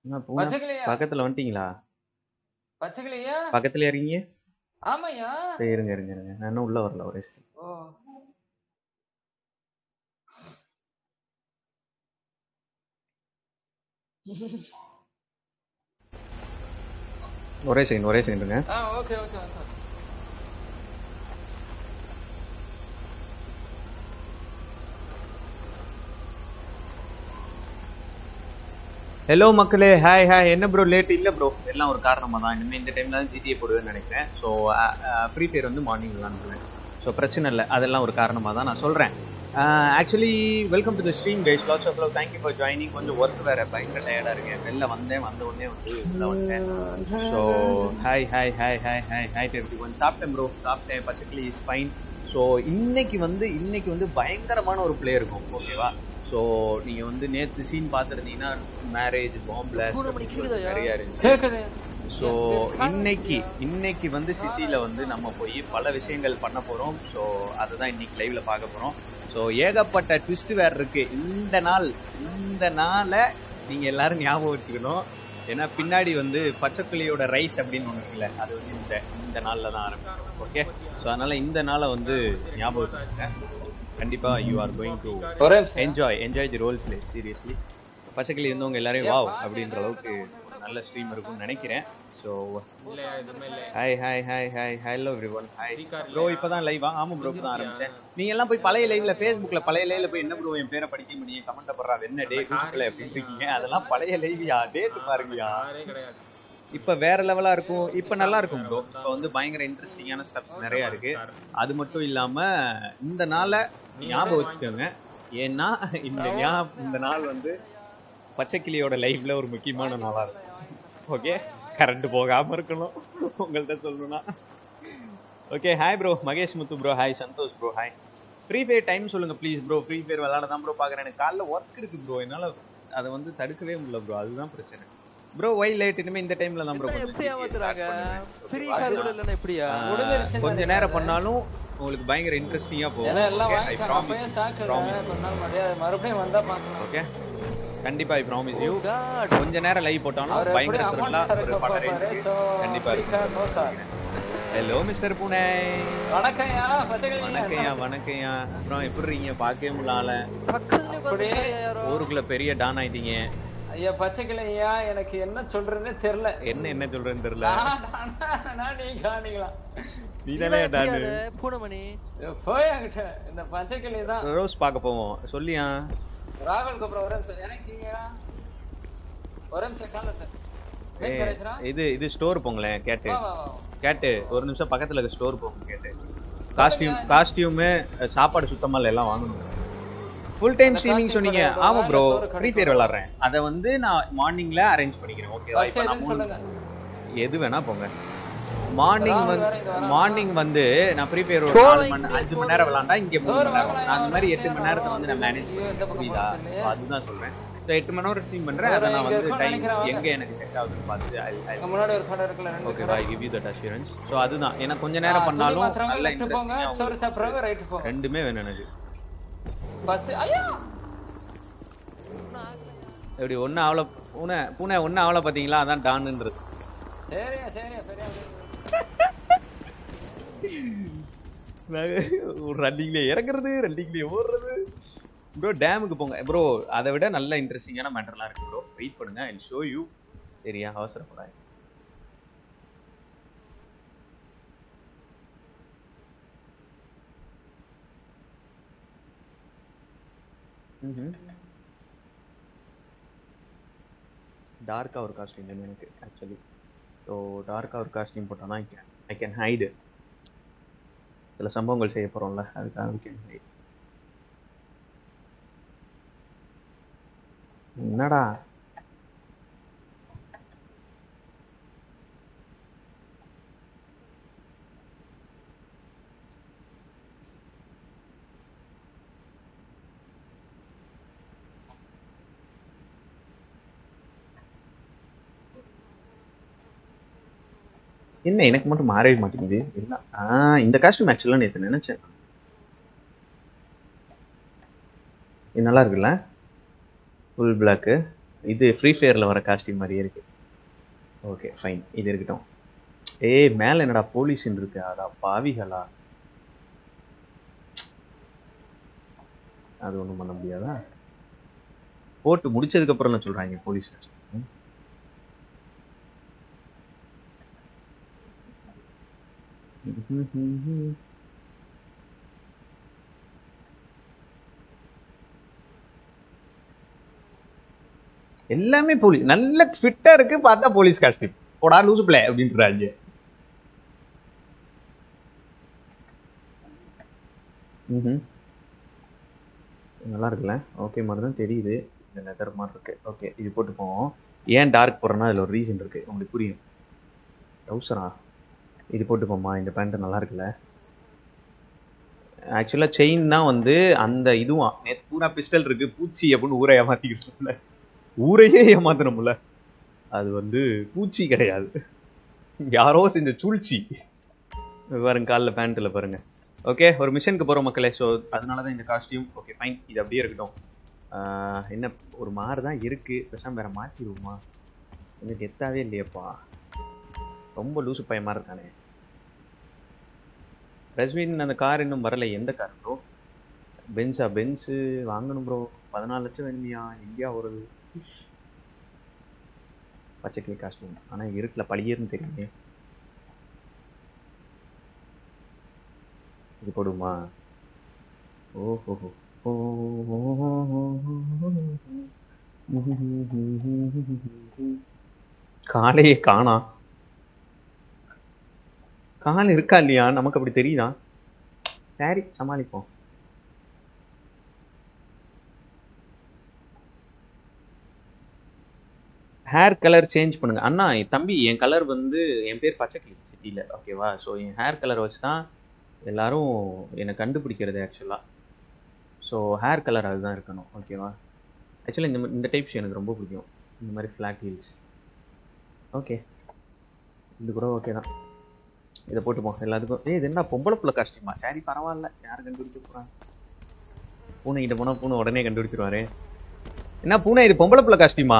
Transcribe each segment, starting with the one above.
என்ன பூனை பச்சைக்கிளியா பக்கத்துல வந்துட்டீங்களா பச்சைக்கிளியா பக்கத்துல இருக்கீங்க ஆமாய்யா சரி இருங்க இருங்க இருங்க நான் இன்னும் உள்ள வரல ஒரே second. ஓ ஒரே செகண்ட் ஒரே செகண்ட் இருங்க ஆ ஓகே ஓகே ஓகே ஹலோ மக்களே ஹாய் ஹாய் என்ன ப்ரோ லேட் இல்லை ப்ரோ எல்லாம் ஒரு காரணமாக தான் இனிமேல் இந்த டைமில் தான் ஜிடிஏ போடுவேன்னு நினைக்கிறேன் ஸோ ஃப்ரீ ஃபயர் வந்து மார்னிங் விளாண்டுருவேன் ஸோ பிரச்சனை இல்லை அதெல்லாம் ஒரு காரணமாக தான் நான் சொல்கிறேன் actually welcome to the stream guys lots of love thank you for joining கொஞ்சம் ஒர்க் வேறு பயங்கர டயர்டாக இருக்கேன் வெளில வந்தேன் வந்த உடனே வந்து வெளில வந்தேன் so hi hi hi hi hi hi everyone சாப்பிட்டேன் ப்ரோ சாப்பிட்டேன் பச்சைக்கிளி இஸ் ஃபைன் ஸோ இன்னைக்கு வந்து இன்னைக்கு வந்து பயங்கரமான ஒரு பிளே இருக்கும் ஓகேவா ஸோ நீங்கள் வந்து நேற்று சீன் பார்த்துருந்தீங்கன்னா மேரேஜ் பாம்பில் நிறைய இருந்துச்சு கேக்குது ஸோ இன்னைக்கு இன்னைக்கு வந்து சிட்டியில் வந்து நம்ம போய் பல விஷயங்கள் பண்ண போகிறோம் ஸோ அதை தான் இன்னைக்கு லைவ்ல பார்க்க போகிறோம் ஸோ ஏகப்பட்ட ட்விஸ்ட் வேற இருக்கு இந்த நாள் இந்த நாளை நீங்கள் எல்லாரும் ஞாபகம் வச்சுக்கணும் ஏன்னா பின்னாடி வந்து பச்சைக்கிளியோட ரைஸ் அப்படின்னு ஒன்று இருக்குல்ல அது வந்து இந்த இந்த நாளில் தான் ஆரம்பிக்கும் ஓகே ஸோ அதனால இந்த நாளை வந்து ஞாபகம் வச்சுக்கோங்க கண்டிப்பாக யூ ஆர் கோயிங் டு ஒரே நிமிஷம் enjoy enjoy the role play seriously பச்சைக்கிளி இருந்தவங்க எல்லாரையும் வாவ் அப்படின்ற அளவுக்கு ஒரு நல்ல ஸ்ட்ரீம் இருக்கும்னு நினைக்கிறேன் ஸோ இல்லையா எதுவுமே இல்லை hi hi hi hi hello everyone hi Free card bro இப்போ தான் லைவா ஆமாம் ப்ரோ இப்போ தான் ஆரம்பிச்சேன் நீங்க எல்லாம் போய் பழைய லைவ்ல ஃபேஸ்புக்ல பழைய லைவ்ல போய் என்ன ப்ரோ என் பேரை படிக்க முடியும் கமெண்ட் பண்றா என்ன டே கூப்பிடல அப்படின்னு இருக்கீங்க அதெல்லாம் பழைய லைவ்யா டேட் பாருங்கயா யாரே கிடையாது இப்போ வேற லெவலா இருக்கும் இப்போ நல்லா இருக்கும் ப்ரோ இப்போ வந்து பயங்கர இன்ட்ரெஸ்டிங்கான ஸ்டெப்ஸ் நிறைய இருக்கு அது மட்டும் இல்லாம இந்த நாளை ஞாபகம் வச்சுக்கோங்க ஏன்னா இந்த ஞா- இந்த நாள் வந்து பச்சைக்கிளியோட லைஃப்ல ஒரு முக்கியமான நாளா இருக்கும் ஓகே கரண்ட் போகாம இருக்கணும் உங்கள்ட்ட சொல்லணும்னா okay hi bro Mahesh Muthu bro hi Santhosh bro hi free fire time சொல்லுங்க ப்ளீஸ் ப்ரோ ஃப்ரீ ஃபயர் விளாட தான் ப்ரோ பார்க்குறேன் எனக்கு காலைல ஒர்க் இருக்கு ப்ரோ என்னால் அதை வந்து தடுக்கவே முடியல ப்ரோ அதுதான் பிரச்சனை ப்ரோ ஒய் லைட் இனிமே இந்த டைம்ல தான் ப்ரோ எப்படி ஏமாத்துறாங்க ஃப்ரீ கார் கூட இல்லைன்னா எப்படியா முடிஞ்சிருச்சுன்னு கொஞ்ச நேரம் பண்ணாலும் உங்களுக்கு பயங்கர இன்ட்ரெஸ்டிங்கா ஏன்னா எல்லாம் போகும் வாங்கிட்டாங்க அப்பயே ஸ்டாக் இல்ல கொஞ்ச நாள் முன்னாடியே மறுபடியும் வந்தா பார்க்கலாம் ஓகே கண்டிப்பா ஐ ப்ராமிஸ் யூ God. கொஞ்ச நேரம் லைவ் போட்டாலும் அவர் எப்படி பயங்கர அமௌண்ட் த்ரில்லா ஒரு தரக்க படம் போறாரு சோ கண்டிப்பா இருக்கும் no car hello mister Pune வணக்கம்யா பச்சைக்கிளி வணக்கம்யா வணக்கம்யா அப்புறம் எப்படி இருக்கீங்க பார்க்கவே முடியல பக்கத்துலயே அப்படியே பார்த்துட்டு யாரோ ஊருக்குள்ள பெரிய டான் ஆயிட்டீங்க ஐயா பச்சைக்கிளியா எனக்கு என்ன சொல்றதுன்னே தெரியல என்ன என்ன சொல்றேன்னு தெரியல நான் நானா, நான் நீ காணிங்களா நீ தானே இதான் டான் எப்படியாது? பூனைமணி போய் அங்கிட்ட இந்த பச்சைக்கிளி தான் ரோஸ் பார்க்க போவோம் சொல்லியா ராகுல் அப்புறம் ஒரு நிமிஷம் எனக்கு இங்கயா? ஒரு நிமிஷம் காலத்தை வெயிட் கரைச்சரா இது இது ஸ்டோர் போங்களேன் கேட்டு வா வா வா கேட்டு ஒரு நிமிஷம் பக்கத்துல இருக்க ஸ்டோர் போங்க கேட்டு காஸ்டியூம் காஸ்டியூமு சாப்பாடு சுத்தமா இல்ல எல்லாம் வாங்கணும் ஃபுல் டைம் அந்த ஸ்ட்ரீமிங் costume சொன்னீங்க கடையில ஆமா வாங்க, ப்ரோ store ஃப்ரீ கிடைக்கும். ஃபயர் விளாடுறேன் அதை வந்து நான் மார்னிங்ல அரேஞ்ச் பண்ணிக்கிறேன் ஓகேவா ஃபர்ஸ்ட் இப்போ எதுன்னு சொல்லுங்க நம்ம எது வேணா போங்க மார்னிங் ராகுல் வந்து வேற இங்க வரான். மார்னிங் வந்து நான் ஃப்ரீ ஃபயர் ஒரு Sure, நாலு மணி இங்க அஞ்சு மணி நேரம் விளாண்டா இங்க மூணு சோறு மணி நேரம் வாங்கலாம், அந்த மாதிரி யாரும் எட்டு மணி நேரத்தை வந்து நான் மேனேஜ் ஐயோ, இந்த பண்ணுறேன் பக்கம் புரியுதா போறது இல்லையே. So அதுதான் சொல்றேன் ஸோ எட்டு மணி நேரம் ஸ்ட்ரீம் பண்றேன் வேற அதை நான் இங்க வந்து இருக்கும்னு டைம் நினைக்கிறேன் எங்க எனக்கு செட் ஆகுதுன்னு பார்த்து I- I- இங்க முன்னாடி ஒரு கடை இருக்குல்ல ரெண்டு ஓகே கடை I give you that assurance so அதுதான் ஏன்னா கொஞ்ச நேரம் பண்ணாலும் நல்ல லெஃப்ட் போங்க சோறு இன்ட்ரெஸ்டிங்காக சாப்பிடுறவங்க ரைட் போங்க ரெண்டுமே வேணும் எனக்கு ஃபர்ஸ்ட் ஐயா எப்படி ஒன்று அவ்வளோ பூனை பூனை ஒன்று அவ்வளோ பார்த்தீங்களா அதான் டான்ன்றது சரியா சரியா பெரிய ஒரு ரன்னிங்ல இறங்குறது ரன்னிங்ல ஓடுறது ப்ரோ டேமுக்கு போங்க ப்ரோ அதை விட நல்ல இன்ட்ரெஸ்டிங்கான மேட்டர்லாம் இருக்கு ப்ரோ வெயிட் பண்ணுங்க ஐ ஷோ யூ சரியா அவசரப்படாது டார்க்காக ஒரு காஸ்டியூம் வேணும் எனக்கு ஆக்சுவலி ஸோ டார்க்காக ஒரு காஸ்டியூம் போட்டோன்னா I can I can hide சில சம்பவங்கள் செய்ய போகிறோம்ல அதுக்காக we can hide. என்னடா என்ன எனக்கு மட்டும் மாறவே மாட்டேங்குது இல்ல ஆ இந்த காஸ்டியூம் ஆக்சுவலாக நேற்று நினைச்சேன் இது நல்லா இருக்குல்ல ஃபுல் பிளாக்கு இது ஃப்ரீ ஃபயரில் வர காஸ்டியூம் மாதிரியே இருக்கு ஓகே ஃபைன் இது இருக்கட்டும் ஏய் மேலே என்னடா போலீஸ்ன்னு இருக்கு அதா பாவிகளா அது ஒன்றும் பண்ண முடியாதா போட்டு முடிச்சதுக்கு அப்புறம் நான் சொல்றாங்க போலீஸ் ம். எல்லாமே போலீஸ் நல்ல ஃபிட்டா இருக்கு பார்த்தா போலீஸ் காஸ்டியூம் போடா லூசு பிள்ளை அப்படின்றாங்க ம்ஹும். நல்லா இருக்குல்ல ஓகே மாதிரி தான் தெரியுது இந்த லெதர் மாதிரி இருக்கு ஓகே இது போட்டு போவோம் ஏன் டார்க் போடுறேன்னா அதில் ஒரு ரீசன் இருக்கு உங்களுக்கு புரியும் டவுசரா இது போட்டு போமா இந்த பேண்ட் நல்லா இருக்குல்ல ஆக்சுவலாக செயின் தான் வந்து அந்த இதுவும் நேற்று பூரா பிஸ்டல் இருக்கு பூச்சி அப்படின்னு ஊரை ஏமாத்திக்கிட்டு ஊரையே ஏமாத்தணும்ல அது வந்து பூச்சி கிடையாது யாரோ செஞ்ச சூழ்ச்சி பாருங்க காலில் பேண்ட்டில் பாருங்க ஓகே ஒரு மிஷனுக்கு போகிறோம் மக்களே ஸோ அதனால தான் இந்த காஸ்டியூம் ஓகே ஃபைன் இது அப்படியே இருக்கட்டும் ஆஹ் என்ன ஒரு மாறு தான் இருக்கு பேசாம வேற மாற்றிடுவோமா எனக்கு கெத்தாவே இல்லையேப்பா ரொம்ப லூசு பையமா இருக்கானே ரஸ்வின் அந்த கார் இன்னும் வரல எந்த கார் ப்ரோ பென்ஸா பென்ஸு வாங்கணும் ப்ரோ பதினாலு லட்சம் வேணுமியா இந்தியா ஒரு பச்சை கிளி காஸ்டியூம் ஆனா இருட்டில் பழியர்னு தெரியுமே இது போடுமா ஓஹோ காலையே காணா கால் இருக்கா இல்லையா நமக்கு அப்படி தெரியுதா சரி சமாளிப்போம் ஹேர் கலர் சேஞ்ச் பண்ணுங்க அண்ணா என் தம்பி என் கலர் வந்து என் பேர் பச்சைக்கிளி சிட்டியில் ஓகேவா ஸோ என் ஹேர் கலர் வச்சு தான் எல்லாரும் என்னை கண்டுபிடிக்கிறது ஆக்சுவலாக ஸோ ஹேர் கலர் அதுதான் இருக்கணும் ஓகேவா ஆக்சுவலாக இந்த மா- இந்த டைப்ஸ் எனக்கு ரொம்ப பிடிக்கும் இந்த மாதிரி ஃப்ளாட் ஹீல்ஸ் ஓகே இது கூட ஓகே தான் இதை போட்டுப்போம் எல்லாத்துக்கும் ஏய் இது என்ன பொம்பளை புள்ள காஸ்டியூமா சரி பரவாயில்ல யார் கண்டுபிடிக்க போகிறாங்க பூனை கிட்ட போனால் பூனை உடனே கண்டுபிடிச்சிருவாரு என்ன பூனை இது பொம்பளை புள்ள காஸ்டியூமா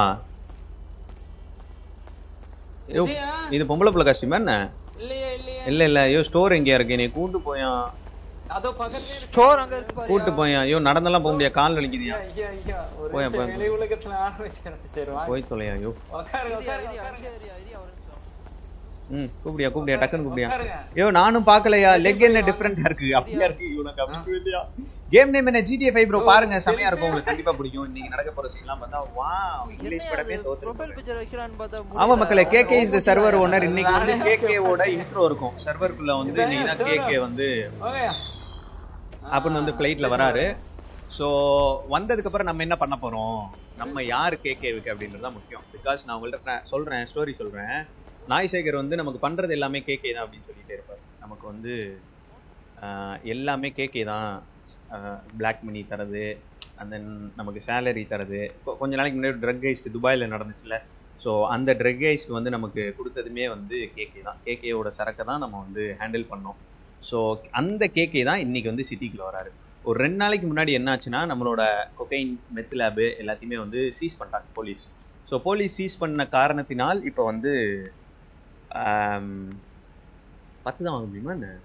ஐயோ, இல்லையா இது பொம்பளை புள்ள காஸ்டியூமா என்ன இல்லையா இல்லையா இல்ல இல்ல ஐயோ ஸ்டோர் எங்கேயா இருக்கு நீ கூட்டு போயான் அதோ பக்கத்துல இருக்கு. ஸ்டோர் அங்க இருக்கு பாரு கூட்டு போயான் ஐயோ நடந்தெல்லாம் போக முடியாது கால் வலிக்குதியா ஐயா, ஐயா, ஒரு போய், நிமிஷம் போய். வெளி உலகத்துல ஆரம்பிச்சிடும். சரி, வாங்க. போய் தொலையா ஐயோ உட்காருங்க, இரியா, உட்காருங்க, இரியா, உட்காருங்க. இரியா, இரியா, ஒரு நிமிஷம். ம் கூப்பிடியா கூப்பிடியா டக்குன்னு கூப்பிடியா உட்காருங்க. ஐயோ நானும் பார்க்கலையா லெக் என்ன வாங்க. டிஃப்ரெண்டா இருக்கு அப்படியா இருக்கு இவனுக்கு அப்படி இல்லையா கேம் நேம் என்ன GTA 5 ப்ரோ ஓ, பாருங்க சரி, செமையா இருக்கும் சரி. உங்களுக்கு கண்டிப்பா பிடிக்கும் இன்னைக்கு நடக்க போற சீன்லாம் பார்த்தா வாவ் இங்கிலீஷ் என்னையா படமே அது தோத்து profile picture வைக்கிறான்னு பார்த்தா ஆமா முடியல. மக்களே கேகே இஸ் த ரொம்ப சர்வர் முடியல. ஓனர் இன்னைக்கு வந்து நானே கேகே ஓட இன்ட்ரோ இருக்கும் சர்வருக்குள்ள வந்து இதான் இன்னைக்கு தான் server. கேகே வந்து ஓகேயா? அப்படின்னு வந்து ஆ, ஃப்ளைட்ல சரி, வராரு சரி. ஸோ வந்ததுக்கு அப்புறம் நம்ம என்ன பண்ண போறோம் நம்ம யாரு கேகேவுக்கு அப்படின்றது தான் முக்கியம் பிகாஸ் நான் உங்கள்ட்ட நான் சொல்றேன் ஸ்டோரி சொல்றேன் நாய்சேகர் வந்து நமக்கு பண்றது எல்லாமே கேகே தான் அப்படின்னு சொல்லிட்டே இருப்பார் நமக்கு வந்து ஆஹ், எல்லாமே கேகே தான் பிளாக் மணி தரது and then நமக்கு சேலரி தரது கொ- கொஞ்ச நாளைக்கு முன்னாடி ட்ரக் ஹைஸ்ட் துபாயில் நடந்துச்சுல ஸோ அந்த ட்ரக் ஹைஸ்ட் வந்து நமக்கு கொடுத்ததுமே வந்து கேகே தான் கேகேவோட சரக்கை தான் நம்ம வந்து ஹேண்டில் பண்ணோம் ஸோ அந்த கேகே தான் இன்னைக்கு வந்து சிட்டிக்குள்ள வராரு ஒரு ரெண்டு நாளைக்கு முன்னாடி என்னாச்சுன்னா நம்மளோட கொகைன் மெத் லேபு எல்லாத்தையுமே வந்து சீஸ் பண்ணிட்டாங்க போலீஸ் ஸோ போலீஸ் சீஸ் பண்ண காரணத்தினால் இப்போ வந்து ஆம், பத்து தான் வாங்க முடியுமா என்ன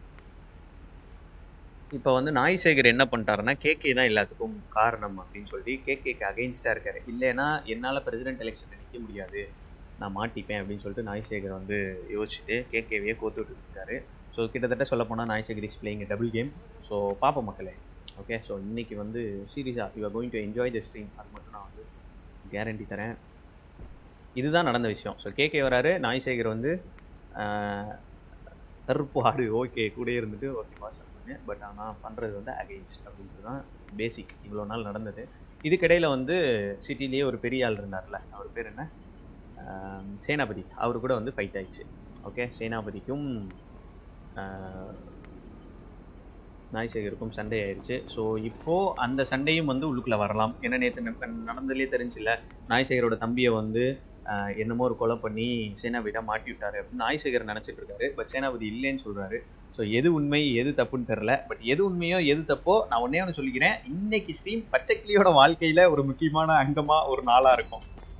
இப்போ வந்து நாய்சேகர் என்ன பண்ணிட்டாருன்னா கேகே தான் எல்லாத்துக்கும் காரணம் அப்படின்னு சொல்லி கேகேக்கு அகைன்ஸ்டாக இருக்காரு இல்லைன்னா என்னால் பிரசிடென்ட் எலெக்ஷனில் நிற்க முடியாது நான் மாட்டிப்பேன் அப்படின்னு சொல்லிட்டு நாய்சேகர் வந்து யோசிச்சுட்டு கேகேவையே கோத்துட்டு இருக்காரு ஸோ கிட்டத்தட்ட சொல்ல போனால் Naisekar is playing double game so பார்ப்போம் மக்களே ஓகே ஸோ இன்னைக்கு வந்து சீரியஸாக you are going to enjoy the stream அது மட்டும் நான் வந்து கேரண்டி தரேன் இதுதான் நடந்த விஷயம் ஸோ கேகே வராரு நாய்சேகர் வந்து ஆஹ், கருப்பு ஆடு ஓகே கூட இருந்துட்டு ஓகே பாஸ் அப்படின்னு பட் ஆனால் பண்ணுறது வந்து அகைன்ஸ்ட் அப்படின்றது தான் பேசிக் இவ்வளோ நாள் நடந்தது இதுக்கிடையில் வந்து சிட்டிலேயே ஒரு பெரிய ஆள் இருந்தார்ல அவர் பேர் என்ன ஆஹ், சேனாபதி அவரு கூட வந்து ஃபைட் ஆயிடுச்சு ஓகே சேனாபதிக்கும் ஆஹ், நாய்சேகருக்கும் சண்டை ஆயிடுச்சு ஸோ இப்போ அந்த சண்டையும் வந்து உள்ளுக்குள்ள வரலாம் ஏன்னா நேற்று நடந்ததுலேயே தெரிஞ்சுல நாய்சேகரோட தம்பியை வந்து ஆஹ், என்னமோ ஒரு கொலை பண்ணி சேனாபதியிட மாட்டி விட்டாரு அப்படின்னு நாய்சேகர் நினைச்சிட்டு இருக்காரு பட் சேனாபதி இல்லைன்னு சொல்றாரு ஸோ எது உண்மை எது தப்புன்னு தெரில பட் எது உண்மையோ எது தப்போ நான் ஒன்னே ஒன்று சொல்லிக்கிறேன் இன்னைக்கு ஸ்டீம் பச்சைக்கிளியோட வாழ்க்கையில ஒரு முக்கியமான அங்கமா ஒரு நாளா இருக்கும்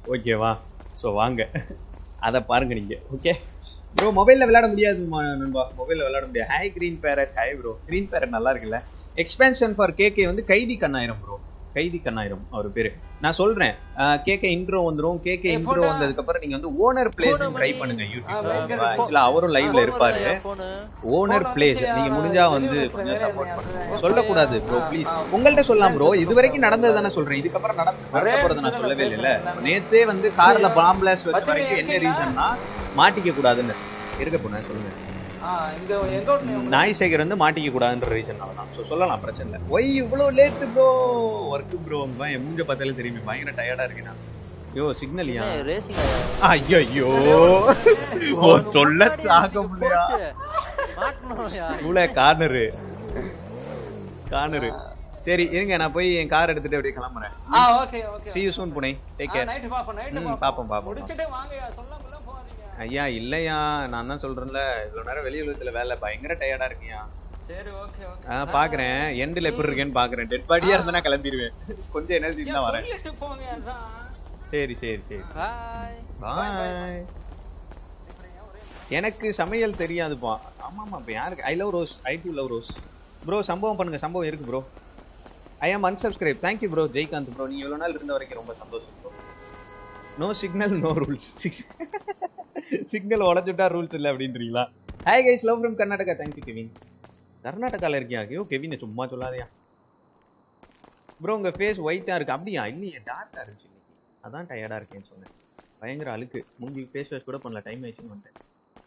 ஓகேவா ஸோ வாங்க அதை பாருங்க நீங்க ஓகே ப்ரோ மொபைல்ல விளையாட முடியாது நண்பா மொபைல்ல விளையாட முடியாது hi green parrot hi bro green parrot நல்லா இருக்குல்ல எக்ஸ்பென்ஷன் ஃபார் கேகே வந்து கைதி கண்ணாயிரம் ப்ரோ கைதி கண்ணாயிரம் அவர் பேரு நான் சொல்றேன் கேகே இன்ட்ரோ வந்துரும் கேகே ஏய், இன்ட்ரோ photo- வந்ததுக்கு அப்புறம் நீங்க வந்து ஓனர் பிளேஸ் photo ட்ரை பண்ணி- பண்ணுங்க ஆ, யூடியூப்ல பயங்கர ஆக்சுவலா அவரும் லைவ்ல இருப்பாரு போனு ஓனர் Photo பிளேஸ் அனுப்பிச்சு நீங்க அவன் முடிஞ்சா வெளிய வந்து வச்சு கொஞ்சம் வேற சப்போர்ட் எதையாவது பண்ணுங்க சொல்லுங்க. சொல்லக்கூடாது ப்ரோ ஆ, ப்ளீஸ் ஆ. உங்கள்ட்ட சொல்லலாம் ப்ரோ Friends இது வரைக்கும் நடந்தது தானே சொல்றேன் இதுக்கப்புறம் நடந்து நடக்க ஒரே போறதை நான் நிமிஷம் சொல்லவே நான் இல்ல பேசுறேன். நேத்தே வந்து கார்ல பாம்பிளாஸ் வச்ச மச்சான், வரைக்கும் என்ன இருக்கீங்களா? ரீசன்னா மாட்டிக்க கூடாதுன்னு இருக்க போனேன் சொல்லுங்க ஆ, இங்க எங்க ஓட்டுனீங்க உங்களை? நாய் சேகர் வந்து மாட்டிக்க கூடாதுன்ற ரீசன்னால தான் ஸோ சொல்லலாம் பிரச்சனை இல்லை ஒய் இவ்வளோ லேட்டு ப்ரோ ஒர்க்கு ப்ரோ என் மூஞ்ச பார்த்தாலே தெரியுமே பயங்கர டயர்டா இருக்கு நான் ஐயோ சிக்னல்யா ரேசிங் ஐயோ ஐயோ ஓ சொல்ல தாக்க முடியா மாட்டணும்யா இவ்வளோ கார்னரு கார்னரு சரி இருங்க நான் போய் என் கார் எடுத்துட்டு அப்படியே கிளம்புறேன் ஆ, okay, okay. see you soon Pune take ஆ, கேர் night பாப்போம், night ம், பாப்போம். பாப்போம், பாப்போம். முடிச்சிட்டு வாங்கய்யா, சொல்லாமலாம் போகாதீங்க. ஐயா இல்லையா நான் தான் சொல்றேன்ல இவ்வளவு நேரம் வெளி உலகத்துல வேலை பயங்கர டயர்டா இருக்குயா சரி, okay, okay. ஆ பாக்குறேன் எண்ட்ல எப்படி இருக்கேன்னு பாக்குறேன் டெட் பாடியா இருந்தா நான் கிளம்பிடுவேன் கொஞ்சம் எனர்ஜி ஐயா, தான் வரேன் சொல்லிட்டு போங்க, அதான். சரி சரி சரி ஹாய் பாய் எனக்கு சமையல் தெரியாதுப்பா ஆமாமா இப்ப யாருக்கு I love rose I do love rose bro சம்பவம் பண்ணுங்க சம்பவம் இருக்கு ப்ரோ I am unsubscribe thank you bro Jaikanth bro நீங்க இவ்வளவு நாள் இருந்த வரைக்கும் ரொம்ப சந்தோஷம் ப்ரோ no signal no rules signal உடச்சுட்டா ரூல்ஸ் இல்லை அப்படின்றீங்களா hi guys love from Karnataka thank you Kevin கர்நாடகால இருக்கியா ஐயோ கெவின் சும்மா சொல்லாதயா ப்ரோ உங்க ஃபேஸ் ஒயிட்டா இருக்கு அப்படியா இல்லையே டார்க்கா இருந்துச்சு இன்னைக்கு அதான் டயர்டா இருக்கேன்னு சொன்னேன் பயங்கர அழுக்கு மூஞ்சி ஃபேஸ் வாஷ் கூட பண்ணல டைம் ஆயிடுச்சுன்னு வந்துட்டேன்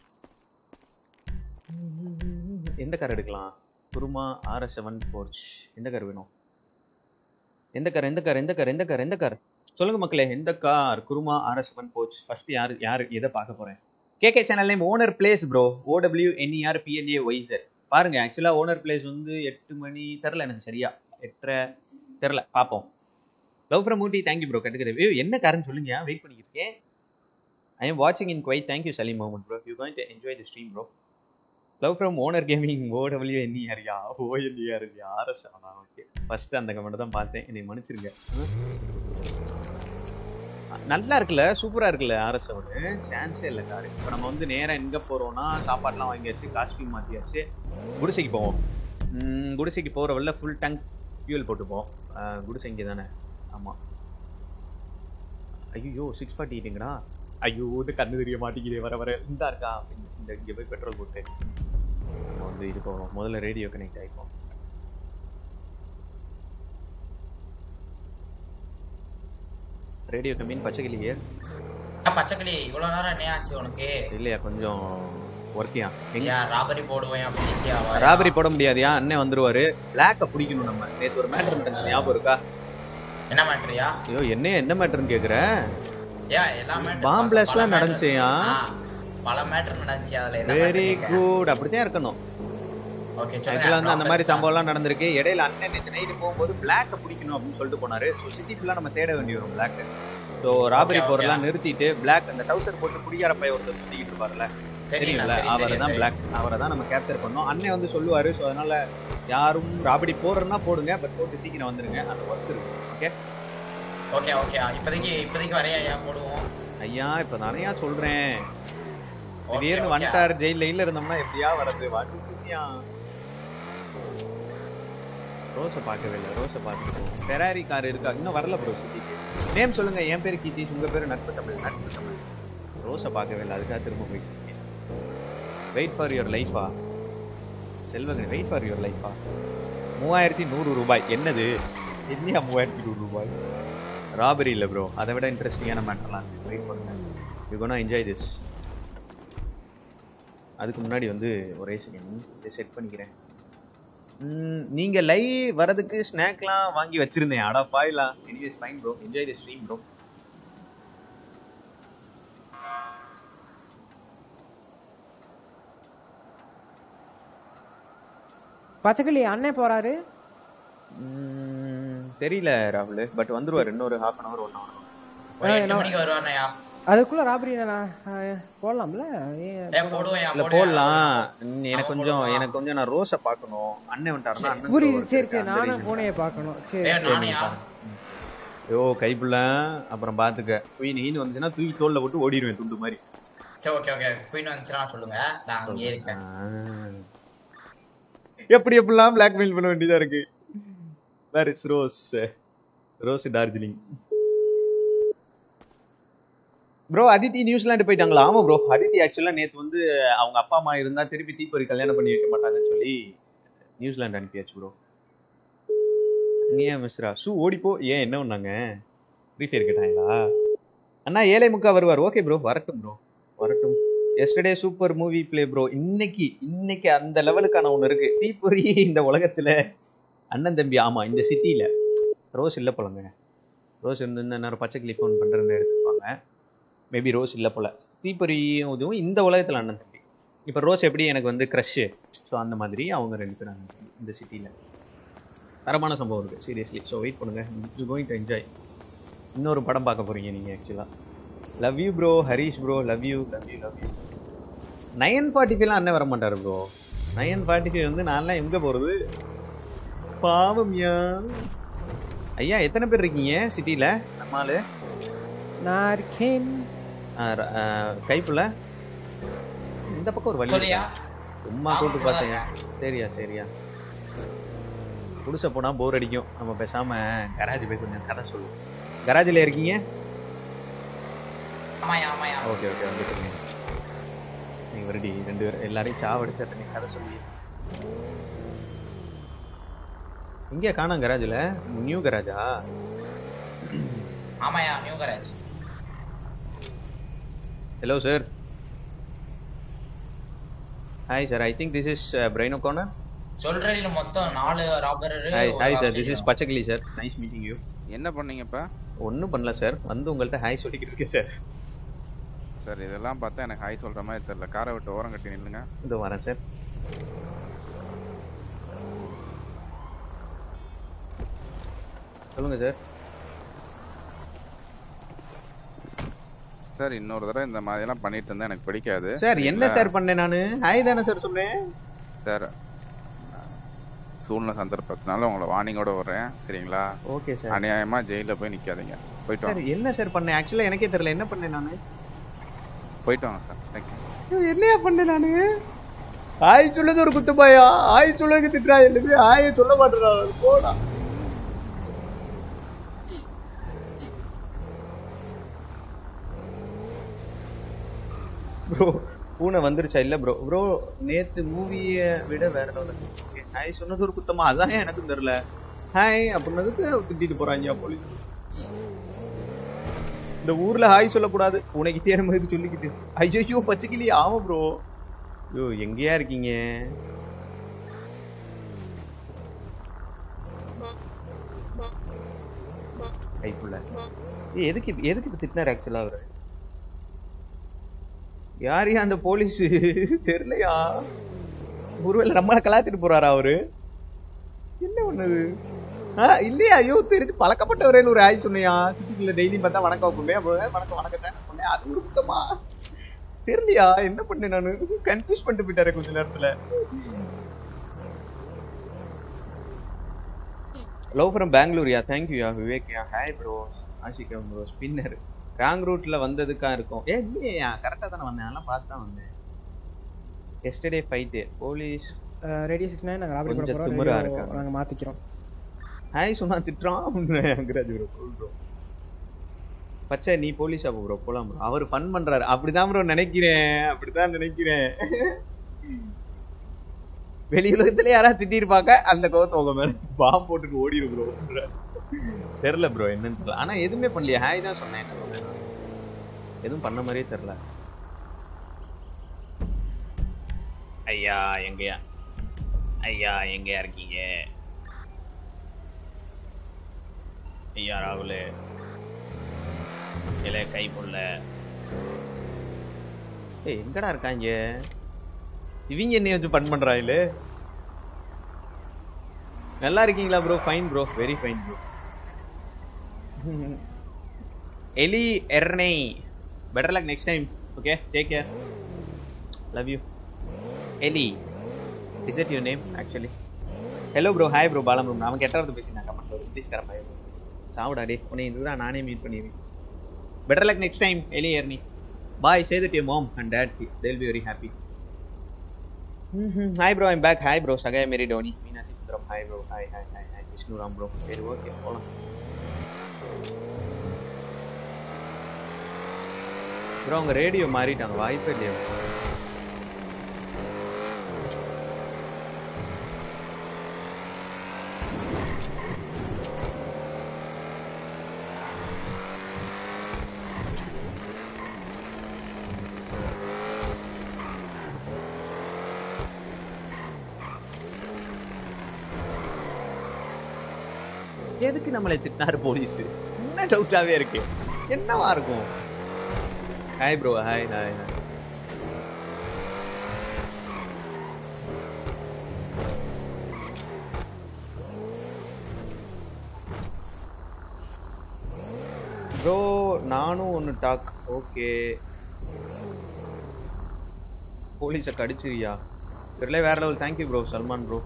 எந்த கார் எடுக்கலாம் குருமா ஆர்எஸ் செவன் போர்ச் எந்த கார் வேணும் எந்த கார் எந்த கார் எந்த கார் எந்த கார் எந்த கார் சொல்லுங்க மக்களே எந்த கார் குருமா ஆர்எஸ் செவன் போர்ச் ஃபர்ஸ்ட் யார் யார் எதை பார்க்க போறேன் KK channel name owner place bro ஓடபிள்யூ என்இஆர் பிஎல்ஏ ஒய்சர் பாருங்க ஆக்சுவலா ஓனர் பிளேஸ் வந்து எட்டு மணி தெரில எனக்கு சரியா எட்டரை தெரில பார்ப்போம் love from Ooty thank you bro கட்டுக்கிறது ஐயோ என்ன காரணம் சொல்லுங்க வெயிட் பண்ணிக்கிட்டு இருக்கேன் ஐ எம் வாட்சிங் in Kuwait thank you Salim Momin bro you going to enjoy the stream bro love from owner gaming O W N E R யா ஓஎன்இஆர் ஆர்எஸ் ஆனா ஓகே ஃபர்ஸ்ட் அந்த கமெண்ட் தான் பார்த்தேன் என்னை மன்னிச்சிருங்க நல்லா இருக்குல்ல சூப்பரா இருக்குல்ல ஆர்எஸ் அவரு சான்ஸே இல்லை காரு இப்போ நம்ம வந்து நேரா எங்க போறோம்னா சாப்பாடுலாம் வாங்கியாச்சு காஸ்டியூம் மாத்தியாச்சு குடிசைக்கு போவோம் ம், குடிசைக்கு போற வழில ஃபுல் டங்க் ஃபியூல் போட்டுப்போம் அஹ், குடிசை இங்கே தானே ஆமா ஐயோ சிக்ஸ் ஃபார்ட்டி எயிட்டுங்கடா ஐயோ இது கண்ணு தெரிய மாட்டேங்குதே வர வர இந்த இருக்கா இந்த- இந்த இங்கே போய் பெட்ரோல் போட்டு நம்ம வந்து இது போவோம் முதல்ல ரேடியோ கனெக்ட் ஆகிப்போம் ரேடியோ கம்மின்னு பச்சைக்கிளியே என்ன பச்சைக்கிளி இவ்வளவு நேரம் என்ன ஆச்சு உனக்கு இல்லையா கொஞ்சம் ஒர்க்கியா எங்க ஏன் ராபரி போடுவேன் ஈஸியா ராபரி போட முடியாதுயா அண்ணன் வந்துருவாரு பிளாக்க பிடிக்கணும் நம்ம நேத்து ஒரு மேட்டர் நடந்தது ஞாபகம் இருக்கா என்ன மேட்ரியா ஐயோ என்ன என்ன மேட்டர்னு கேக்குற ஏன் எல்லாமே பாம் பிளாஸ்ட்லாம் நடந்துச்சேயா பல மேட்டர் நடந்துச்சு அதுல என்ன வெரி குட் அப்படித்தான் இருக்கணும் ஓகே ஆக்சுவலா வந்து அந்த மாதிரி சம்பவம்லாம் நடந்திருக்கு இடையில அண்ணன் நேற்று நைட்டு போகும்போது பிளாக்க பிடிக்கணும் அப்படின்னு சொல்லிட்டு போனாரு ஸோ சிட்டி ஃபுல்லா நம்ம தேட வேண்டி வரும் block so robbery Okay, okay. போறதெல்லாம் நிறுத்திட்டு பிளாக் அந்த டவுசர் போட்டு குடியார பைய ஒருத்தர் சுத்திக்கிட்டு இருப்பார்ல தெரியும்ல அவரை தான் பிளாக் அவரை தான் நம்ம கேப்சர் பண்ணோம் அண்ணன் வந்து சொல்லுவாரு ஸோ அதனால யாரும் ராபடி போடுறதுனா போடுங்க பட் போட்டு சீக்கிரம் வந்துருங்க அந்த ஒர்க் இருக்கு ஓகே ஓகே ஓகே இப்போதைக்கு இப்போதைக்கு வரையா ஐயா போடுவோம் ஐயா இப்ப நானையா சொல்றேன் Okay, திடீர்னு okay. வந்துட்டாரு ஜெயில இல்ல இருந்தோம்னா எப்படியா வரது வாட் இஸ் திஸ்யா ரோஸை பார்க்கவே இல்லை ரோஸை பார்த்துருக்கோம் ஃபெராரி கார் இருக்கா இன்னும் வரல ப்ரோ சிட்டிக்கு நேம் சொல்லுங்க என் பேர் கீதீஷ் உங்க பேர் நட்பு தமிழ் நட்பு தமிழ் ரோஸை பார்க்கவே இல்லை அதுக்காக திரும்ப போயிட்டு இருக்கேன் வெயிட் ஃபார் யுவர் லைஃபா செல்வங்க வெயிட் ஃபார் யுவர் லைஃபா மூவாயிரத்தி நூறு ரூபாய் என்னது என்னையா மூவாயிரத்தி நூறு ரூபாய் ராபரி இல்லை ப்ரோ அதை விட இன்ட்ரெஸ்டிங்கான மேட்டர்லாம் இருக்கு வெயிட் பண்ணுங்க யூ கோனா என்ஜாய் திஸ் அதுக்கு முன்னாடி வந்து ஒரே செகண்ட் செட் பண்ணிக்கிறேன் ம், நீங்க லைவ் வரதுக்கு ஸ்நாக்லாம் வாங்கி வச்சிருந்தேன் அடா பாயிலாம் anyways fine bro enjoy the stream bro பச்சைக்கிளி அண்ணன் போறாரு தெரியல ராகுல் பட் வந்துருவார் இன்னொரு half an hour one hour ஒரு எட்டு நான்- மணிக்கு வருவானயா அதுக்குள்ள ராபரி நான் அஹ், போடலாம்ல ஏன் ஏ போடுவேன் இல்ல போடலாம் ம், எனக்கு கொஞ்சம் எனக்கு கொஞ்சம் நான் ரோஸை பார்க்கணும் அண்ணன் வந்துட்டாருன்னா அண்ணன் கூட புரியுது work சரி இருக்கு, சரி அந்த நானும் reason பூனையை தான். பார்க்கணும் ஏ சரி நானையா ஐயோ கைப்புள்ள அப்புறம் பாத்துக்க குயின் ஈன்னு வந்துச்சுன்னா தூக்கி தோல்ல போட்டு ஓடிடுவேன் துண்டு மாதிரி சரி ஓகே ஓகே குயின் வந்துச்சுன்னா சொல்லுங்க நான் அங்கேயே இருக்கேன் ஆ. எப்படி எப்படிலாம் பிளாக்மெயில் பண்ண வேண்டியதா இருக்கு where is Rose Rose Darjeeling bro Aditi New Zealand போயிட்டாங்களா ஆமா ப்ரோ அதித்தி ஆக்சுவலா நேத்து வந்து அவங்க அப்பா அம்மா இருந்தா திருப்பி தீப்பொறி கல்யாணம் பண்ணி வைக்க மாட்டாங்கன்னு சொல்லி நியூசிலாந்து அனுப்பியாச்சு ப்ரோ நீ ஏன் மிஸ்ரா சூ ஓடிப்போ ஏன் என்ன பண்ணாங்க ஃப்ரீ ஃபயர் கேட்டாங்களா அண்ணா ஏழை முக்கா வருவார் ஓகே ப்ரோ வரட்டும் ப்ரோ வரட்டும் yesterday super movie play bro இன்னைக்கு இன்னைக்கு அந்த லெவலுக்கான ஒன்று இருக்கு தீப்பொறி இந்த உலகத்துல அண்ணன் தம்பி ஆமா இந்த சிட்டியில ரோஸ் இல்லை போலங்க ரோஸ் இருந்து நேரம் பச்சை கிளி ஃபோன் பண்றேன்னு எடுத்துப்பாங்க மேபி ரோஸ் இல்லை போல தீப்பொறியும் இதுவும் இந்த உலகத்துல அண்ணன் தம்பி இப்போ ரோஸ் எப்படி எனக்கு வந்து க்ரஷ்ஷு ஸோ அந்த மாதிரி அவங்க ரெண்டு பேரும் அண்ணன் தம்பி இந்த சிட்டியில தரமான சம்பவம் இருக்கு சீரியஸ்லி ஸோ வெயிட் பண்ணுங்க யூ கோயிங் டு என்ஜாய் இன்னொரு படம் பார்க்க போறீங்க நீங்க ஆக்சுவலா love you bro Harish bro love you love you love you nine forty ஃபைவ்லாம் அண்ணன் வர மாட்டாரு ப்ரோ நயன் ஃபார்ட்டி ஃபைவ் வந்து நான்லாம் எங்க போறது பாவம்யா ஐயா எத்தனை பேர் இருக்கீங்க சிட்டில நம்மாலு நான் இருக்கேன் கைப்புல இந்த பக்கம் ஒரு வழி சொல்லியா இருக்கு. சும்மா கூட்டு பார்த்தேன் சரியா சரியா புதுசா போனா போர் அடிக்கும் நம்ம பேசாம கராஜ் போய் கொஞ்சம் கதை சொல்லுவோம் கராஜில் இருக்கீங்க ஆமாயா ஆமாயா ஓகே ஓகே வந்துட்டுருங்க நீங்க ரெடி ரெண்டு பேரும் எல்லாரையும் சாவடிச்சா நீ கதை சொல்லி இங்கே காணோம் கராஜில் நியூ கராஜா ஆமாயா new garage hello sir hi sir I think this is பிரைனோ கார்னர் சொல்றேன் மொத்தம் நாலு robber hi hi sir this is பச்சைக்கிளி சார் நைஸ் மீட்டிங் யூ என்ன பண்ணீங்க இப்ப ஒன்றும் பண்ணல சார் வந்து உங்கள்கிட்ட ஹாய் சொல்லிக்கிட்டு இருக்கேன் சார் சார் இதெல்லாம் பார்த்தா எனக்கு ஹாய் சொல்ற மாதிரி தெரியல காரை விட்டு ஓரம் கட்டி நில்லுங்க இதோ வரேன் சார் சொல்லுங்க சார் சார் இன்னொரு தடவை இந்த மாதிரி எல்லாம் பண்ணிட்டு இருந்தா எனக்கு பிடிக்காது சார் என்ன சரிங்களா? சார் பண்ணேன் நானு ஹாய் தானே சார் சொன்னேன் சார் சூழ்நிலை சந்தர்ப்பத்தினால உங்களை வார்னிங்கோட வர்றேன் சரிங்களா ஓகே சார் அநியாயமா ஜெயில போய் நிக்காதீங்க போயிட்டு சார் வாங்க என்ன சார் பண்ணேன் ஆக்சுவலா எனக்கே தெரியல என்ன பண்ணேன் நானு போயிட்டு வாங்க சார் தேங்க்யூ ஐயோ, என்னையா பண்ணேன் நானு ஆய் சொல்லது ஒரு குத்துப்பாயா ஆய் சொல்லதுக்கு திட்டுறா எல்லாமே ஆய சொல்ல மாட்டேறா போடா ப்ரோ பூனை வந்துருச்சா இல்ல ப்ரோ ப்ரோ நேத்து மூவிய விட வேற லெவல் ஹாய் சொன்னது ஒரு குத்தமா அதான் எனக்கும் தெரியல ஹாய் அப்படின்னதுக்கு திட்டிட்டு போறாங்க போலீஸ் இந்த ஊர்ல ஹாய் சொல்லக்கூடாது பூனைக்கிட்டே நம்ம இது சொல்லிக்கிட்டு ஐயோ பச்சைக்கிளி ஆமா ப்ரோ ஐயோ எங்கேயா இருக்கீங்க கைப்புள்ள ஏய், எதுக்கு இப்ப- எதுக்கு இப்ப திட்டினார் ஆக்சுவலா அவரு யாரையா அந்த போலீஸ் தெரியலையா ஒருவேளை நம்மள கலாச்சிட்டு போறாரா அவரு என்ன பண்ணுது ஆ இல்லையா ஐயோ தெரிஞ்சு பழக்கப்பட்டவரேன்னு ஒரு ஆய் சொன்னியா சிட்டிக்குள்ள டெய்லி பார்த்தா வணக்கம் வைப்போமே அப்போ வணக்கம் வணக்கம் சார் சொன்னேன் அது ஒரு குத்தமா தெரியலையா என்ன பண்ணேன் நானு கன்ஃபியூஸ் பண்ணிட்டு போயிட்டாரு கொஞ்ச நேரத்துல love from Bangalore yeah thank you yeah Vivek yeah hi bro ஆஷிகம் ப்ரோ ஸ்பின்னர் ராங் ரூட்ல வந்ததுக்கா இருக்கும் ஏ இல்லையா கரெக்டா தானே வந்தேன் அதெல்லாம் பார்த்து தான் வந்தேன் yesterday fight police radio six nine நாங்கள் ராபரி பண்ண கொஞ்சம் போகிறோம் திமிரா இருக்காங்க. நாங்கள் மாற்றிக்கிறோம் ஹாய் சொன்னா திட்டுறான் அங்கராஜ் ப்ரோ cool ப்ரோ பச்சை நீ போலீஸ் ஆப்ப ப்ரோ போலாம் ப்ரோ அவர் ஃபன் பண்றாரு அப்படிதான் ப்ரோ நினைக்கிறேன் அப்படிதான் நினைக்கிறேன் வெளி உலகத்துல யாராவது திட்டிருப்பாங்க அந்த கோவத்தை உங்க மேல பாம் போட்டுட்டு ஓடிடு ப்ரோ தெரியல ப்ரோ என்னன்னு தெரியல ஆனா எதுவுமே பண்ணலையே ஹாய் தான் சொன்னேன் என்ன பண்ணேன் நான்? எதுவும் பண்ண மாதிரியே தெரியல ஐயா எங்கயா ஐயா எங்கயா இருக்கீங்க ஐயா ராகுல் இல்ல கை புள்ள ஏய் எங்கடா இருக்காங்க இவங்க என்ன வச்சு பண் பண்றாங்க நல்லா இருக்கீங்களா bro fine bro very fine bro Eli Ernie better luck next time okay take care love you Eli is it you name actually hello bro hi bro பாலம் ப்ரோ அவன் கெட்டவரது பேசினாங்க கமெண்ட் இங்கிலீஷ்கார பையன் சாவுடா டே உன்னை இதுதான் நானே மீட் பண்ணிடுவேன் better luck next time Eli Ernie bye say that you mom and dad they'll be very happy hi bro I'm back hi bro Sahaya Mary Tony Meenakshi Sundaram hi bro hi hi hi hi Vishnuram bro சரி okay போகலாம் bro அவங்க radio மாறிட்டாங்க வாய்ப்பே இல்லையா எதுக்கு நம்மளை திட்டினாரு police என்ன டவுட்டாவே இருக்கு என்னவா இருக்கும் hi bro hi hi hi bro நானும் ஒன்று டாக் ஓகே போலீஸை கடிச்சிரியா தெரியல வேற level thank you bro Salman bro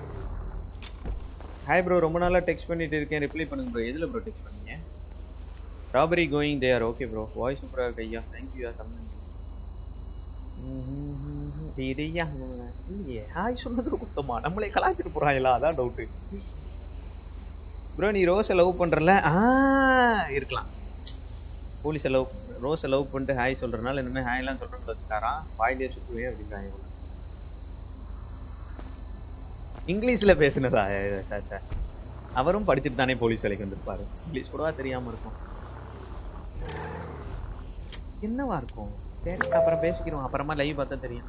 hi bro ரொம்ப நாளா டெக்ஸ்ட் பண்ணிட்டு இருக்கேன் ரிப்ளை பண்ணுங்க ப்ரோ எதுல ப்ரோ டெக்ஸ்ட் பண்ணீங்க robbery going there okay bro voice சூப்பரா இருக்கு ஐயா தேங்க்யூ யா தமிழ் சரியா இல்லையே ஹாய் சொன்னது குத்தமா நம்மளே கலாச்சிட்டு போறாங்களா அதான் டவுட்டு ப்ரோ நீ ரோஸை லவ் பண்றல ஆ இருக்கலாம் போலீஸை லவ் ரோஸை லவ் பண்ணிட்டு ஹாய் சொல்றதுனால இனிமே ஹாய்லாம் சொல்றேன்னு வச்சுக்காரான் வாயிலே சுத்துவேன் அப்படின்றாங்க இவங்க. இங்கிலீஷ்ல பேசுனதா சார் சார் அவரும் படிச்சுட்டு தானே போலீஸ் வேலைக்கு வந்திருப்பாரு இங்கிலீஷ் கூடவா தெரியாம இருக்கும் என்னவா இருக்கும் சரி அப்புறம் பேசிக்கிறோம் அப்புறமா லைவ் பார்த்தா தெரியும்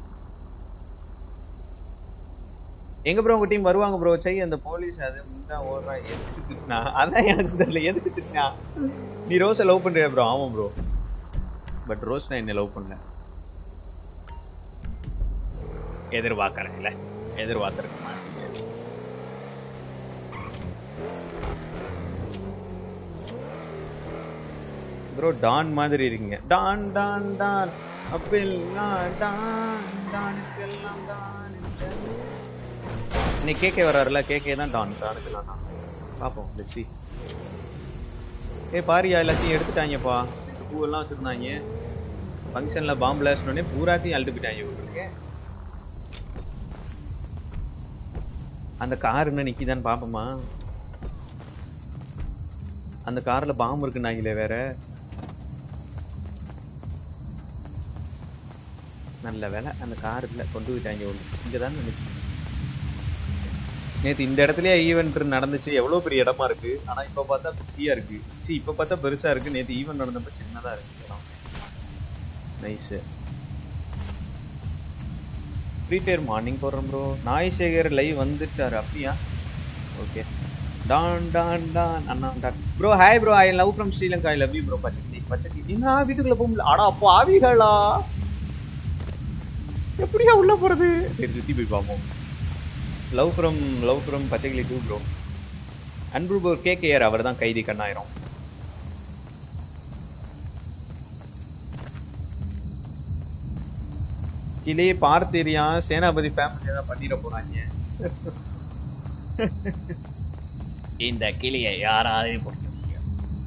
எங்க ப்ரோ உங்க டீம் வருவாங்க ப்ரோ சை அந்த போலீஸ் அது தான் ஓடுறா எதுக்கு திட்டினா அதான் எனக்கு தெரியல எதுக்கு திட்டினா நீ ரோஸை லவ் பண்றியா ப்ரோ ஆமா ப்ரோ பட் ரோஸ் நான் என்ன லவ் பண்ணல எதிர்பார்க்கறேன்ல எதிர்பார்த்திருக்க மாட்டீங்க ப்ரோ டான் மாதிரி இருக்கீங்க டான் டான் டான் அப்பெல்லாம் டான் டானுக்கெல்லாம் டான் இன்னைக்கு கேகே வர்றாருல கேகே தான் டான் டானுக்கெல்லாம் டான் பார்ப்போம் லெட்ஸி ஏய் பாரியா எல்லாத்தையும் எடுத்துட்டாங்கப்பா இந்த பூவெல்லாம் வச்சிருந்தாங்க ஃபங்க்ஷனில் பாம்பு பிளாஸ்ட் பூராத்தையும் அழுட்டு போயிட்டாங்க உங்களுக்கு அந்த கார் என்ன நிக்கிதான்னு பாப்போமா அந்த கார்ல பாம்பு இருக்குன்னாங்களே வேற நல்ல வேலை அந்த கார் இல்ல கொண்டு போயிட்டாங்க ஒண்ணு இங்கதான் நினைச்சு நேத்து இந்த இடத்துலயே ஈவென்ட் நடந்துச்சு எவ்வளவு பெரிய இடமா இருக்கு ஆனா இப்ப பார்த்தா குட்டியா இருக்கு சி இப்ப பார்த்தா பெருசா இருக்கு நேத்து ஈவென்ட் நடந்தப்ப சின்னதா இருக்கு நைஸ் ஃப்ரீ ஃபயர் மார்னிங் போடுறோம் ப்ரோ நாய் சேகர் லைவ் வந்துட்டாரு அப்படியா ஓகே டான் டான் டான் அண்ணா don bro hi bro I love from Sri Lanka I love you bro பச்சை பச்சை என்ன வீட்டுக்குள்ள போக முடியல அடா அப்போ ஆவிகளா எப்படியா உள்ள போறது சரி சுத்தி போய் பார்ப்போம் லவ் ஃப்ரம் லவ் ஃப்ரம் பச்சைக்கிளி டூ ப்ரோ அன்பு ப்ரோ கேகேஆர் அவர் தான் கைதி கண்ணாயிரம் கிளி பார்த்தீரியா சேனாபதி ஃபேமிலி தான் பண்ணிட போறாங்க இந்த கிளியை யாராவது பிடிக்க முடியும்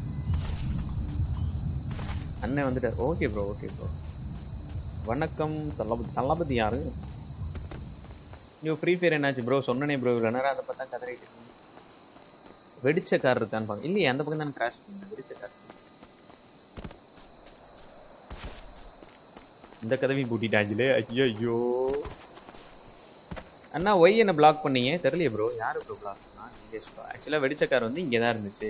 அண்ணன் வந்துட்டார் ஓகே ப்ரோ ஓகே ப்ரோ வணக்கம் தளபதி தளபதி யாரு நீ ஃப்ரீ ஃபயர் என்னாச்சு ப்ரோ சொன்னனே ப்ரோ இவ்வளோ நேரம் அதை பார்த்தா கதறிட்டு இருக்கீங்க. வெடிச்ச கார் இருக்கான்னு பாங்க இல்லையே அந்த பக்கம் தான் கிராஷ் பண்ணேன் வெடிச்ச கார் இந்த கதவையும் பூட்டிட்டாங்களே ஐயோ ஐயோ அண்ணா ஒய் என்ன பிளாக் பண்ணீங்க தெரியலையே ப்ரோ யாரு ப்ரோ பிளாக் பண்ணா நீங்க ஆக்சுவலா வெடிச்ச கார் வந்து இங்கே தான் இருந்துச்சு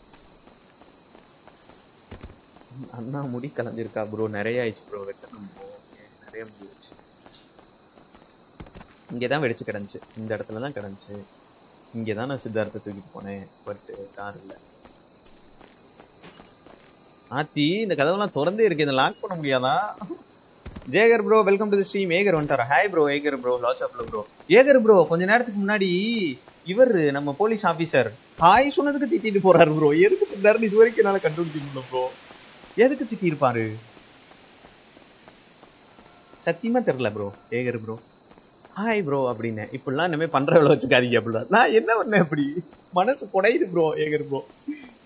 ம், அண்ணா முடி கலைஞ்சிருக்கா ப்ரோ நிறைய ஆயிடுச்சு ப்ரோ வெட்டணும் ப்ரோ நிறைய முடி வச்சு இங்கே தான் வெடிச்சு கிடந்துச்சு இந்த இடத்துல தான் கிடந்துச்சு இங்கே தான் நான் சித்தார்த்தை தூக்கிட்டு போனேன் பட் கார் இல்லை ஆத்தி இந்த கதவெல்லாம் திறந்தே இருக்கு இதை லாக் பண்ண முடியாதா ஜேகர் bro welcome to the stream ஏகர் வந்துட்டாரா ஹாய் ப்ரோ ஏகர் ப்ரோ லாட்ஸ் ஆஃப் ப்ரோ ஏகர் ப்ரோ கொஞ்ச நேரத்துக்கு முன்னாடி இவர் நம்ம போலீஸ் ஆபீசர் ஹாய் சொன்னதுக்கு திட்டிட்டு போறாரு ப்ரோ எதுக்கு திட்டாருன்னு இது வரைக்கும் என்னால கண்டுபிடிக்க முடியல ப்ரோ எதுக்கு திட்டி இருப்பாரு சத்தியமா தெரியல ப்ரோ ஏகர் ப்ரோ ஹாய் ப்ரோ அப்படின்னு இப்படிலாம் இனிமே பண்றவள வச்சுக்காதீங்க அப்படிலாம் நான் என்ன பண்ணேன் அப்படி மனசு குடையுது ப்ரோ ஏகர் ப்ரோ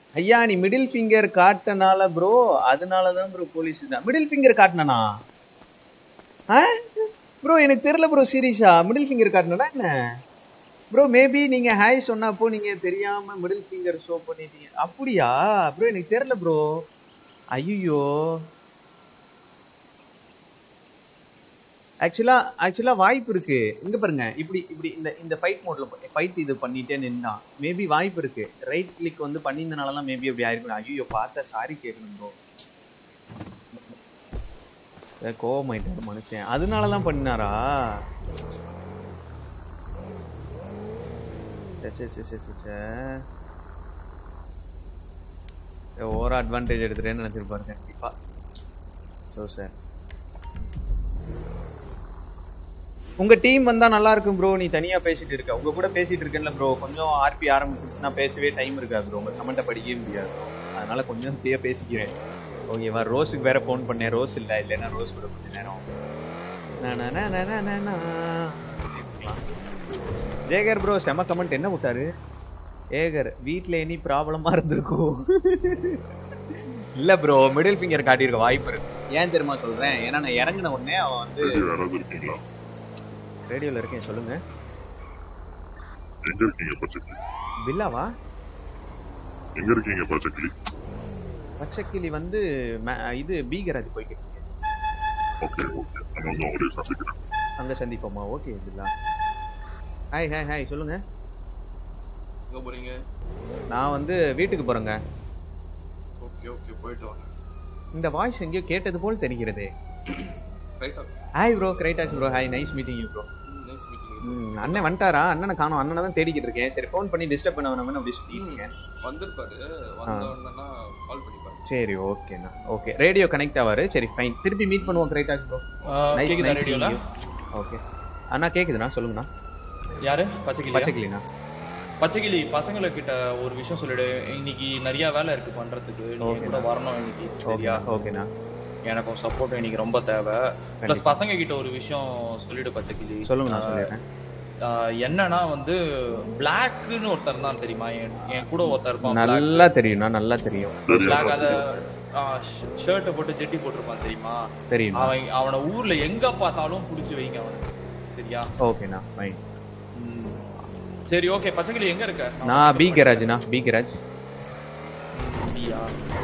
ஐயா நீ மிடில் ஃபிங்கர் காட்டனால ப்ரோ அதனால தான் ப்ரோ போலீஸ் தான் மிடில் ஃபிங்கர் காட்டினா ஆ ப்ரோ எனக்கு தெரியல ப்ரோ சீரியஸா மிடில் ஃபிங்கர் காட்டினா என்ன ப்ரோ மேபி நீங்க ஹாய் சொன்னப்போ நீங்க தெரியாம மிடில் ஃபிங்கர் ஷோ பண்ணிட்டீங்க அப்படியா ப்ரோ எனக்கு தெரியல ப்ரோ ஐயோ ஆக்சுவலா ஆக்சுவலா வாய்ப்பு இருக்கு இங்க பாருங்க இப்படி இப்படி இந்த இந்த ஃபைட் மோட்ல ஃபைட் இது பண்ணிட்டே நின்னா மேபி வாய்ப்பு இருக்கு ரைட் கிளிக் வந்து பண்ணியிருந்தனால தான் மேபி அப்படி ஆயிருக்கும் ஐயோ பார்த்தா சாரி கேட்கணும் ப்ரோ கோவமாயிட்டாரு மனுஷன் அதனால தான் பண்ணினாரா சே சே சே சே சே சே ஓர அட்வான்டேஜ் எடுத்துட்டேன்னு நினைச்சிருப்பாரு கண்டிப்பா ஸோ சார் உங்க டீம் வந்தா நல்லா இருக்கும் ப்ரோ நீ தனியா பேசிட்டு இருக்க உங்க கூட பேசிட்டு இருக்கேன்ல ப்ரோ கொஞ்சம் ஆர்பி ஆரம்பிச்சிருச்சுன்னா பேசவே டைம் இருக்காது ப்ரோ உங்க கமெண்ட்டை படிக்கவே முடியாது bro. அதனால கொஞ்சம் ஃப்ரீயா பேசிக்கிறேன் ஓகேவா ரோஸுக்கு வேற ஃபோன் பண்ணேன் ரோஸ் இல்ல இல்லைன்னா ரோஸ் கூட கொஞ்ச நேரம் நா, நா, நா, நா, நா, நா, நா. இருக்கலாம். ஜேகர் ப்ரோ செம கமெண்ட் என்ன விட்டாரு ஏகர் வீட்ல எனி ப்ராப்ளமா இருந்திருக்கும் இல்ல ப்ரோ மிடில் ஃபிங்கர் காட்டியிருக்க வாய்ப்பு இருக்கு ஏன் தெரியுமா சொல்றேன் ஏன்னா நான் இறங்கின உடனே அவன் வந்து யாராவது இருக்கீங்களா ரேடியோல இருக்கேன் சொல்லுங்க எங்க இருக்கீங்க பச்சைக்கிளி பில்லாவா எங்க இருக்கீங்க பச்சைக்கிளி பச்சைக்கிளி வந்து ம- இது பி கராஜ் போய்க்கிட்டு இருக்கேன். ஓகே ஓகே நான் வந்து உங்களே சந்திக்கிறேன் அங்க சந்திப்போமா okay Billa hi hi hi சொல்லுங்க எங்க போறீங்க நான் வந்து வீட்டுக்கு போறேங்க ஓகே ஓகே போயிட்டு வாங்க இந்த வாய்ஸ் எங்கேயோ கேட்டது போல் தெரிகிறது ரைட் ஆக்ஸ் ஹாய் ப்ரோ கிரைட்டாஸ் bro hi nice meeting you bro nice meeting அண்ணன் வந்துட்டாரா அண்ணனை காணோம் அண்ணனை தான் தேடிக்கிட்டு இருக்கேன் சரி ஃபோன் பண்ணி டிஸ்டர்ப் பண்ண வேணாம்னு அப்படி சொல்லிட்டு இருக்கேன் வந்திருப்பாரு வந்த உடனே கால் பண்ணி பாருங்க சரி ஓகேண்ணா ஓகே ரேடியோ கனெக்ட் ஆவாரு சரி ஃபைன் திருப்பி மீட் பண்ணுவோம் கிரைட்டாஸ் ப்ரோ நைஸ் கேக்குதா நைஸ் ரேடியோல ஓகே அண்ணா கேக்குதுண்ணா சொல்லுங்கண்ணா யாரு பச்சைக்கிளி பச்சைக்கிளிண்ணா பச்சைக்கிளி பசங்களை கிட்ட ஒரு விஷயம் சொல்லிடு இன்னைக்கு நிறைய வேலை இருக்கு பண்றதுக்கு நீ என் கூட வரணும் இன்னைக்கு சரியா ஓகே ஓகேண்ணா எனக்கும் சப்போர்ட் இன்னைக்கு ரொம்ப தேவை ப்ளஸ் பசங்க கிட்ட ஒரு விஷயம் சொல்லிடு பச்சைக்கிளி சொல்லுங்க நான் ஆஹ், சொல்லிடுறேன் ஆஹ், என்னன்னா வந்து பிளாக்னு ஒருத்தர் தான் தெரியுமா என் என் கூட ஒருத்தர் இருப்பான் black. நல்லா தெரியும்ண்ணா நல்லா தெரியும் பிளாக் அத ஷர்ட்டை போட்டு செட்டி போட்டிருப்பான் தெரியுமா தெரியும் அவன் அவனை ஊர்ல எங்க பார்த்தாலும் புடிச்சு வைங்க அவனை சரியா ஓகேண்ணா ஃபைன் ம். சரி ஓகே பச்சைக்கிளி எங்க இருக்க நான் பி கராஜ்ண்ணா பி கராஜ் பியா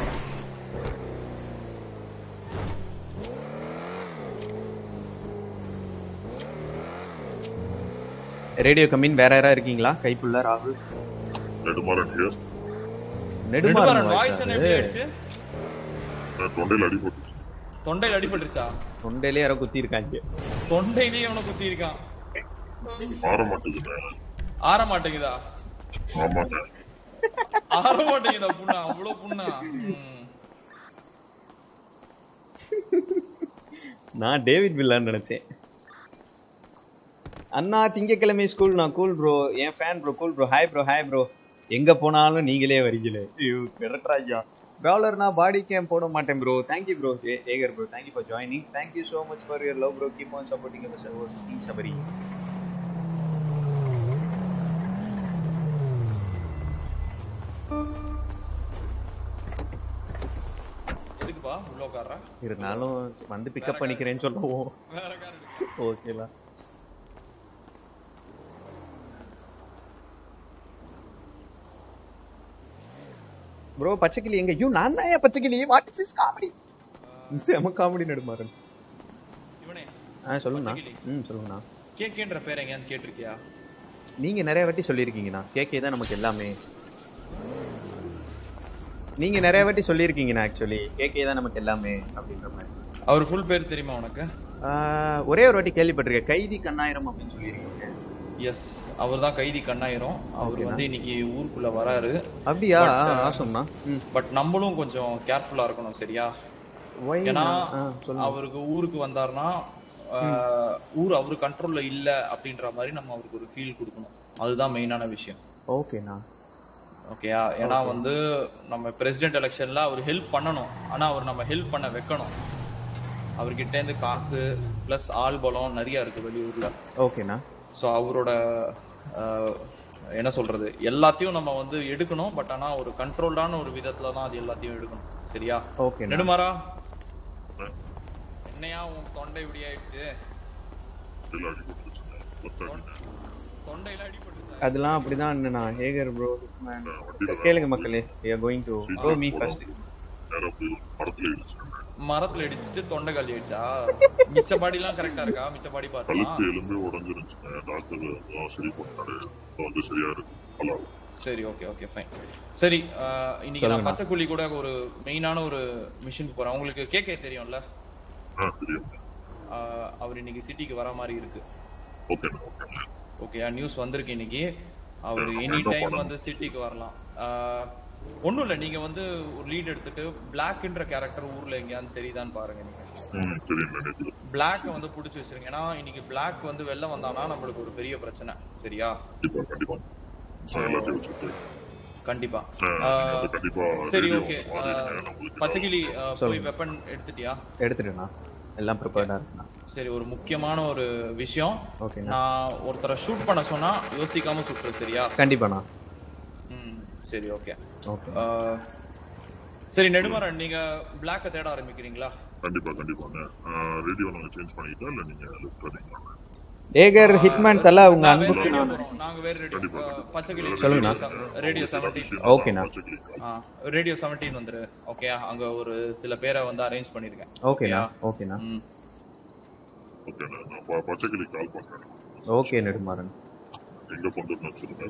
ரேடியோ கம்மின் வேற யாரா இருக்கீங்களா கைப்புள்ள ராகுல் Nedumaran here Nedumaran Nedumaran voice voice என்ன எப்படி ஆயிடுச்சு தொண்டையில் அடிபட்டுச்சு தொண்டையில அடிபட்டுருச்சா தொண்டையிலே யாரோ குத்தி இருக்காங்க தொண்டையிலேயே அவனை குத்தி இருக்கான் மாற மாட்டேங்குது ஆற மாட்டேங்குதா ஆமாங்க ஆற மாட்டேங்குதா புண்ணா அவ்வளவு புண்ணா ம். நான் டேவிட் வில்லான்னு நினைச்சேன் அண்ணா திங்கக்கிழமை ஸ்கூல் நான் கூல் ப்ரோ என் fan bro cool bro hi bro hi bro எங்க போனாலும் நீங்களே வரீங்களே ஐயோ கரெக்டா ப்ராலர் நான் பாடி கேம் போட மாட்டேன் ப்ரோ தேங்க்யூ ப்ரோ ஏகர் bro thank you for joining thank you so much for your love bro keep on supporting our server king Sabari எதுக்குப்பா உள்ள உட்கார்ற இருந்தாலும் வந்து பிக்கப் பண்ணிக்கிறேன்னு சொல்லுவோம் வேற கார் ஓகேலா ப்ரோ பச்சைக்கிளி எங்க ஐயோ நான் தான் ஏன் பச்சைக்கிளி வாட் இஸ் இஸ் காமெடி செம காமெடி நடுமாறன் இவனே ஆ சொல்லுங்கண்ணா பச்சைக்கிளி. ம் சொல்லுங்கண்ணா கேக்கேன்ற பேர் எங்கேயாவது கேட்டிருக்கியா நீங்க நிறைய வாட்டி சொல்லியிருக்கீங்கண்ணா கேக்கே தான் நமக்கு எல்லாமே நீங்க நிறைய வாட்டி சொல்லியிருக்கீங்கண்ணா ஆக்சுவலி கேக்கே தான் நமக்கு எல்லாமே அப்படின்ற மாதிரி அவர் ஃபுல் பேர் தெரியுமா உனக்கு ஆ, ஒரே ஒரு வாட்டி கேள்விப்பட்டிருக்கேன் கைதி கண்ணாயிரம் அப்படின்னு சொல்லியிருக்கீங்க எஸ் அவர் தான் கைதி கண்ணாயிரம் அவர் ஓகேண்ணா. வந்து இன்னைக்கு ஊருக்குள்ள வராரு அப்படியா But, uh, ஆசம்ண்ணா ம் பட் நம்மளும் கொஞ்சம் கேர்ஃபுல்லா இருக்கணும் சரியா Why ஏன்னா ஆ, சொல்லுங்க. அவருக்கு ஊருக்கு வந்தாருன்னா ஆஹ், ஊர் அவரு கண்ட்ரோல்ல இல்ல அப்படின்ற மாதிரி நம்ம அவருக்கு ஒரு ஃபீல் கொடுக்கணும் அதுதான் மெயினான விஷயம் ஓகேண்ணா ஓகேயா ஏன்னா Okay. வந்து நம்ம பிரசிடென்ட் எலெக்ஷன்ல அவர் ஹெல்ப் பண்ணணும் ஆனா அவர் நம்ம ஹெல்ப் பண்ண வைக்கணும் அவர்கிட்ட இருந்து காசு பிளஸ் ஆள் பலம் நிறைய இருக்கு வெளியூர்ல ஓகேண்ணா ஸோ அவரோட ஆஹ், என்ன சொல்றது எல்லாத்தையும் நம்ம வந்து எடுக்கணும் பட் ஆனா ஒரு கண்ட்ரோல்டான ஒரு விதத்துல தான் அது எல்லாத்தையும் எடுக்கணும் சரியா ஓகே நெடுமாறா என்னையா உன் தொண்டை இப்படி ஆயிடுச்சு தொண்டையில அடிபட்டுருச்சுங்க கொத்தாடிங்க தொண்டையில அடிபட்டுச்சா அதெல்லாம் அப்படிதான் நான் ஹேகர் ப்ரோ வண்டியில கேளுங்க மக்களே we are going to go me first நேரா போய் மரத்துல இடிச்சுங்க மரத்துல இடிச்சிட்டு தொண்டை காலி ஆயிடுச்சா மிச்ச பாடி எல்லாம் கரெக்டா இருக்கா மிச்ச பாடி கழுத்து பார்ட்ஸ்லாம் எலும்பே உடஞ்சிருந்துச்சுங்க டாக்டர் அதான் சரி பண்ணாரு இப்ப வந்து சரியா இருக்கு நல்லா இருக்கு சரி ஓகே ஓகே ஃபைன் சரி ஆஹ், இன்னைக்கு நான் சொல்லுங்க. பச்சைக்குழி கூட ஒரு மெயினான ஒரு மிஷின் போறேன் உங்களுக்கு கேகே தெரியும்ல ஆ தெரியும் ஆஹ், அவர் இன்னைக்கு சிட்டிக்கு வர மாதிரி இருக்கு ஓகேண்ணா ஓகேண்ணா ஓகே நியூஸ் வந்திருக்கு இன்னைக்கு அவர் ஆமா, எனி என்ன டைம் பண்ணணும்? வந்து சிட்டிக்கு வரலாம் ஆஹ், ஒண்ணும் இல்ல நீங்க வந்து ஒரு லீட் எடுத்துட்டு பிளாக்ன்ற கேரக்டர் ஊர்ல எங்கேயாவது தெரியுதான்னு பாருங்க நீங்க ம் தெரியும் நேற்று பிளாக் வந்து புடிச்சு வச்சிருங்க ஏன்னா இன்னைக்கு பிளாக் வந்து வெளில வந்தானா நம்மளுக்கு ஒரு பெரிய பிரச்சனை சரியா கண்டிப்பா கண்டிப்பா So, எல்லாத்தையும் வச்சுட்டு கண்டிப்பா ஆ, ஆஹ், அது கண்டிப்பா சரி radio ஓகே வாங்கிடுங்க. நம்மளுக்கு பச்சைக்கிளி ஆஹ், போய் சொல்லுங்க. வெப்பன் எடுத்துட்டியா எடுத்துட்டேண்ணா எல்லாம் ப்ரிப்பேர்டா இருக்குண்ணா சரி ஒரு முக்கியமான ஒரு விஷயம் ஓகேண்ணா நான் ஒருத்தரை ஷூட் பண்ண சொன்னா யோசிக்காம சுட்டுரு சரியா கண்டிப்பாண்ணா ம் சரி ஓகே ஓகே சரி நெடுமரன் நீங்க பிளாக்க தேட ஆரம்பிக்கிறீங்களா கண்டிப்பா கண்டிப்பாங்க ரேடியோ நாங்க சேஞ்ச் பண்ணிட்டோம் இல்ல நீங்க லெஃப்ட் வரீங்களா ஏகர் ஹிட்மேன் தல உங்க நாங்க வேற அன்புக்கு radio நான் போறோம். நாங்க வேற ரேடியோ கண்டிப்பா. பச்சைக்கிளி சொல்லுங்கண்ணா. ரேடியோ செவன்டீன் ஓகேண்ணா. ரேடியோ செவன்டீன் வந்துரு ஓகே அங்க ஒரு சில பேரை வந்து அரேஞ்ச் பண்ணிருக்கேன் ஓகேண்ணா ஓகேண்ணா ம் ஓகேண்ணா நான் ப- பச்சைக்கிளி கால் பண்றேன் ஓகே நெடுமாறன் எங்க கொண்டு வந்து வச்சிருங்க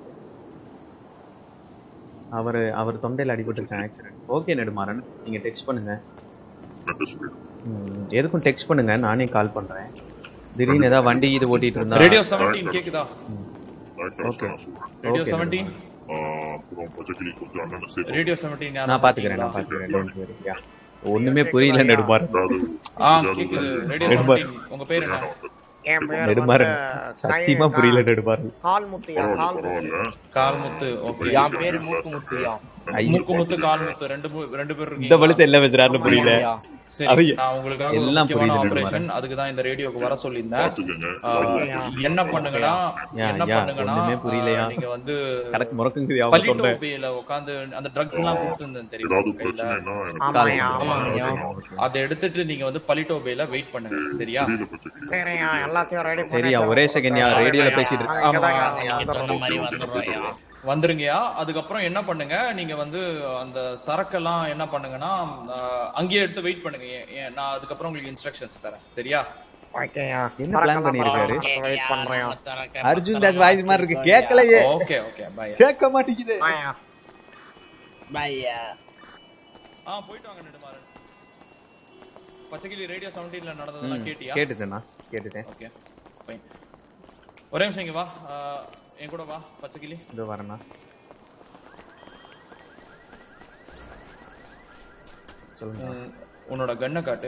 அவர் அவர் தொண்டையில் அடிபட்டுருச்சு ஆக்சிடென்ட் ஓகே நெடுமாறன் நீங்க டெக்ஸ்ட் பண்ணுங்க நன்றி சொல்லிடுங்க ம், எதுக்கும் டெக்ஸ்ட் பண்ணுங்க நானே கால் பண்றேன் திடீர்னு ஏதாவது வண்டி இது ஓட்டிட்டு இருந்தா ரேடியோ செவன்டீன் கேக்குதா டாக்டர் Okay. நான் சொல்றேன் ரேடியோ Okay, செவன்டீன் ஆ, அப்புறம் பச்சைக்கிளி கொஞ்சம் அண்ணன் சேர்த்து ரேடியோ செவன்டீன் நான் பாத்துக்கிறேன் நான் பாத்துக்கிறேன் டோன்ட் வரி யா ஒண்ணுமே புரியல நெடுமாறன் அதாவது ஆ கேக்குது ரேடியோ செவன்டீன் உங்க பேர் என்ன என் பேர் நெடுமாறன் வந்து சத்தியமா கை- புரியல நெடுமாறன் கால்முத்தியா பரவாயில்ல கால்முத்தி பரவாயில்ல கால்முத்து ஓகே என் பேரு மூக்குமுத்தியா ஐயோ மூக்குமுத்து கால்முத்து ரெண்டு மு- ரெண்டு பேர் இந்த இருக்கீங்க மனுஷன் என்ன பேசுறாருன்னு புரியல சரி அவைய- நான் உங்களுக்காக ஒரு எல்லாம் முக்கியமான புரியுது ஆபரேஷன் அதுக்கு தான் இந்த ரேடியோக்கு வர சொல்லியிருந்தேன் பாத்துக்கங்க ஆ, என்ன பண்ணுங்கன்னா யா, என்ன யா, பண்ணுங்கன்னா ஒண்ணுமே புரியலையா? ஆ, நீங்க வந்து கரெக்ட் முறக்குங்குது அவங்க தொண்டை பள்ளிட்டோபியில உட்காந்து அந்த ட்ரக்ஸ் எல்லாம் கொடுத்துருந்தேன் தெரியுமா ஏதாவது உங்க கையில பிரச்சனைனா எனக்கு ஆமாய்யா ஆமாங்கய்யா. அதை எடுத்துட்டு நீங்க வந்து பள்ளிட்டோபியில வெயிட் பண்ணுங்க சரியா தெரியல பச்சைக்கிளி சரியா எல்லாத்தையும் ரெடி சரியா ஒரே செகண்ட் யா ரேடியோல பேசிட்டு இருக்கேன் ஆமா. நீங்க சொன்ன மாதிரி வந்துடுறோம்யா வந்துருங்கயா அதுக்கப்புறம் என்ன பண்ணுங்க நீங்க வந்து அந்த சரக்கெல்லாம் என்ன பண்ணுங்கன்னா ஆ, அங்கேயே எடுத்து வெயிட் பண்ணுங்க ஏ- ஏ- நான் அதுக்கப்புறம் உங்களுக்கு இன்ஸ்ட்ரக்ஷன்ஸ் தரேன் சரியா ஓகேயா என்ன plan பண்ணிருக்காரு? வெயிட் பண்றேன் அர்ஜுன் தாஸ் வாய்ஸ் மாதிரி இருக்கு கேட்கலையே ஓகே ஓகே பை கேட்க மாட்டேங்குது பாயா பையா ஆ போயிட்டு வாங்க நெடுமாறன் பச்சைக்கிளி ரேடியோ செவன்டீன்ல நடந்ததெல்லாம் ம், கேட்டியா கேட்டுட்டேண்ணா கேட்டுட்டேன் ஓகே ஃபைன் ஒரே நிமிஷம் இங்க வா ஆ, என் கூட வா பச்சைக்கிளி இதோ வரேண்ணா சொல்லுங்க உன்- உன்னோட கன்னை காட்டு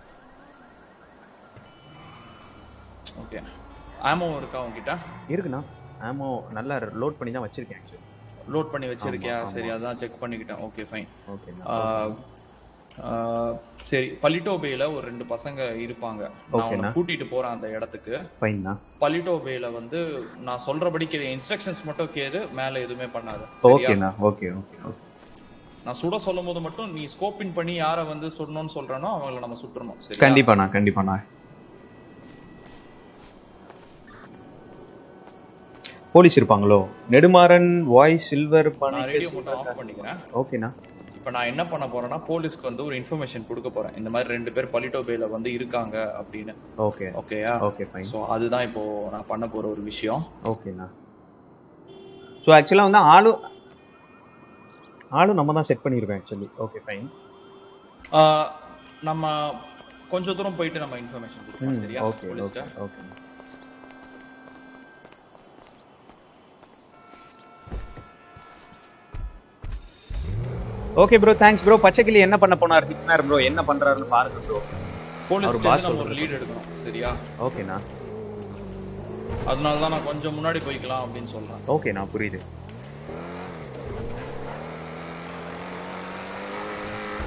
ஓகே ஆமோ இருக்கா உன்கிட்ட இருக்குண்ணா ஆமோ நல்லா லோட் பண்ணி தான் வச்சிருக்கேன் ஆக்சுவலி லோட் பண்ணி வச்சிருக்கியா ஆமா, சரி அதான் செக் பண்ணிக்கிட்டேன் ஓகே ஃபைன் ஓகேண்ணா சரி பலிட்டோபேல ஒரு ரெண்டு பசங்க இருப்பாங்க நான் உன்னை ஓகேண்ணா. கூட்டிட்டு போறேன் அந்த இடத்துக்கு ஃபைன்ண்ணா பலிட்டோபேல வந்து நான் சொல்றபடி கேளு இன்ஸ்ட்ரக்ஷன்ஸ் மட்டும் கேளு மேல எதுவுமே பண்ணாத சரியா ஓகேண்ணா ஓகே ஓகே ஓகே நான் சுட சொல்லும் போது மட்டும் நீ ஸ்கோப்பின் பண்ணி யாரை வந்து சுடணும்னு சொல்றனோ அவங்கள நம்ம சுட்டுறணும் சரி கண்டிப்பாண்ணா கண்டிப்பாண்ணா போலீஸ் இருப்பாங்களோ நெடுமாறன் வாய்ஸ் சில்வர் நான் ரேடியோ மட்டும் ஆஃப் பண்ணிக்கிறேன் ஓகேண்ணா இப்போ நான் என்ன பண்ண போறேன்னா போலீஸ்க்கு வந்து ஒரு இன்ஃபர்மேஷன் கொடுக்க போறேன் இந்த மாதிரி ரெண்டு பேர் பலிட்டோபேல வந்து இருக்காங்க அப்படின்னு ஓகே ஓகேயா ஓகே ஃபைன் ஸோ அதுதான் இப்போ நான் பண்ண போற ஒரு விஷயம் ஓகேண்ணா ஸோ ஆக்சுவலாக வந்து ஆளு ஆளும் நம்ம தான் செட் பண்ணியிருக்கோம் ஆக்சுவலி ஓகே ஃபைன் ஆஹ் நம்ம கொஞ்ச தூரம் போயிட்டு நம்ம இன்ஃபர்மேஷன் கொடுப்போம் ம் சரியா ஓகே ஓகே போலீஸ்ட்ட okay okay bro thanks bro பச்சைக்கிளி என்ன பண்ண போனார் ஹிட்மேர் ப்ரோ என்ன பண்றாருன்னு பாருங்க ப்ரோ போலீஸ்ல boss நம்ம ஒரு சொல்றது. லீட் எடுக்கணும் சரியா ஓகேண்ணா அதனால தான் நான் கொஞ்சம் முன்னாடி போய்க்கலாம் அப்படின்னு சொல்றேன் ஓகேண்ணா புரியுது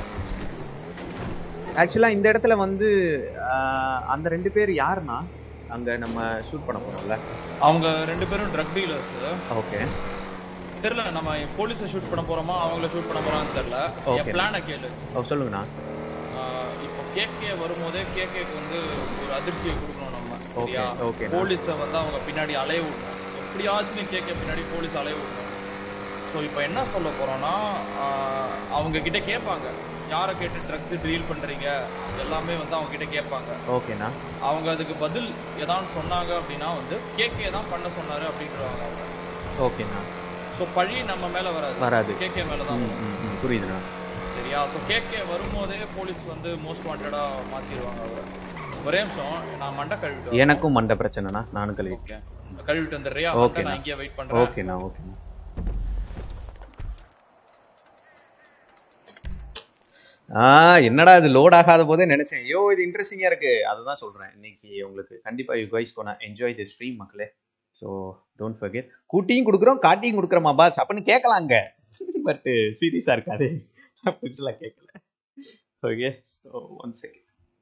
ஆக்சுவலா இந்த இடத்துல வந்து ஆஹ், அந்த ரெண்டு பேர் யாருன்னா அங்க நம்ம ஷூட் பண்ண போறோம்ல அவங்க ரெண்டு பேரும் ட்ரக் டீலர்ஸ் ஓகே தெரியல நம்ம போலீஸை ஷூட் பண்ண போறோமா அவங்கள ஷூட் பண்ண போறோம்னு தெரியல Okay. என் பிளானை கேளு ஓ சொல்லுங்கண்ணா ஆஹ் இப்போ கேகே வரும்போதே கேகேக்கு வந்து ஒரு அதிர்ச்சியை கொடுக்கணும் நம்ம சரியா okay, போலீஸை வந்து அவங்க பின்னாடி அலைய விடணும் எப்படியாச்சும் கேகே பின்னாடி போலீஸ் அலைய விடணும் ஸோ இப்போ என்ன சொல்ல போறோம்னா ஆஹ் அவங்க கிட்ட கேட்பாங்க யாரை கேட்டு ட்ரக்ஸ் டீல் பண்றீங்க எல்லாமே வந்து அவங்க கிட்ட கேட்பாங்க ஓகேண்ணா அவங்க அதுக்கு பதில் ஏதாவது சொன்னாங்க அப்படின்னா வந்து கேகே தான் பண்ண சொன்னாரு அப்படின்றவாங்க அவங்க ஓகேண்ணா ஸோ பழி நம்ம மேல வராது வராது. கேகே மேல தான் ம், வரும். ம், ம், புரியுதுண்ணா சரியா ஸோ கேகே வரும்போதே போலீஸ் வந்து மோஸ்ட் வாண்டடா மாத்திடுவாங்க அவரை ஒரே நிமிஷம் நான் மண்டை கழுவிட்டு வரேன். எனக்கும் மண்டை பிரச்சனைண்ணா நானும் கழுவி ஓகே கழுவிட்டு வந்துடுறியா ஓகேண்ணா. வந்து நான் இங்கே வெயிட் பண்றேன் ஓகேண்ணா ஓகேண்ணா ஆ என்னடா இது லோட் ஆகாத போதே நினைச்சேன் ஐயோ இது இன்ட்ரெஸ்டிங்கா இருக்கு அதுதான் சொல்றேன் இன்னைக்கு உங்களுக்கு கண்டிப்பா you guys gonna enjoy the stream மக்களே ஸோ டோன்ட் ஃபர்கெட் கூட்டியும் கொடுக்குறோம் காட்டியும் கொடுக்குறோமா பாஸ் அப்படின்னு கேட்கலாங்க பட் சீரியஸா இருக்காது அப்படின்ட்டுலாம் கேட்கல ஓகே ஸோ ஒன் செகண்ட்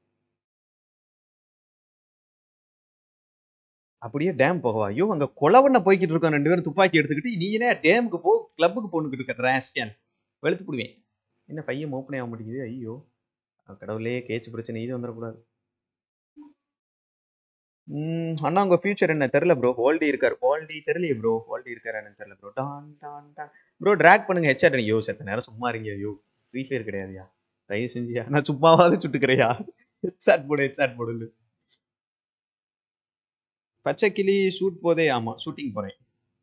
அப்படியே டேம் போகவா ஐயோ அங்க கொலவண்ண போய்கிட்டு இருக்கோம் ரெண்டு பேரும் துப்பாக்கி எடுத்துக்கிட்டு நீ என்ன டேமுக்கு போ கிளப்புக்கு போனுக்கிட்டு இருக்க ரேஸ்கேன் வெளுத்து போடுவேன் என்ன பையன் ஓப்பனே ஆக மாட்டேங்குது ஐயோ அஹ் கடவுளே கேச்சு பிரச்சனை இது வந்துடக்கூடாது ம் அண்ணா உங்க ஃபியூச்சர் என்ன தெரியல ப்ரோ ஹோல்டி இருக்காரு ஹோல்டி தெரியலையே ப்ரோ ஹோல்டி இருக்காரு என்னன்னு தெரியல bro don don don bro track பண்ணுங்க ஹெச்ஆர் ஐயோ செத்த நேரம் சும்மா இருங்க ஐயோ ஃப்ரீ ஃபயர் கிடையாதுயா தயவு செஞ்சியா நான் சும்மாவாவது சுட்டுக்கிறையா ஹெட்சாட் போடு ஹெட்சாட் போடு பச்சை கிளி ஷூட் போதே ஆமா ஷூட்டிங் போறேன்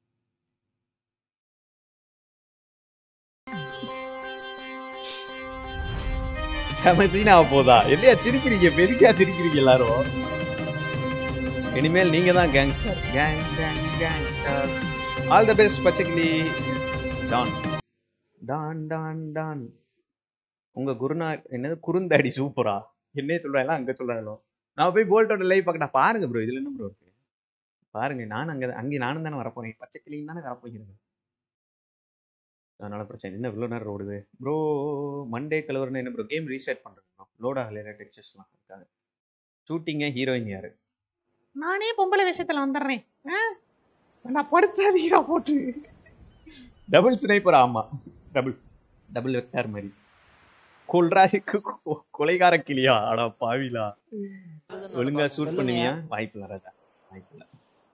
செம சீனாவ போதா இல்லையா சிரிக்கிறீங்க பெருக்கா சிரிக்கிறீங்க எல்லாரும் இனிமேல் நீங்க தான் gangster gang gang gangster all the best பச்சைக்கிளி டான் டான் டான் டான் உங்க குருநா என்னது குறுந்தாடி சூப்பரா என்னே சொல்றாங்களா அங்க சொல்றாங்களோ நான் போய் போல்ட்டோட லைவ் பார்க்கட்டா பாருங்க ப்ரோ இதுல என்ன ப்ரோ இருக்கு பாருங்க நானும் அங்க அங்கே நானும் தானே வரப்போறேன் பச்சை கிளியும் தானே வரப்போகிறேன் அதனால பிரச்சனை என்ன இவ்வளோ நேரம் ஓடுது ப்ரோ மண்டே கலவரன்னு என்ன ப்ரோ கேம் ரீசெட் பண்றேன் லோட் ஆகல டெக்ஸ்டர்ஸ்லாம் இருக்காங்க ஷூட்டிங்க ஹீரோயின் யாரு நானே பொம்பளை விஷயத்துல வந்துடுறேன் நான் படுத்தாதீரா போட்டு டபுள் ஸ்னைப்பர் ஆமா டபுள் டபுள் வெக்டார் மாதிரி கொல்ராஜுக்கு கொ- கொலைகார கிளியா அடா பாவிலா ஒழுங்கா ஷூட் பண்ணுவியா வாய்ப்பு வராதா வாய்ப்பு இல்ல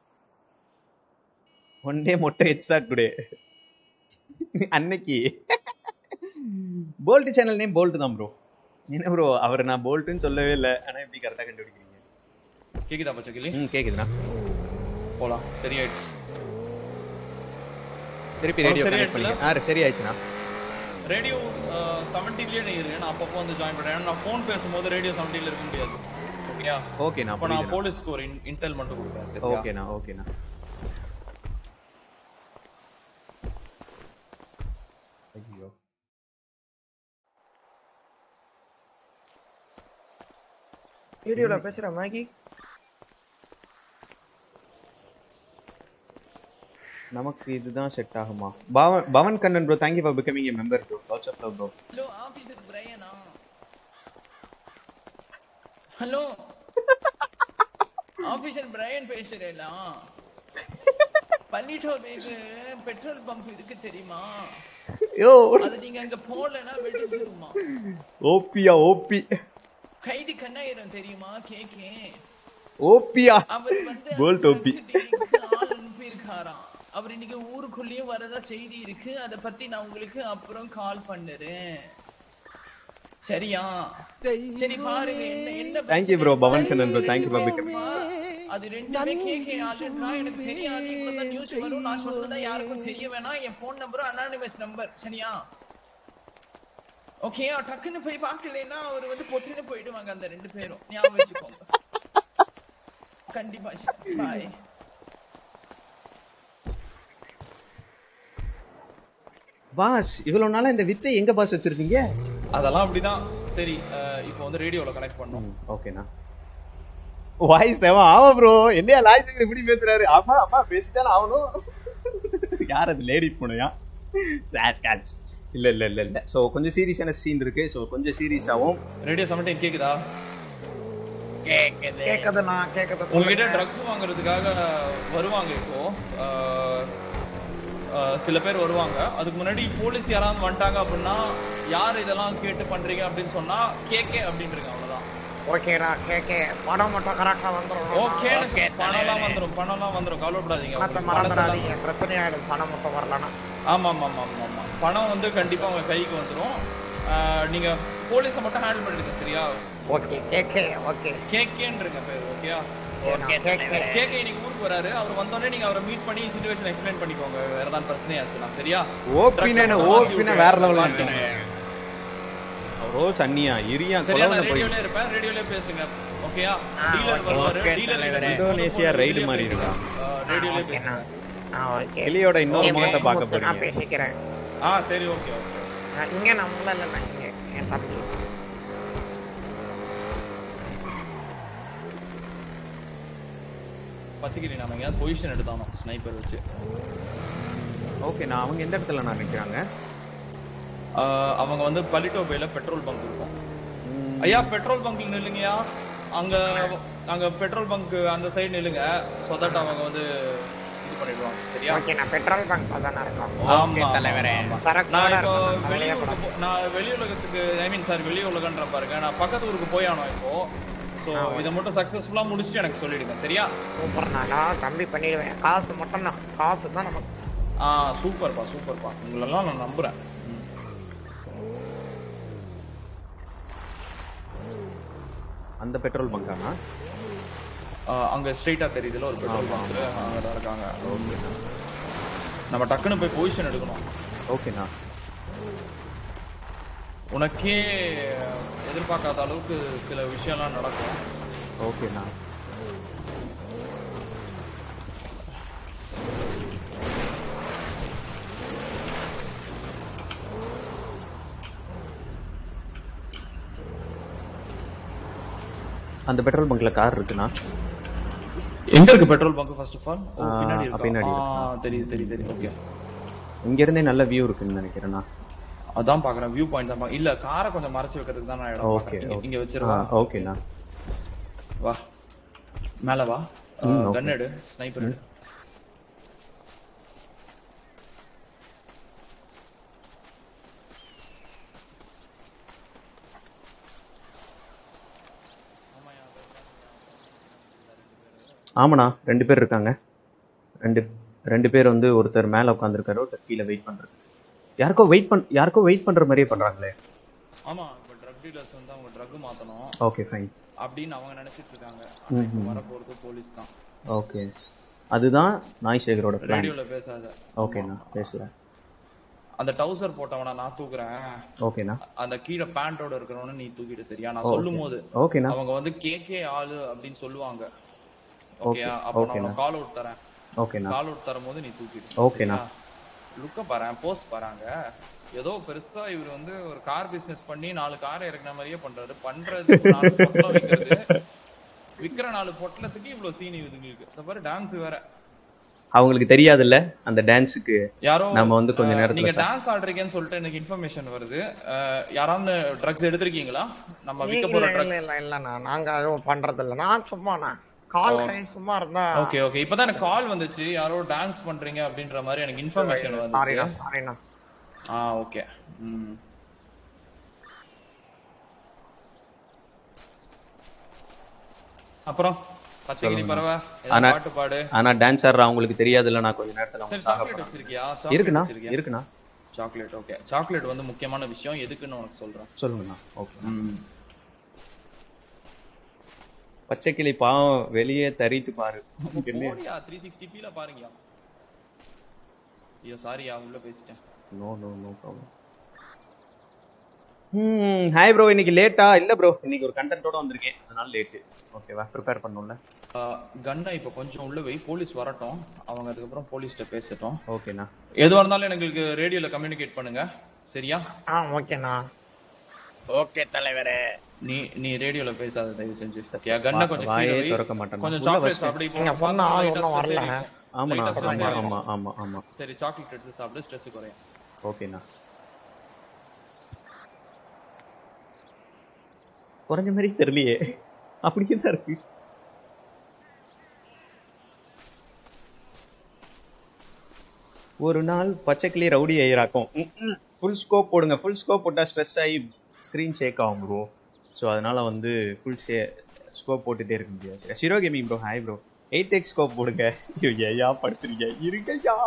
ஒன் டே மொட்டை ஹெட்ஷாட் டுடே அன்னைக்கு போல்ட் சேனல் நேம் போல்ட் தான் ப்ரோ என்ன ப்ரோ அவர் நான் போல்ட்னு சொல்லவே இல்லை ஆனா எப்படி கரெக்டா கண்டுபிடிக்கிறீங்க கேக்குதா பச்சைக்கிளி ம் கேக்குதுண்ணா போலாம் சரியாயிடுச்சு திருப்பி Oh, ரேடியோ சரி கனெக்ட் பண்ணி ஆயிடுச்சுல? ஆ சரி ஆயிடுச்சுண்ணா ரேடியோ செவன்டீன்லேயே நான் இருக்கேன் நான் அப்பப்போ வந்து ஜாயின் பண்ணுறேன் ஏன்னா நான் ஃபோன் பேசும்போது ரேடியோ செவன்டீன்ல இருக்க முடியாது ஓகேயா ஓகேண்ணா அப்போ நான் புரியுதுண்ணா. போலீஸ்க்கு ஒரு இன்டெல் மட்டும் கொடுக்குறேன் சரியா ஓகேண்ணா ஓகேண்ணா ஐயோ வீடியோல பேசுற மேகி நமக்கு இதுதான் செட் ஆகுமா Pavan Pavan Kannan bro thank you for becoming a member bro lots of love bro hello officer பிரையனா ஹலோ ஆபீசர் பிரையன் பேசுறேனா பன்னீர்செல்வம் பெட்ரோல் பம்ப் இருக்கு தெரியுமா யோ அது நீங்க அங்க போடலன்னா வெடிச்சிருமா ஓபியா ஓபி கைதி கண்ணாயிரம் தெரியுமா கேக்கே ஓபியா அவர் வந்து கோல்ட் ஓபி சிட்டிக்கு ஆள் அனுப்பியிருக்காராம் அவர் இன்னைக்கு ஊருக்குள்ளேயும் வரதா செய்தி இருக்கு அத பத்தி நான் உங்களுக்கு அப்புறம் கால் பண்ணுறேன் சரியா சரி பாருங்க என்ன என்ன Thank you bro, Pawan Kannan bro. Thank you for becoming- அது ரெண்டுமே கேகே ஆளுன்றா எனக்கு தெரியாது இவ்வளவுதான் நியூஸ் வரும் நான் சொல்றதா யாருக்கும் தெரிய வேணாம் என் போன் நம்பரும் அனானிமஸ் நம்பர் சரியா ஓகே டக்குன்னு போய் பார்க்கலைன்னா அவர் வந்து பொட்டுன்னு போயிடுவாங்க அந்த ரெண்டு பேரும் ஞாபகம் வச்சுக்கோங்க கண்டிப்பா பாய் பாஸ் இவ்வளவு நாளா இந்த வித்தை எங்க பாஸ் வச்சிருந்தீங்க அதெல்லாம் அப்படிதான் சரி அஹ், இப்போ வந்து ரேடியோல கனெக்ட் பண்ணோம் ஓகேண்ணா வாய்ஸ் அவன் ஆமா ப்ரோ என்னையா லாய்ஸ் இப்படி பேசுறாரு ஆமா ஆமா பேசிட்டாலும் ஆகணும் யார் அது லேடி போனையா ஸ்கிராச் ஸ்கிராச் இல்ல இல்ல இல்ல இல்ல சோ கொஞ்சம் சீரியஸான சீன் இருக்கு சோ கொஞ்சம் சீரியஸாவும் ரேடியோ செவன்டீன் கேக்குதா கேக்குதுண்ணா கேக்குது உங்ககிட்ட சொல்லுங்க. ட்ரக்ஸ் வாங்குறதுக்காக வருவாங்க இப்போ ஆஹ், ஆஹ், சில பேர் வருவாங்க அதுக்கு முன்னாடி போலீஸ் யாராவது வந்துட்டாங்க அப்படின்னா யார் இதெல்லாம் கேட்டு பண்றீங்க அப்படின்னு சொன்னா கேக்கே அப்படின்னு இருக்கு அவ்வளவுதான் ஓகேடா கேக்கே படம் மட்டும் கரெக்டா வந்துடும் ஓகே பணம்லாம் வந்துரும் பணம்லாம் வந்துரும் கவலைப்படாதீங்க பணத்தை உங்களுக்கு பணத்தெல்லாம் மறந்துடாதீங்க பிரச்சனை ஆயிடும் பணம் மட்டும் வரலன்னா ஆமா ஆமா ஆமா ஆமா ஆமா பணம் வந்து கண்டிப்பா உங்க கைக்கு வந்துரும் ஆஹ், நீங்க போலீஸை மட்டும் ஹேண்டில் பண்ணிடுங்க சரியா ஓகே கேக்கே ஓகே கேக்கேன்றங்க பேர் ஓகேயா ஓகே கேக்கே கேக்கே இன்னைக்கு ஊருக்கு வராரு அவர் வந்தோடனே நீங்க அவரை மீட் பண்ணி சுச்சுவேஷன் எக்ஸ்பிளைன் பண்ணிக்கோங்க வேற ஏதாவது பிரச்சனையாச்சுன்னா சரியா ஓபினா Drugs ஓபினா எல்லாம் வேற வாங்கி லெவல்ல விட்டு ரோஸ் அண்ணியா இரியா சரியா கொலவன நான் போய் ரேடியோல இருப்பேன் ரேடியோல பேசுங்க ஓகேயா டீலர் வருவாரு டீலர் இந்தோனேசியா ரைடு மாதிரி இருக்கா ரேடியோல பேசுங்க ஆ ஓகே எலியோட இன்னொரு ஓகே, முகத்தை பார்க்க முத்து, நான் போறீங்க பேசிக்கிறேன் ஆ சரி ஓகே ஓகே நான் இங்க நான் உள்ள இல்ல நான் இங்க என் தம்பி பச்சைக்கிரி நாம எங்கேயாவது பொசிஷன் எடுத்தானோ ஸ்னைப்பர் வச்சு ஓகே நான் அவங்க எந்த இடத்துல நான் நிக்கிறாங்க ஆஹ் அவங்க வந்து பலிட்டோபேல பெட்ரோல் பங்க் இருக்கும் ஐயா பெட்ரோல் பங்க்ல நில்லுங்கயா அங்க அங்க பெட்ரோல் பங்க் அந்த சைடு நில்லுங்க so that அவங்க வந்து இது பண்ணிடுவாங்க சரியா ஓகே நான் பெட்ரோல் பங்க் தான் இருக்கோம் ஆமா தலைவரே சரக்கு நான் கூட இப்போ இருக்கணும், வெளி நிறைய ஊருக்கு போ- நான் வெளி உலகத்துக்கு ஐ மீன் சார் வெளி உலகன்ற பாருங்க நான் பக்கத்து ஊருக்கு போய் ஆனோம் இப்போ ஸோ இதை மட்டும் சக்ஸஸ்ஃபுல்லா முடிச்சுட்டு எனக்கு சொல்லிடுங்க சரியா சூப்பர் நான் தம்பி பண்ணிடுவேன் காசு மட்டும் தான் காசு தான் நமக்கு ஆ சூப்பர்ப்பா சூப்பர்ப்பா உங்களெல்லாம் நான் நம்புறேன் ம். அந்த பெட்ரோல் பங்கானா ஆ, அங்க ஸ்ட்ரைட்டா தெரியுதுல ஒரு பெட்ரோல் பங்க் அங்க தான் இருக்காங்க நம்ம டக்குன்னு போய் பொசிஷன் எடுக்கணும் ஓகேண்ணா உனக்கே எதிர்பார்க்காத அளவுக்கு சில விஷயம்லாம் நடக்கும் ஓகேண்ணா அந்த பெட்ரோல் பங்க்ல கார் இருக்குண்ணா எங்க இருக்கு petrol bunk first of all ஆ, பின்னாடி பின்னாடி இருக்கு இருக்கு. ஆ தெரியுது தெரியுது தெரியுது ஓகே இங்க இருந்தே நல்ல வியூ இருக்குன்னு நினைக்கிறேண்ணா அதான் பாக்குறேன் வியூ பாயிண்ட் தான் பாக்க- இல்ல காரை கொஞ்சம் மறைச்சு வைக்கிறதுக்கு தான் நான் இடம் ஓகே பாக்குறேன். இங்க- ஓகே இங்க வச்சிருவா ஆ, ஓகேண்ணா வா மேல வா ம், ஓகே. கன் எடு ஸ்னைப்பர் எடு ஆமாண்ணா ரெண்டு பேர் இருக்காங்க ரெண்டு ரெண்டு பேர் வந்து ஒருத்தர் மேல உட்காந்துருக்காரு ஒருத்தர் கீழே வெயிட் பண்றது யாருக்கோ வெயிட் பண் யாருக்கோ வெயிட் பண்ற மாதிரியே பண்றாங்களே ஆமா இப்ப ட்ரக் டீலர்ஸ் வந்து அவங்க ட்ரக் மாத்தணும் ஓகே ஃபைன் அப்படின்னு அவங்க நினைச்சிட்டு இருக்காங்க ம், ஆனா ம். வர போறது போலீஸ் தான் ஓகே அதுதான் நாய் சேகரோட பிளான் ரேடியோல பேசாத ஓகேண்ணா பேசுறேன் அந்த டவுசர் போட்டவன நான் தூக்குறேன் ஓகேண்ணா அந்த கீழே பேண்டோட இருக்கிறவன நீ தூக்கிட்டு சரியா நான் ஓகே. சொல்லும் போது ஓகேண்ணா. அவங்க வந்து கேகே ஆளு அப்படின்னு சொல்லுவாங்க ஓகே, ஓகேயா அப்ப நான் ஓகேண்ணா. கால் அவுட் தரேன் ஓகேண்ணா. கால் அவுட் தரும்போது நீ தூக்கிடு ஓகேண்ணா. லுக்க பாரு போஸ்ட் பாருங்க ஏதோ பெருசா இவர் வந்து ஒரு கார் பிசினஸ் பண்ணி நாலு கார் இறக்குன மாதிரியே பண்றாரு பண்றது நாலு பொட்டலம் விக்கிறது விக்கிற நாலு பொட்டலத்துக்கு இவ்வளவு சீனி இதுங்களுக்கு இந்த பாரு டான்ஸ் வேற அவங்களுக்கு தெரியாதுல்ல அந்த டான்ஸுக்கு யாரோ நம்ம வந்து கொஞ்ச அஹ், நேரத்துல நீங்க சா- டான்ஸ் ஆடுறீங்கன்னு சொல்லிட்டு எனக்கு இன்ஃபர்மேஷன் வருது அஹ், யாராவது ட்ரக்ஸ் எடுத்திருக்கீங்களா நம்ம விற்க இல்ல போற இல்ல ட்ரக்ஸ் இல்ல இல்லண்ணா நாங்க அதுவும் பண்றது இல்ல நான் சும்மாண்ணா கால் ஓ. டைம் சும்மா இருந்தா ஓகே ஓகே இப்பதான் எனக்கு கால் வந்துச்சு யாரோ டான்ஸ் பண்றீங்க அப்படின்ற மாதிரி எனக்கு இன்ஃபர்மேஷன் வந்துச்சு சாரிண்ணா சாரிண்ணா ஆ ஓகே ம் அப்புறம் பச்சைக்கிளி சொல்லுங்க. பறவை ஆனா ஏதாவது பாட்டு பாடு ஆனா டான்ஸ் ஆடுற அவங்களுக்கு தெரியாதுல்ல நான் கொஞ்ச நேரத்துல அவங்க சரி சாக சாக்லேட் போறாங்க. வச்சிருக்கியா இருக்குண்ணா வச்சிருக்கியா? இருக்குண்ணா சாக்லேட் ஓகே சாக்லேட் வந்து முக்கியமான விஷயம் எதுக்குன்னு உனக்கு சொல்றேன் சொல்லுங்கண்ணா ஓகே ம் பச்சைக்கிளி பாவம் வெளியே தரித்து பாரு என்ன போடியா த்ரீ சிக்ஸ்டி பீல பாருங்கயா ஐயோ சாரியா உள்ள பேசிட்டேன் நோ நோ நோ ப்ராப்ளம் ம் ஹாய் ப்ரோ இன்னைக்கு லேட்டா இல்ல ப்ரோ இன்னைக்கு ஒரு கண்டென்ட்டோட வந்திருக்கேன் அதனால லேட்டு ஓகேவா ப்ரிப்பேர் பண்ணணும்ல கன்னை இப்போ கொஞ்சம் உள்ள வை போலீஸ் வரட்டும் அவங்க அதுக்கப்புறம் போலீஸ்கிட்ட பேசட்டும் ஓகேண்ணா எதுவா இருந்தாலும் எனக்கு ரேடியோல கம்யூனிகேட் பண்ணுங்க சரியா ஆ ஓகேண்ணா ஓகே தலைவரே நீ நீ ரேடியோல பேசாத தயவு செஞ்சு ஓகே கன்னை கொஞ்சம் வாயே கீழே வை. திறக்க மாட்டேன் கொஞ்சம் உள்ள சாக்லேட் வச்சு. சாப்பிடு இப்போ நீங்க உனக்கு சொன்ன ஆள் light ஆ ஒண்ணும் stress வரல. ஏறிக்கும். ஆமாண்ணா Light ஆ stress ஆமா ஏறிக்கும். ஆமா ஆமா ஆமா சரி சாக்லேட் எடுத்து சாப்பிடு ஸ்ட்ரெஸ் குறையும் ஓகேண்ணா குறைஞ்ச மாதிரி தெரியலையே அப்படியே தான் இருக்கு ஒரு நாள் பச்சைக்கிளி ரவுடி ஐயராக்கும் ஃபுல் ஸ்கோப் போடுங்க ஃபுல் ஸ்கோப் போட்டால் ஸ்ட்ரெஸ் ஆகி ஸ்க்ரீன் ஷேக் ஆகும் ப்ரோ ஸோ அதனால வந்து ஃபுல் ஷே ஸ்கோப் போட்டுட்டே இருக்க முடியாது Shiro gaming bro hi bro eight x scope போடுங்க ஐயோ ஏயா படுத்துறீங்க இருங்கய்யா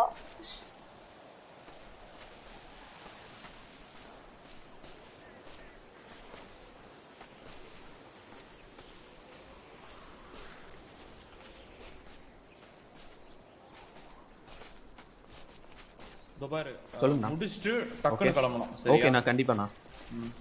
இதோ பாரு சொல்லுங்கண்ணா. முடிச்சுட்டு டக்குன்னு Okay. கிளம்பணும் ஓகே சரியா நான் கண்டிப்பாண்ணா ம்.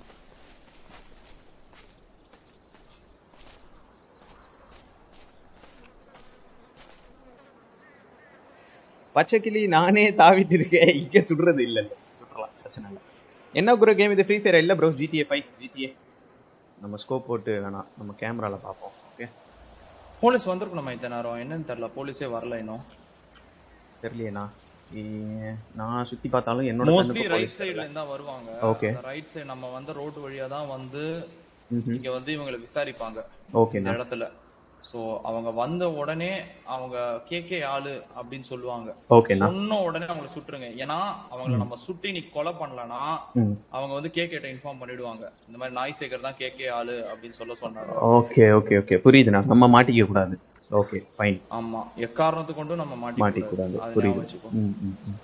பச்சைக்கிளி நானே தாவிட்டு இருக்கேன் இங்க சுடுறது இல்ல இல்ல சுடலாம் பிரச்சனை இல்லை என்ன குரு கேம் இது ஃப்ரீ ஃபயர் இல்ல ப்ரோ ஜிடிஏ ஃபைவ் ஜிடிஏ நம்ம ஸ்கோப் போட்டு வேணாம் நம்ம கேமரால பார்ப்போம் ஓகே போலீஸ் வந்திருக்கணும் இத்தனை நேரம் என்னன்னு தெரியல போலீஸே வரல இன்னும் தெரியலையேண்ணா இ- நான் சுத்தி பார்த்தாலும் என்னோட மோஸ்ட்லி கண்ணுக்கு ரைட் police சைடுல தெரியல. இருந்தா வருவாங்க Okay. ரைட் சைடு நம்ம வந்த ரோடு வழியா தான் வந்து ம்ஹும். இங்க வந்து இவங்களை விசாரிப்பாங்க Okay இந்த ண்ணா. இடத்துல சோ அவங்க வந்த உடனே அவங்க கேகே ஆளு அப்படின்னு சொல்லுவாங்க Okay ண்ணா. சொன்ன உடனே அவங்கள சுட்டுருங்க ஏன்னா அவங்கள ம். நம்ம சுட்டி நீ கொலை பண்ணலனா ம். அவங்க வந்து கேகேட்ட இன்ஃபார்ம் பண்ணிடுவாங்க இந்த மாதிரி நாய் சேகர் தான் கேகே ஆளு அப்படின்னு சொல்ல சொன்னாங்க ஓகே ஓகே ஓகே புரியுதுண்ணா நம்ம மாட்டிக்க கூடாது ஓகே ஃபைன் ஆமா எக்காரணத்து கொண்டும் நம்ம மாட்டிக்க மாட்டிக்க கூடாது கூடாது புரியுது வச்சுக்கோ ம், ம், ம்.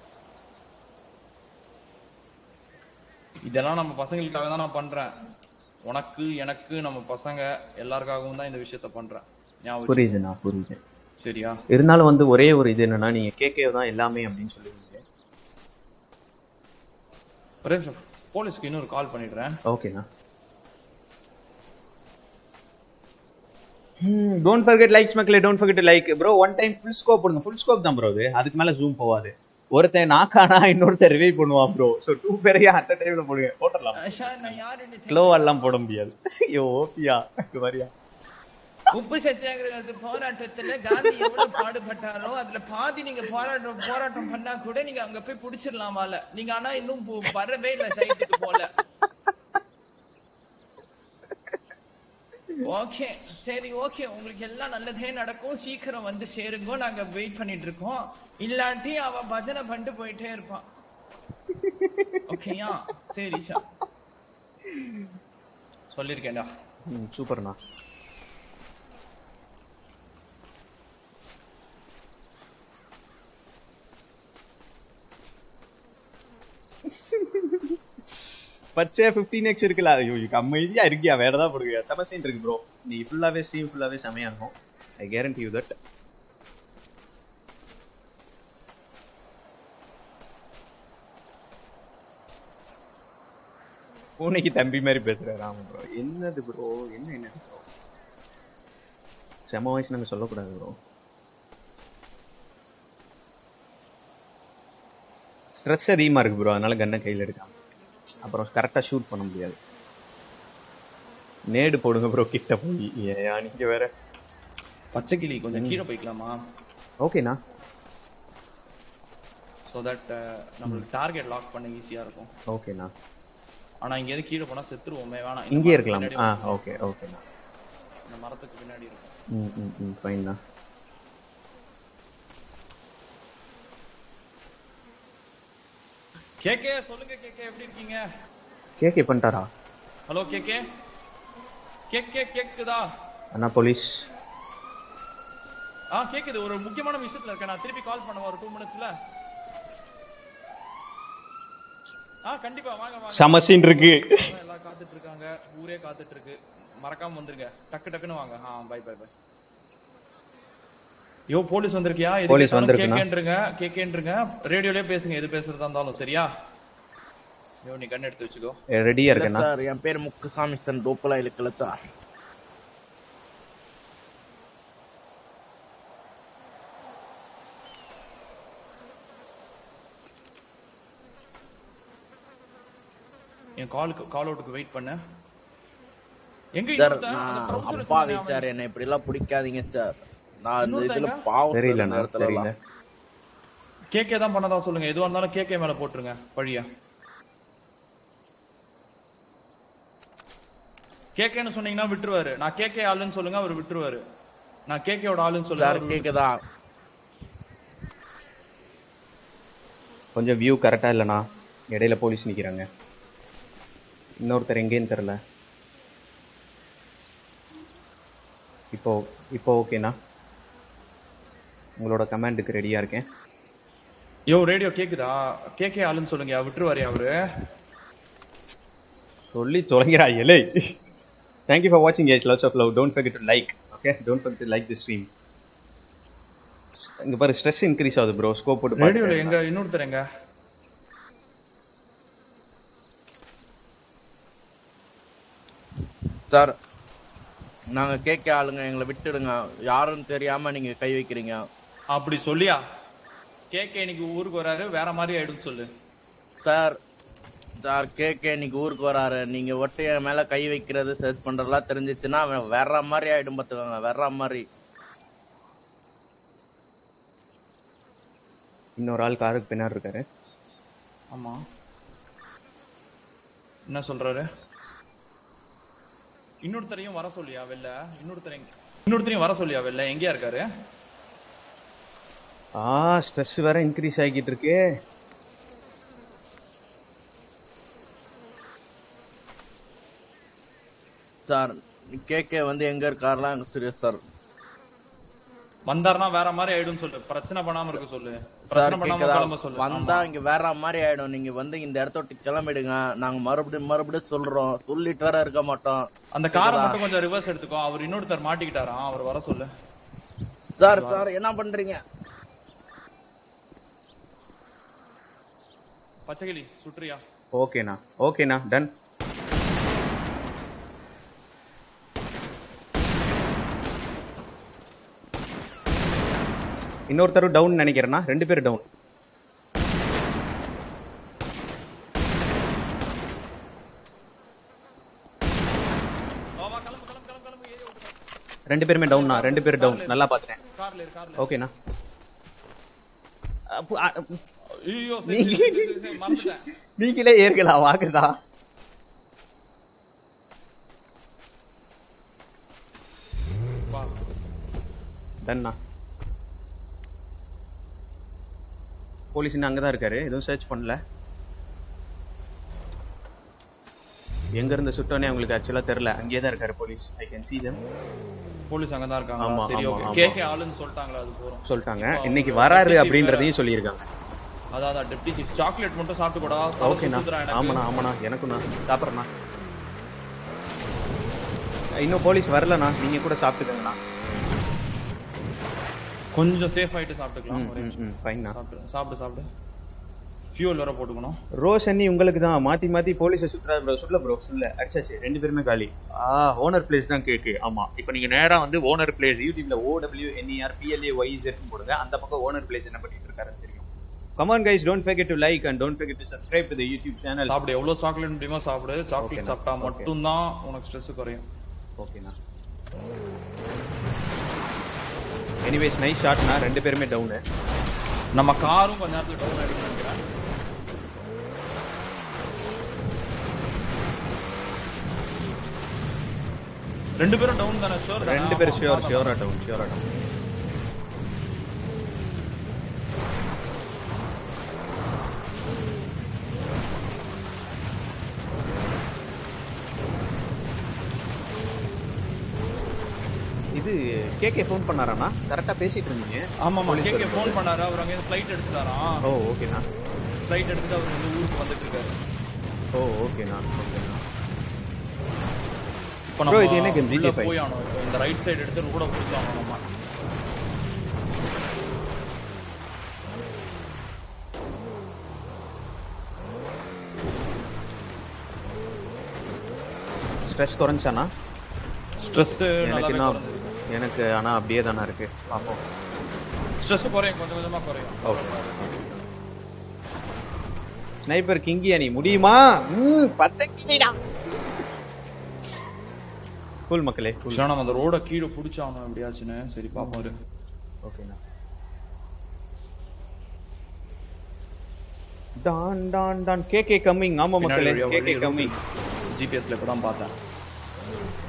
இதெல்லாம் நம்ம பசங்களுக்காக தான் நான் பண்றேன் உனக்கு எனக்கு நம்ம பசங்க எல்லாருக்காகவும் தான் இந்த விஷயத்த பண்றேன் ஞாபகம் வச்சுக்கோ. புரியுதுண்ணா புரியுது சரியா இருந்தாலும் வந்து ஒரே ஒரு இது என்னன்னா நீங்க கேகே தான் எல்லாமே அப்படின்னு சொல்லுவீங்க ஒரே நிமிஷம் போலீஸ்க்கு இன்னொரு கால் பண்ணிடுறேன் ஓகேண்ணா டோன்ட் ஃபர்கெட் லைக்ஸ் மக்களே don't forget like bro one time full scope போடுங்க ஃபுல் ஸ்கோப் தான் ப்ரோ அது அதுக்கு மேல ஜூம் போகாது ஒருத்தன் நாக்கானா இன்னொருத்தன் ரிவைவ் பண்ணுவான் ப்ரோ ஸோ டூ பேரையும் அட் டைம்ல போடுங்க போட்டுடலாம் சார் நான் யாருன்னு ஸ்லோ எல்லாம் போட முடியாது ஐயோ ஓபியா வரியா உப்பு சத்தியாகிரகத்து போராட்டத்துல காந்தி எவ்வளவு பாடுபட்டாரோ அதுல பாதி நீங்க போராட்டம் போராட்டம் பண்ணா கூட நீங்க அங்க போய் புடிச்சிடலாமால நீங்க ஆனா இன்னும் போ- வரவே இல்ல சைட்டுக்கு போல ஓகே சரி ஓகே உங்களுக்கு எல்லாம் நல்லதே நடக்கும் சீக்கிரம் வந்து சேருங்க நாங்க வெயிட் பண்ணிட்டு இருக்கோம் இல்லாட்டி அவ பஜனை பண்ணிட்டு போயிட்டே இருப்பான் ஓகேயா சரி சார் சொல்லியிருக்கேன்டா ம் சூப்பர்ண்ணா பச்சை ஃபிஃப்டீன் எக்ஸ் இருக்குல்ல ஐயோ இதுக்கு அமைதியா இருக்கியா வேற ஏதாவது போடுங்க செம சீன் இருக்கு ப்ரோ நீ ஃபுல்லாவே ஸ்ட்ரீம் ஃபுல்லாவே செமையா இருக்கும் ஐ கேரண்டி யூ தட் பூனைக்கு தம்பி மாதிரி பேசுற ராம ப்ரோ என்னது ப்ரோ என்ன என்னது ப்ரோ செம வயசு நாங்க சொல்லக்கூடாது ப்ரோ ஸ்ட்ரெஸ் அதிகமா இருக்கு ப்ரோ அதனால கன்னை கையில எடுக்காம அப்புறம் கரெக்டா ஷூட் பண்ண முடியாது நேடு போடுங்க ப்ரோ கிட்ட போய் ஏயா நீங்க வேற பச்சைக்கிளி கொஞ்சம் கீழே போய்க்கலாமா ஓகேண்ணா ஸோ தட் நம்மளுக்கு டார்கெட் லாக் பண்ண ஈஸியா இருக்கும் ஓகேண்ணா ஆனா இங்க இருந்து கீழே போனா செத்துருவோமே வேணாம் இந்த இங்கே மரத்துக்கு இருக்கலாம் பின்னாடி ஆ வந்து ஓகே ஓகேண்ணா இந்த மரத்துக்கு பின்னாடி இருக்கும் ம் ம் ம் ஃபைன்ண்ணா கேகே சொல்லுங்க கேகே எப்படி இருக்கீங்க கேக்கே பண்ணிட்டாரா ஹலோ கேகே கேக்கே கேக்குதா அண்ணா போலீஸ் ஆ கேக்குது ஒரு முக்கியமான விஷயத்துல இருக்கேன் நான் திருப்பி கால் பண்ணவா ஒரு டூ மினிட்ஸ்ல ஆ கண்டிப்பா வாங்க வாங்க செம scene இருக்கு. எல்லாம் காத்துட்டு இருக்காங்க ஊரே காத்துட்டு இருக்கு மறக்காம வந்துருங்க டக்கு டக்குன்னு வாங்க ஆ bye bye bye yo police வந்திருக்கியா எது போலீஸ் கேட்டாலும் வந்திருக்குண்ணா. கேக்கேன்றங்க கேக்கேன்றங்க ரேடியோலயே பேசுங்க எது பேசுறதா இருந்தாலும் சரியா யோ நீ கண்ணு எடுத்து வச்சுக்கோ ரெடியா இல்ல இருக்கேண்ணா சார் என் பேர் முக்குசாமி சார் டோப்பலா இழுக்கல சார் என் காலுக்கு கால் அவுட்டுக்கு வெயிட் பண்ணு எங்க சார் இன்னொருத்தன்? அந்த நான் trouser அப்பா வச்சிருந்தானே அவன். சார் என்னை இப்படி எல்லாம் பிடிக்காதீங்க சார் நான் இந்த இதுல இன்னொருத்தங்க? பாவம் சார் இந்த தெரியலண்ணா நேரத்துல தெரியல எல்லாம். கேக்கே தான் பண்ணதா சொல்லுங்க எதுவா இருந்தாலும் கேக்கே மேல போட்டுருங்க பழிய கேக்கேன்னு சொன்னீங்கன்னா விட்டுருவாரு நான் கேக்கே ஆளுன்னு சொல்லுங்க அவர் விட்டுருவாரு நான் கேக்கேயோட ஆளுன்னு சொல்லுங்க சார் அவரு கேக்குதா கொஞ்சம் வியூ கரெக்டாக இல்லைண்ணா இடையில போலீஸ் நிற்கிறாங்க இன்னொருத்தர் எங்கேன்னு தெரில இப்போ இப்போ ஓகேண்ணா உங்களோட கமாண்டுக்கு ரெடியாக இருக்கேன் யோ ரேடியோ கேக்குதா கேக்கே ஆளுன்னு சொல்லுங்க விட்டுருவாரு அவரு சொல்லி தொலைங்கிறா எலை தேங்க்யூ ஃபார் வாட்சிங் ஏஜ் loves of love don't forget to like okay don't forget to like the stream இங்க பாரு ஸ்ட்ரெஸ் இன்க்ரீஸ் ஆகுது ப்ரோ ஸ்கோப் போட்டு ரேடியோல பாருங்க எங்க இன்னொருத்தர் எங்க சார் நாங்க கேட்க ஆளுங்க எங்களை விட்டுடுங்க யாருன்னு தெரியாம நீங்க கை வைக்கிறீங்க அப்படி சொல்லியா கேக்கே இன்னைக்கு ஊருக்கு வராரு வேற மாதிரி ஆயிடும் சொல்லு சார் சார் கேட்க இன்னைக்கு ஊருக்கு வராரு நீங்க ஒட்டு என் மேல கை வைக்கிறது சர்ச் பண்றதெல்லாம் தெரிஞ்சிச்சுன்னா அவன் வேற மாதிரி ஆயிடும் பாத்துக்கோங்க வேற மாதிரி இன்னொரு ஆள் காருக்கு பின்னாடி இருக்காரு ஆமா என்ன சொல்றாரு இன்னொருத்தரையும் வர சொல்லியா வெளில இன்னொருத்தரையும் இன்னொருத்தரையும் வர சொல்லியா வெளில எங்கேயா இருக்காரு ஆ ஸ்ட்ரெஸ் வேற இன்க்ரீஸ் ஆகிட்டு இருக்கே சார் கேட்க வந்து எங்க இருக்காருலாம் எனக்கு தெரியும் சார் வந்தாருன்னா வேற மாதிரி ஆயிடும் சொல்லு பிரச்சனை பண்ணாம இருக்க சொல்லு சார் பிரச்சனை பண்ணாம கேக்குதா கிளம்ப சொல்லு வந்தா ஆமா. இங்க வேற மாதிரி ஆயிடும் நீங்க வந்து இந்த இடத்த விட்டு கிளம்பிடுங்க நாங்க மறுபடியும் மறுபடியும் சொல்றோம் சொல்லிட்டு வேற இருக்க மாட்டோம் அந்த காரை கேக்குதா? மட்டும் கொஞ்சம் ரிவர்ஸ் எடுத்துக்கோ அவர் இன்னொருத்தர் மாட்டிக்கிட்டாராம் அவர் வர சொல்லு சார் சார் என்ன பண்றீங்க பச்சைக்கிளி சுற்றுறியா ஓகேண்ணா ஓகேண்ணா டன் இன்னொருத்தர் டவுன் நினைக்கிறேண்ணா ரெண்டு பேரும் டவுன் ரெண்டு பேருமே டவுன்ண்ணா ரெண்டு பேரும் டவுன் நல்லா பார்த்துட்டேன் கார்ல இரு கார்ல ஓகேண்ணா அப்போ, அ, ஐயோ சரி, நீங்க- சரி, சரி, சரி, மறந்துட்டேன் நீங்களே ஏற்கலாம் வாக்குதா வா டன்னா போலீஸ் இன்னும் அங்கதான் இருக்காரு எதுவும் சர்ச் பண்ணல எங்க இருந்து சுட்டோனே உங்களுக்கு ஆக்சுவலா தெரியல அங்கேயே தான் இருக்காரு police I can see them police அங்கதான் ஆமா, இருக்காங்க சரி ஆமா, ஓகே ஆமா. கேகே ஆளுன்னு சொல்லிட்டாங்களா அது போறோம் சொல்லிட்டாங்க இப்போ இன்னைக்கு அவங்க வராரு deputy chief அப்படின்றதையும் வேற. சொல்லியிருக்காங்க அதான் அதான் டெப்டி சீஃப் சாக்லேட் மட்டும் சாப்பிட்டு போடா தலை ஓகேண்ணா சுத்துதுடா எனக்கு. ஆமாண்ணா ஆமாண்ணா எனக்குண்ணா சாப்பிட்றேண்ணா இன்னும் போலீஸ் வரலண்ணா நீங்க கூட சாப்பிட்டுக்கங்கண்ணா கொஞ்சம் சேஃப் ஆயிட்டு சாப்பிட்டுக்கலாம் ம், ஒரே ம், நிமிஷம். ம், fine-ண்ணா. சாப்பிடு சாப்பிடு சாப்பிடு ஃபியூல் வேற போட்டுக்கணும் ரோஸ் அண்ணி உங்களுக்கு தான் மாத்தி மாத்தி போலீஸை சுற்றுறாரு ப்ரோ சொல்ல ப்ரோ சொல்ல அடிச்சாச்சு ரெண்டு பேருமே காலி ஆ ஓனர் பிளேஸ் தான் கேக்கு ஆமா இப்போ நீங்க நேரா வந்து ஓனர் பிளேஸ் யூடியூப்ல ஓடபிள்யூ என்இஆர் பிஎல்ஏ ஒய்இசெட் போடுங்க அந்த பக்கம் ஓனர் பிளேஸ் என்ன பண்ணிட்டு இருக்காருன்னு தெரியும் come on guys don't forget to like and don't forget to subscribe to the YouTube channel சாப்பிடு எவ்வளவு சாக்லேட் முடியுமோ சாப்பிடு சாக்லேட் ஓகேண்ணா, சாப்பிட்டா ஓகே. மட்டும்தான் உனக்கு ஸ்ட்ரெஸ் குறையும் ஓகேண்ணா எனிவேஸ் நைஸ் ஷாட்னா ரெண்டு பேருமே டவுனு நம்ம காரும் கொஞ்ச நேரத்துல டவுன் ஆயிடும்னு நினைக்கிறேன் ரெண்டு பேரும் டவுன் தானே ஷோர் ரெண்டு பேரும் ஷியோர் ஷியோரா டவுன் ஷியோரா டவுன் இது கேகே ஃபோன் பண்ணாராண்ணா கரெக்டா பேசிட்டு இருந்தீங்க ஆமா ஆமா Police கேக்கே வரும்போது. ஃபோன் பண்ணாரு அவர் அங்க ஃளைட் எடுத்துட்டாராம் ஓ ஓகேண்ணா ஃளைட் எடுத்துட்டு அவர் வந்து ஊருக்கு வந்துட்டு இருக்காரு ஓ ஓகேண்ணா ஓகேண்ணா இப்போ Bro, நம்ம இது என்ன game? உள்ள GTA five? போய் ஆகணும் இப்போ இந்த ரைட் சைடு எடுத்து ரோட பிடிச்சாகணும் நம்ம ஸ்ட்ரெஸ் குறைஞ்சானா ஸ்ட்ரெஸ் எனக்கு நல்லாவே இன்னும் குறைஞ்சிருக்கு எனக்கு ஆனா அப்படியே தானே இருக்கு பார்ப்போம் ஸ்ட்ரெஸ் குறையும் கொஞ்சம் கொஞ்சமா குறையும் ஓகே ஸ்னைப்பர் கிங்கி அணி முடியுமா ம், பச்சை கிங்கிடா கூல் மக்களே கூல் சரி, நம்ம அந்த ரோட கீழே பிடிச்சாகணும் எப்படியாச்சுன்னு சரி பாப்போம் இரு. ஓகேண்ணா don don don K K coming ஆமா பின்னாடி மக்களே வழியா கே கே வழி கம்மிங் ஜிபிஎஸ்ல இப்பதான் பார்த்தேன்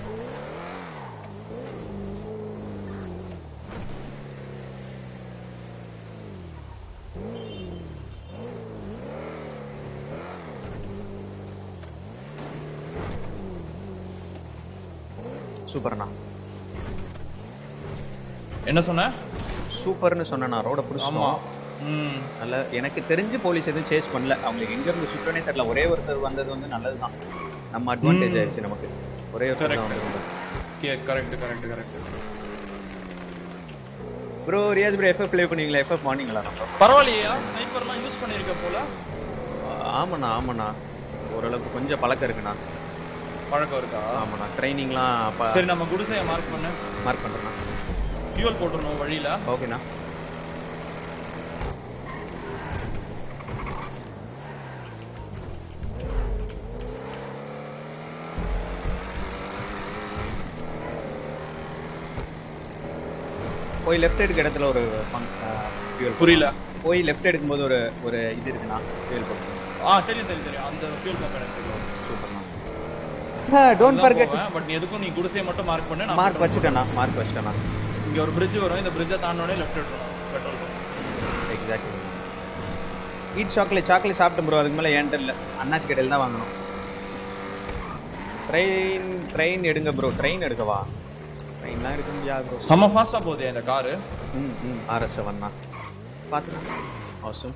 சூப்பர்ண்ணா என்ன சொன்ன சூப்பர்னு சொன்னேண்ணா ரோட ஆமா புடிச்சோம் ம் நல்ல எனக்கு தெரிஞ்சு போலீஸ் எதுவும் சேஸ் பண்ணல அவங்களுக்கு எங்க இருந்து சுட்டனே தெரியல ஒரே ஒருத்தர் வந்தது வந்து நல்லதுதான் நம்ம அட்வான்டேஜ் ம். ஆயிடுச்சு நமக்கு ஒரே ஒருத்தர் தான் Correct. வந்தது correct correct correct bro Riyaz bro FF play பண்ணீங்களா எஃப்எஃப் மார்னிங்களா நம்ம பரவாயில்லையா ஸ்னைப்பர்லாம் யூஸ் பண்ணிருக்க போல ஆமாண்ணா ஆமாண்ணா ஓரளவுக்கு கொஞ்சம் பழக்கம் இருக்குண்ணா பழக்கம் இருக்கா ஆமாண்ணா ட்ரைனிங்லாம் சரி நம்ம குடிசையை மார்க் பண்ணு மார்க் பண்ணுறேண்ணா ஃபியூல் போட்டுருணும் வழியில ஓகேண்ணா போய் லெஃப்ட் எடுக்க இடத்துல ஒரு ஃபியூல் புரியல போய் லெஃப்ட் எடுக்கும்போது ஒரு ஒரு இது இருக்குண்ணா ஃபியூல் போட்டு ஆ தெரியும் தெரியும் தெரியும் அந்த ஃபியூல் பம்ப் எனக்கு தெரியும் சூப்பர்ண்ணா டோன்ட் ஃபர்கெட் பட் நீ எதுக்கும் நீ குடிசையை மட்டும் மார்க் பண்ணு நான் மார்க் வச்சுட்டேண்ணா மார்க் வச்சுட்டேண்ணா இங்க ஒரு பிரிட்ஜ் வரும் இந்த பிரிட்ஜை தாண்டோடனே லெஃப்ட் எடுக்கணும் petrol exactly eat chocolate chocolate சாப்பிட்டேன் ப்ரோ அதுக்கு மேலே ஏன்ட்ட இல்லை அண்ணாச்சி கடையில் தான் வாங்கணும் ட்ரெயின் ட்ரெயின் எடுங்க ப்ரோ ட்ரெயின் எடுக்கவா ட்ரெயின்லாம் எடுக்க முடியாது ப்ரோ செம்ம ஃபாஸ்டா போகுது இந்த காரு ம் ம் ஆர்எஸ் செவன்னா பார்த்துக்கலாம் அவசம்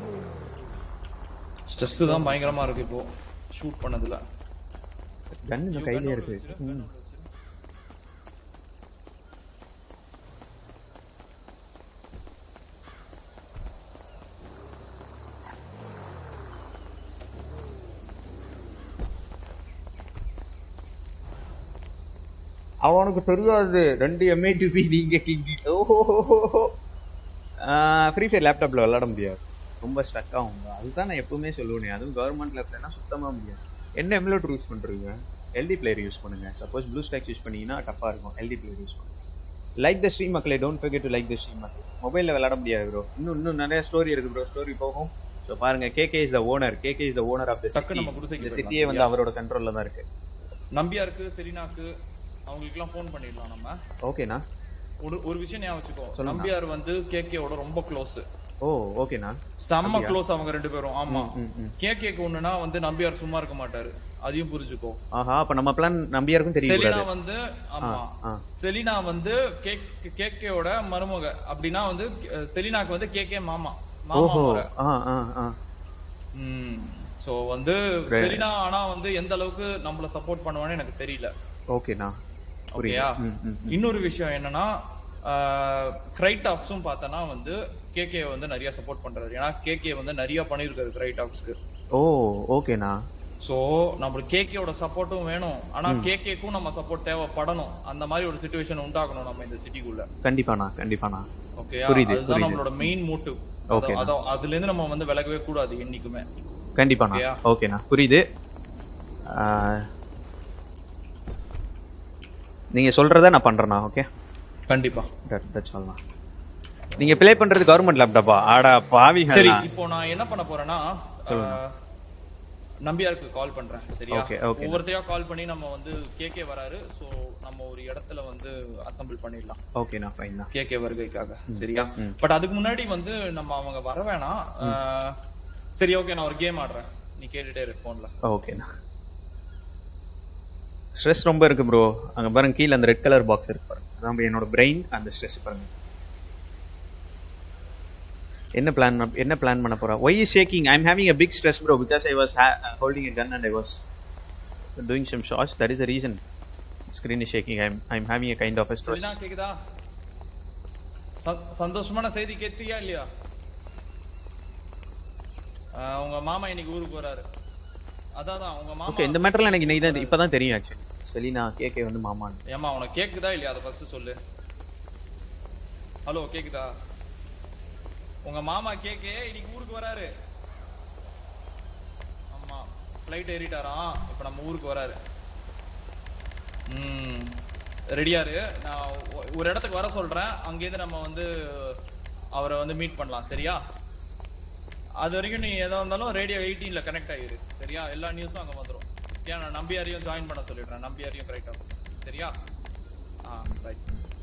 ஸ்ட்ரெஸ் தான் பயங்கரமா இருக்கு இப்போ ஷூட் பண்ணதுல கன் இன்னும் கையிலே இருக்கு ம் அவனுக்கு தெரியாது ரெண்டு எம்ஏ டிபி நீங்க கிங்கி ஓஹோ ஃப்ரீ ஃபயர் லேப்டாப்ல விளையாட முடியாது ரொம்ப ஸ்டக் ஆகும் அதுதான் நான் எப்பவுமே சொல்லுவேனே அதுவும் கவர்மெண்ட் லேப்லனா சுத்தமா முடியாது என்ன எமுலேட்டர் யூஸ் பண்றீங்க எல்டி பிளேயர் யூஸ் பண்ணுங்க சப்போஸ் ப்ளூ ஸ்டாக்ஸ் யூஸ் பண்ணீங்கன்னா டஃபா இருக்கும் எல்டி பிளேயர் யூஸ் பண்ணுங்க லைக் த ஸ்ட்ரீம் மக்களே don't forget to like the stream மக்களே மொபைலில் விளையாட முடியாது ப்ரோ இன்னும் இன்னும் நிறைய ஸ்டோரி இருக்கு ப்ரோ ஸ்டோரி போகும் ஸோ பாருங்க KK is the owner KK is the owner of the டக்கு சிட்டி நம்ம குடிசைக்கு இந்த போயிடலாம், சிட்டியே வந்து சரியா? அவரோட கண்ட்ரோல்ல தான் இருக்கு நம்பியாருக்கு செரினாக்கு அவங்களுக்குலாம் ஃபோன் பண்ணிடலாம் நம்ம ஓகேண்ணா ஒரு ஒரு விஷயம் ஞாபகம் வச்சுக்கோ சொல்லுங்க. நம்பியார் வந்து கேகேவோட ரொம்ப க்ளோஸ் ஓ ஓகேண்ணா செம்ம அப்படியா? க்ளோஸ் அவங்க ரெண்டு பேரும் ஆமா ம், ம், ம். கேகேக்கு ஒண்ணுனா வந்து நம்பியார் சும்மா இருக்க மாட்டாரு அதையும் புரிஞ்சுக்கோ ஆஹா அப்ப நம்ம பிளான் நம்பியாருக்கும் செலினா தெரியக்கூடாது வந்து ஆமா ஆ. செலினா வந்து கேக் கேகேவோட மருமக அப்படின்னா வந்து அஹ், செலினாக்கு வந்து கேகே மாமா மாமா ஓஹோ முறை. ஆ ஆ ஆ ம் சோ வந்து Right. செலினா ஆனா வந்து எந்த அளவுக்கு நம்மள சப்போர்ட் பண்ணுவான்னு எனக்கு தெரியல ஓகேண்ணா ஓகேயா புரியுது ம், ம், ம். இன்னொரு விஷயம் என்னன்னா கிரைடாக்ஸும் பார்த்தனா வந்து கேகே வந்து நிறைய சப்போர்ட் பண்றாரு ஏன்னா கேகே வந்து நிறைய பண்ணிருக்காரு கிரைடாக்ஸ்க்கு ஓ ஓகேண்ணா சோ நம்மளுக்கு கேகேவோட சப்போர்ட்டும் வேணும் ஆனா ம். கேகேக்கும் நம்ம சப்போர்ட் தேவைப்படணும் அந்த மாதிரி ஒரு சுச்சுவேஷன் உண்டாக்கணும் நம்ம இந்த சிட்டிக்குள்ள கண்டிப்பாண்ணா கண்டிப்பாண்ணா ஓகேயா புரியுது அதுதான் புரியுது நம்மளோட மெயின் மோட்டிவ் Okay. அதுல இருந்து நம்ம வந்து விலகவே கூடாது என்னைக்குமே கண்டிப்பாண்ணா ஓகேயா? ஓகேண்ணா புரியுது ஆ, நீங்க சொல்றத நான் பண்றேண்ணா ஓகே கண்டிப்பா தட்ஸ் ஆல்ண்ணா நீங்க ப்ளே பண்றது கவர்மெண்ட் லேப்டாப்பா ஆடா பாவிங்க சரி இப்போ நான் என்ன பண்ண போறேன்னா சொல்லுங்க. ஆஹ், நம்பியாருக்கு கால் பண்றேன் சரியா Okay, okay. ஒவ்வொருத்தையா கால் பண்ணி நம்ம வந்து கேகே வராரு சோ நம்ம ஒரு இடத்துல வந்து அசெம்பிள் பண்ணிடலாம் ஓகேண்ணா ஃபைன்ண்ணா கேகே வருகைக்காக சரியா ம். பட் அதுக்கு முன்னாடி வந்து நம்ம அவங்க வர வேணாம் ஆஹ், சரி ஓகே நான் ஒரு கேம் ஆடுறேன் நீ கேட்டுட்டே இரு போன்ல ஓகேண்ணா ஸ்ட்ரெஸ் ரொம்ப இருக்கு ப்ரோ அங்க பாருங்க கீழே அந்த ரெட் கலர் பாக்ஸ் இருக்கு பாருங்க அதான் என்னோட பிரெயின் அந்த ஸ்ட்ரெஸ் பாருங்க என்ன பிளான் என்ன பிளான் பண்ண போறா why is shaking I am having a big stress bro because I was holding a gun and I was doing some shots that is the reason screen is shaking I'm I'm having a kind of a stress சரினா கேக்குதா ச- சந்தோஷமான செய்தி கேட்டியா இல்லையா ஆஹ், உங்க மாமா இன்னைக்கு ஊருக்கு வராரு அதான் அதான், உங்க மாமா ஓகே இந்த மேட்டர்ல எனக்கு இன்னைக்கு தான் இப்பதான் தெரியும் ஆக்சுவலி செலினா கேக்கே வந்து மாமான்னு ஏமா உனக்கு கேக்குதா இல்லையா அதை ஃபர்ஸ்ட் சொல்லு ஹலோ கேக்குதா உங்க மாமா கேக்கே இன்னைக்கு ஊருக்கு வராரு ஆமா ஃப்ளைட் ஏறிட்டாராம் இப்ப நம்ம ஊருக்கு வராரு ம் ரெடியாரு நான் ஒ- ஒரு இடத்துக்கு வர சொல்றேன் அங்கேருந்து நம்ம வந்து அவரை வந்து மீட் பண்ணலாம் சரியா அது வரைக்கும் நீ எதா இருந்தாலும் ரேடியோ எயிட்டீன்ல கனெக்ட் ஆகிரு சரியா எல்லா நியூஸும் அங்க வந்துரும் ஏன் நான் நம்பியாரையும் ஜாயின் பண்ண சொல்லிடுறேன் நம்பியாரையும் கரெக்டாக சரியா ஆ right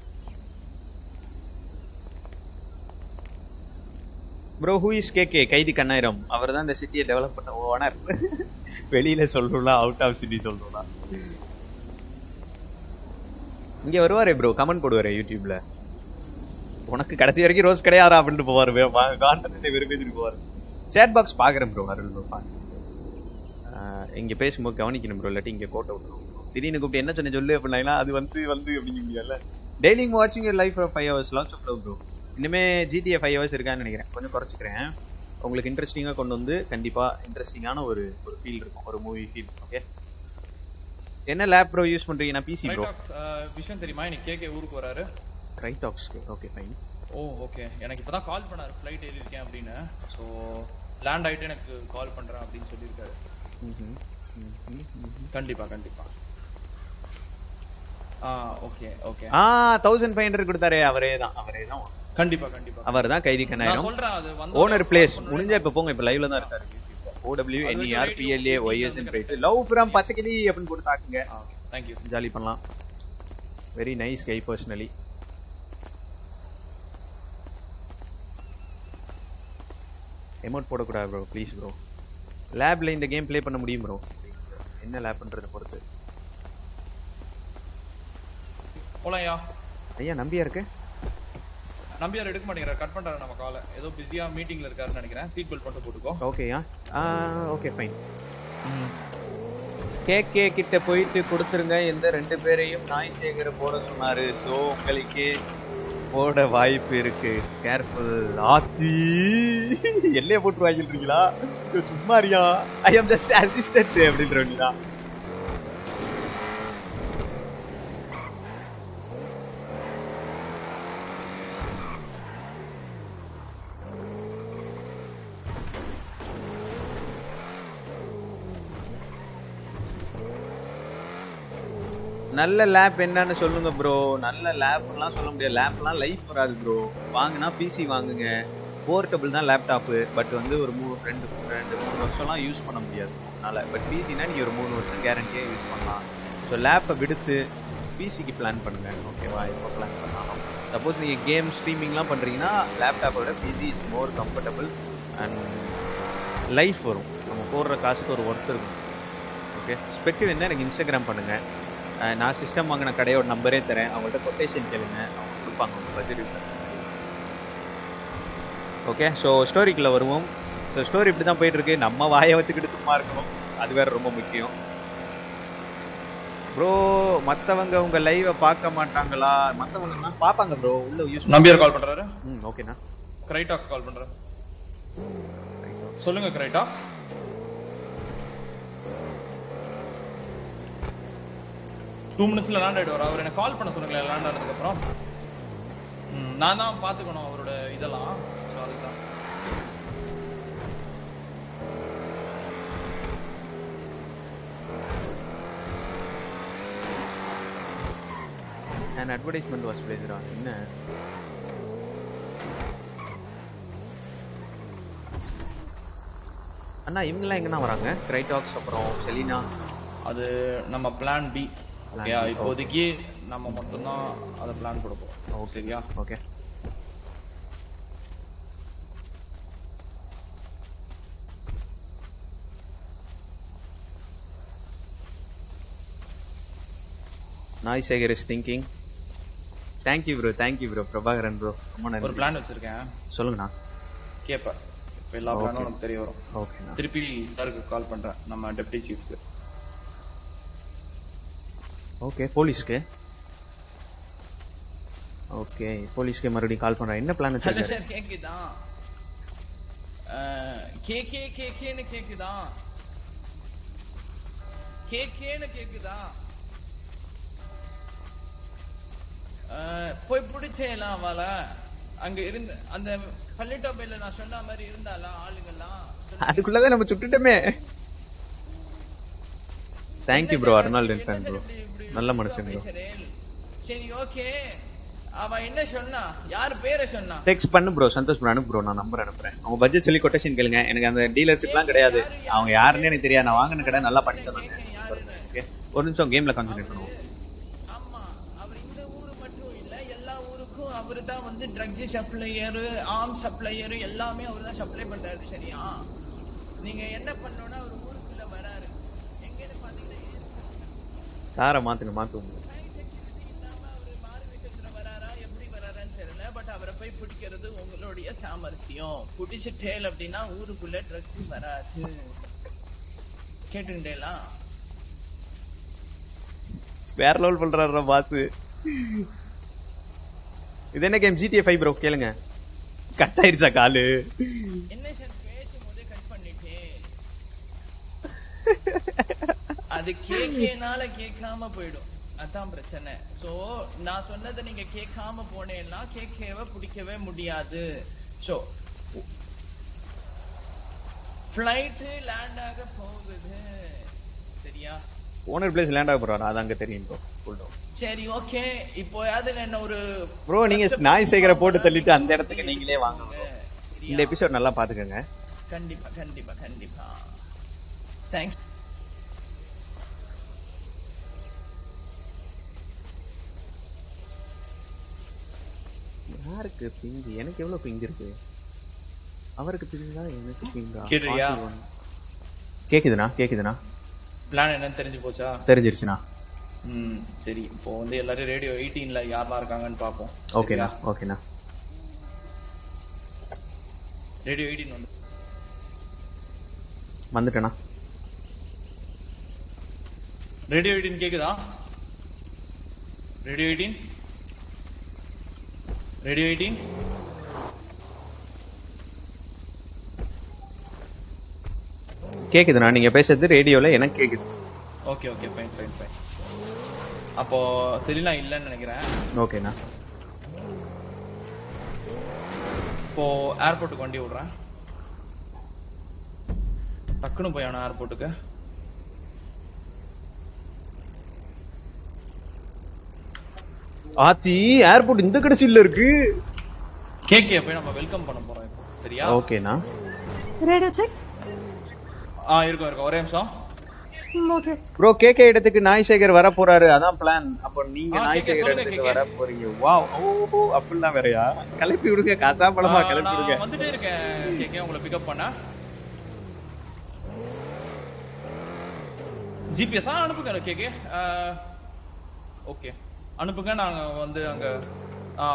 bro who is KK கைதி கண்ணாயிரம் அவர் தான் இந்த சிட்டியை டெவலப் பண்ண ஓனர் வெளியில சொல்றோம்ல அவுட் ஆஃப் சிட்டி சொல்றோம்ல இங்க வருவாரே ப்ரோ கமெண்ட் போடுவாரே யூடியூப்ல உனக்கு கடைசி வரைக்கும் ரோஸ் கிடையாதா அப்படின்ட்டு போவாரு காண்டத்தை வெறுப்பேத்திட்டு போவாரு சேட் பாக்ஸ் பாக்குறேன் ப்ரோ அருள் ப்ரோ இங்க பேசும்போது கவனிக்கணும் ப்ரோ இல்லாட்டி இங்க கோட்டை விட்டுரும் திடீர்னு கூப்பிட்டு என்ன சொன்ன சொல்லு அப்படின்னா அது வந்து வந்து அப்படிங்க முடியல டெய்லி வாட்சிங் your life five hours lots of love bro இனிமே ஜிடிஏ ஃபைவ் ஹவர்ஸ் இருக்கான்னு நினைக்கிறேன் கொஞ்சம் குறைச்சிக்கிறேன் உங்களுக்கு இன்ட்ரெஸ்டிங்காக கொண்டு வந்து கண்டிப்பா இன்ட்ரெஸ்டிங்கான ஒரு ஒரு ஃபீல் இருக்கும் ஒரு மூவி ஃபீல் ஓகே என்ன லேப் ப்ரோ யூஸ் பண்றீங்க நான் பிசி ப்ரோ ரைட்டாக்ஸ் விஷயம் தெரியுமா இன்னைக்கு கேகே ஊருக்கு வராரு ரைட் டாக்ஸ்க்கு ஓகே ஃபைன் ஓ ஓகே எனக்கு இப்பதான் கால் பண்ணாரு ஃப்ளைட் ஏறி இருக்கேன் அப்படின்னு ஸோ லேண்ட் ஆயிட்டு எனக்கு கால் பண்றேன் அப்படின்னு சொல்லியிருக்காரு கண்டிப்பா கண்டிப்பா ஆ ஓகே ஓகே ஆ தௌசண்ட் ஃபைவ் ஹண்ட்ரட் கொடுத்தாரே அவரே தான் அவரே தான் கண்டிப்பா கண்டிப்பா அவர் தான் கைதி நான் கண்ணாயிரம் சொல்றேன் அது வந்து ஓனர் பிளேஸ் முடிஞ்சா இப்ப போங்க இப்ப லைவ்ல தான் இருக்காரு ஓடபிள்யூ என்இஆர் பிஎல்ஏ ஒய்எஸ்என் போயிட்டு லவ் ஃப்ரம் பச்சைக்கிளி அப்படின்னு போட்டு தாக்குங்க தேங்க்யூ ஜாலி பண்ணலாம் very nice guy personally amount போடக்கூடாது ப்ரோ ப்ளீஸ் ப்ரோ லேப்ல இந்த கேம் ப்ளே பண்ண முடியும் ப்ரோ என்ன லேப்ன்றதை பொறுத்து போலாம்யா ஐயா நம்பியா இருக்கு நம்பியார் எடுக்க மாட்டேங்கிறார் கட் பண்றாரு நம்ம காலை ஏதோ பிஸியா மீட்டிங்ல இருக்காருன்னு நினைக்கிறேன் சீட் பெல்ட் மட்டும் போட்டுக்கோ ஓகேயா ஆ ஓகே ஃபைன் கேகே கிட்ட போயிட்டு கொடுத்துருங்க இந்த ரெண்டு பேரையும் நாய் சேகர போட சொன்னாரு ஸோ உங்களுக்கு போட வாய்ப்பு இருக்கு கேர்ஃபுல் ஆத்தி எல்லைய போட்டு வாங்கிட்டு இருக்கீங்களா சும்மா இருக்கியா ஐ அம் ஜஸ்ட் அசிஸ்டன்ட் அப்படின்றவங்களா நல்ல லேப் என்னன்னு சொல்லுங்க ப்ரோ நல்ல லேப்லாம் சொல்ல முடியாது லேப்லாம் லைஃப் வராது ப்ரோ வாங்கினா பிசி வாங்குங்க போர்ட்டபிள் தான் லேப்டாப்பு பட் வந்து ஒரு மூணு ரெண்டு ரெண்டு மூணு வருஷம்லாம் யூஸ் பண்ண முடியாது அதனால பட் பிசினா நீங்கள் ஒரு மூணு வருஷம் கேரண்டியாக யூஸ் பண்ணலாம் ஸோ லேப்பை விடுத்து பிசிக்கு பிளான் பண்ணுங்க ஓகேவா இப்போ பிளான் பண்ணலாம் சப்போஸ் நீங்கள் கேம் ஸ்ட்ரீமிங்லாம் பண்ணுறீங்கன்னா லேப்டாப்போட PC is more comfortable and life வரும் நம்ம போடுற காசுக்கு ஒரு ஒர்த் இருக்கும் ஓகே ஸ்பெக்டிவ் இருந்தால் எனக்கு இன்ஸ்டாகிராம் பண்ணுங்கள் அஹ் நான் சிஸ்டம் வாங்கின கடையோட நம்பரே தரேன் அவங்கள்ட்ட கொட்டேஷன் கேளுங்க அவங்க கொடுப்பாங்க உங்க பட்ஜெட் ஓகே ஸோ ஸ்டோரிக்குள்ள வருவோம் ஸோ ஸ்டோரி இப்படி தான் போயிட்டு இருக்கு நம்ம வாயை வச்சுக்கிட்டு சும்மா இருக்கணும் அது வேற ரொம்ப முக்கியம் ப்ரோ மற்றவங்க உங்க லைவை பார்க்க மாட்டாங்களா மற்றவங்க பார்ப்பாங்க ப்ரோ உள்ள யூஸ் நம்பியார் கால் பண்றாரு ம் ஓகேண்ணா கிரைடாக்ஸ் கால் பண்றேன் சொல்லுங்க கிரைடாக்ஸ் டூ மினிட்ஸ்ல லேண்ட் ஆயிடுவார் அவர் எனக்கு கால் பண்ண சொன்னீங்களே லேண்ட் ஆனதுக்கு அப்புறம் ம், நான் தான் பாத்துக்கணும் அவரோட இதெல்லாம் ஸோ அதுதான் அண்ட் அட்வர்டைஸ்மெண்ட் வாஸ் பிளேஸ்டா என்ன அண்ணா இவங்கெல்லாம் எங்கண்ணா வராங்க கிரைடாக்ஸ் அப்புறம் செலினா அது நம்ம plan B Plan okay B, இப்போதைக்கு நம்ம மட்டும்தான் அதை பிளான் கொடுப்போம் சரியா okay Naai Sekar is thinking thank you bro thank you bro Prabhakaran bro ரொம்ப நன்றி ஒரு பிளான் வச்சிருக்கேன் சொல்லுங்கண்ணா கேட்பேன் இப்போ எல்லா Okay. பிளானும் உனக்கு தெரிய வரும் ஓகேண்ணா திருப்பி சாருக்கு கால் பண்றேன் நம்ம டெப்டி சீஃப்க்கு ஓகே போலீஸ்க்கு ஓகே போலீஸ்க்கு மறுபடியும் கால் பண்றேன் என்ன பிளான் ஹலோ வச்சிருக்காரு சார் கேக்குதா கே கே கே கேன்னு கேக்குதா கே கேன்னு கேக்குதா அஹ், போய் பிடிச்சேலாம் அவளை அங்க இருந்த அந்த பள்ளிட்டோப்பையில நான் சொன்ன மாதிரி இருந்தாளா ஆளுங்கெல்லாம் அதுக்குள்ளதான் நம்ம சுட்டுட்டோமே தேங்க்யூ ப்ரோ அருணாள் ஃபேன் ப்ரோ நல்ல மனுஷன் ப்ரோ பேசுறேன் சரி ஓகே அவ என்ன சொன்னா யார் பேரை சொன்னா டெக்ஸ்ட் பண்ணு ப்ரோ சந்தோஷ் ப்ரோ அனுப்பு ப்ரோ நான் நம்பர் அனுப்புறேன் அவங்க பட்ஜெட் சொல்லி கொட்டேஷன் கேளுங்க எனக்கு அந்த டீலர்ஷிப்லாம் கிடையாது அவங்க யாருன்னு எனக்கு தெரியாது நான் வாங்கின கடை நல்லா பண்ணி தராங்க ஓகே ஒரு நிமிஷம் கேம்ல கான்சென்ட்ரேட் பண்ணுவோம் ஊருக்கும் அவரு தான் வந்து ட்ரக்ஸ் சப்ளையரு ஆர்ம் சப்ளையரு எல்லாமே அவர் தான் சப்ளை பண்றாரு சரியா நீங்க என்ன பண்ணணும்னா அவர் ஊருக்குள்ள வராரு எங்கன்னு பாத்தீங்கன்னா காரை மாத்துங்க மாத்துவோம் பிடிக்கிறது உங்களுடைய சாமர்த்தியம் பிடிச்ச டேல் அப்படின்னா ஊருக்குள்ள ட்ரக்ஸ் வராது கேட்டுட்டேலா வேற லெவல் பண்றாரு பாஸ் இது என்ன கேம் ஜிடிஏ ஃபைவ் ப்ரோ கேளுங்க கட் ஆயிருச்சா காலு என்ன சார் பேசும்போதே கட் பண்ணிட்டேன் அது கேக்கேனால கேட்காம போயிடும் அதான் பிரச்சனை சோ நான் சொன்னதை நீங்க கேட்காம போனேன்னா கேட்கவே பிடிக்கவே முடியாது சோ ஃப்ளைட் லேண்ட் ஆக போகுது சரியா ஓனர் பிளேஸ் லேண்ட் ஆக போறாரு அது அங்க தெரியும் ப்ரோ ஃபுல் சரி ஓகே இப்போ யாவது என்ன ஒரு ப்ரோ நீங்க நாய் சேகர போட்டு தள்ளிட்டு அந்த இடத்துக்கு நீங்களே வாங்க bro. இந்த எபிசோட் நல்லா பாத்துக்கோங்க கண்டிப்பா கண்டிப்பா கண்டிப்பா தேங்க்ஸ் யாருக்கு பிங்கு எனக்கு எவ்வளவு பிங்கு இருக்கு அவருக்கு பிங்கா எனக்கு பிங்கா கேட்டுறியா? 41. கேக்குதுண்ணா கேக்குதுண்ணா பிளான் என்னன்னு தெரிஞ்சு போச்சா தெரிஞ்சிருச்சுண்ணா ம் சரி இப்போ வந்து எல்லாரும் ரேடியோ எயிட்டீன்ல யாரெல்லாம் இருக்காங்கன்னு பார்ப்போம் ஓகேண்ணா ஓகேண்ணா ரேடியோ எயிட்டீன் வந்து வந்துட்டேண்ணா ரேடியோ எயிட்டீன் கேக்குதா ரேடியோ எயிட்டீன் ரேடியோ எயிட்டீன் கேக்குதுண்ணா நீங்க பேசுறது ரேடியோல எனக்கு கேக்குது okay okay fine fine fine அப்போ செலினா இல்லைன்னு நினைக்கிறேன் ஓகேண்ணா இப்போ ஏர்போர்ட்டுக்கு வண்டி விடுறேன் டக்குன்னு போய் ஆனா ஏர்போர்ட்டுக்கு ஆத்தி ஏர்போர்ட் இந்த கடைசியில இருக்கு கேக்கே போய் நம்ம வெல்கம் பண்ண போறோம் இப்போ சரியா ஓகேண்ணா ரேடியோ செக் ஆ இருக்கும் இருக்கும் ஒரே நிமிஷம் ஓகே ப்ரோ கேகே இடத்துக்கு நாய் சேகர் வர போறாரு அதான் பிளான் அப்போ நீங்க ஆ, நாய் KK சேகர் சொல்லுங்க, இடத்துக்கு KK. வர போறீங்க வாவ் ஓ அப்படிலாம் வேறயா கிளப்பி விடுங்க காசா பழமா கிளப்பி விடுங்க நான் வந்துட்டே இருக்கேன் கேக்கே உங்களை பிக்கப் பண்ண ஜிபிஎஸ் அனுப்புங்க கேக்கே ஓகே அனுப்புங்க நாங்க வந்து அங்க ஆ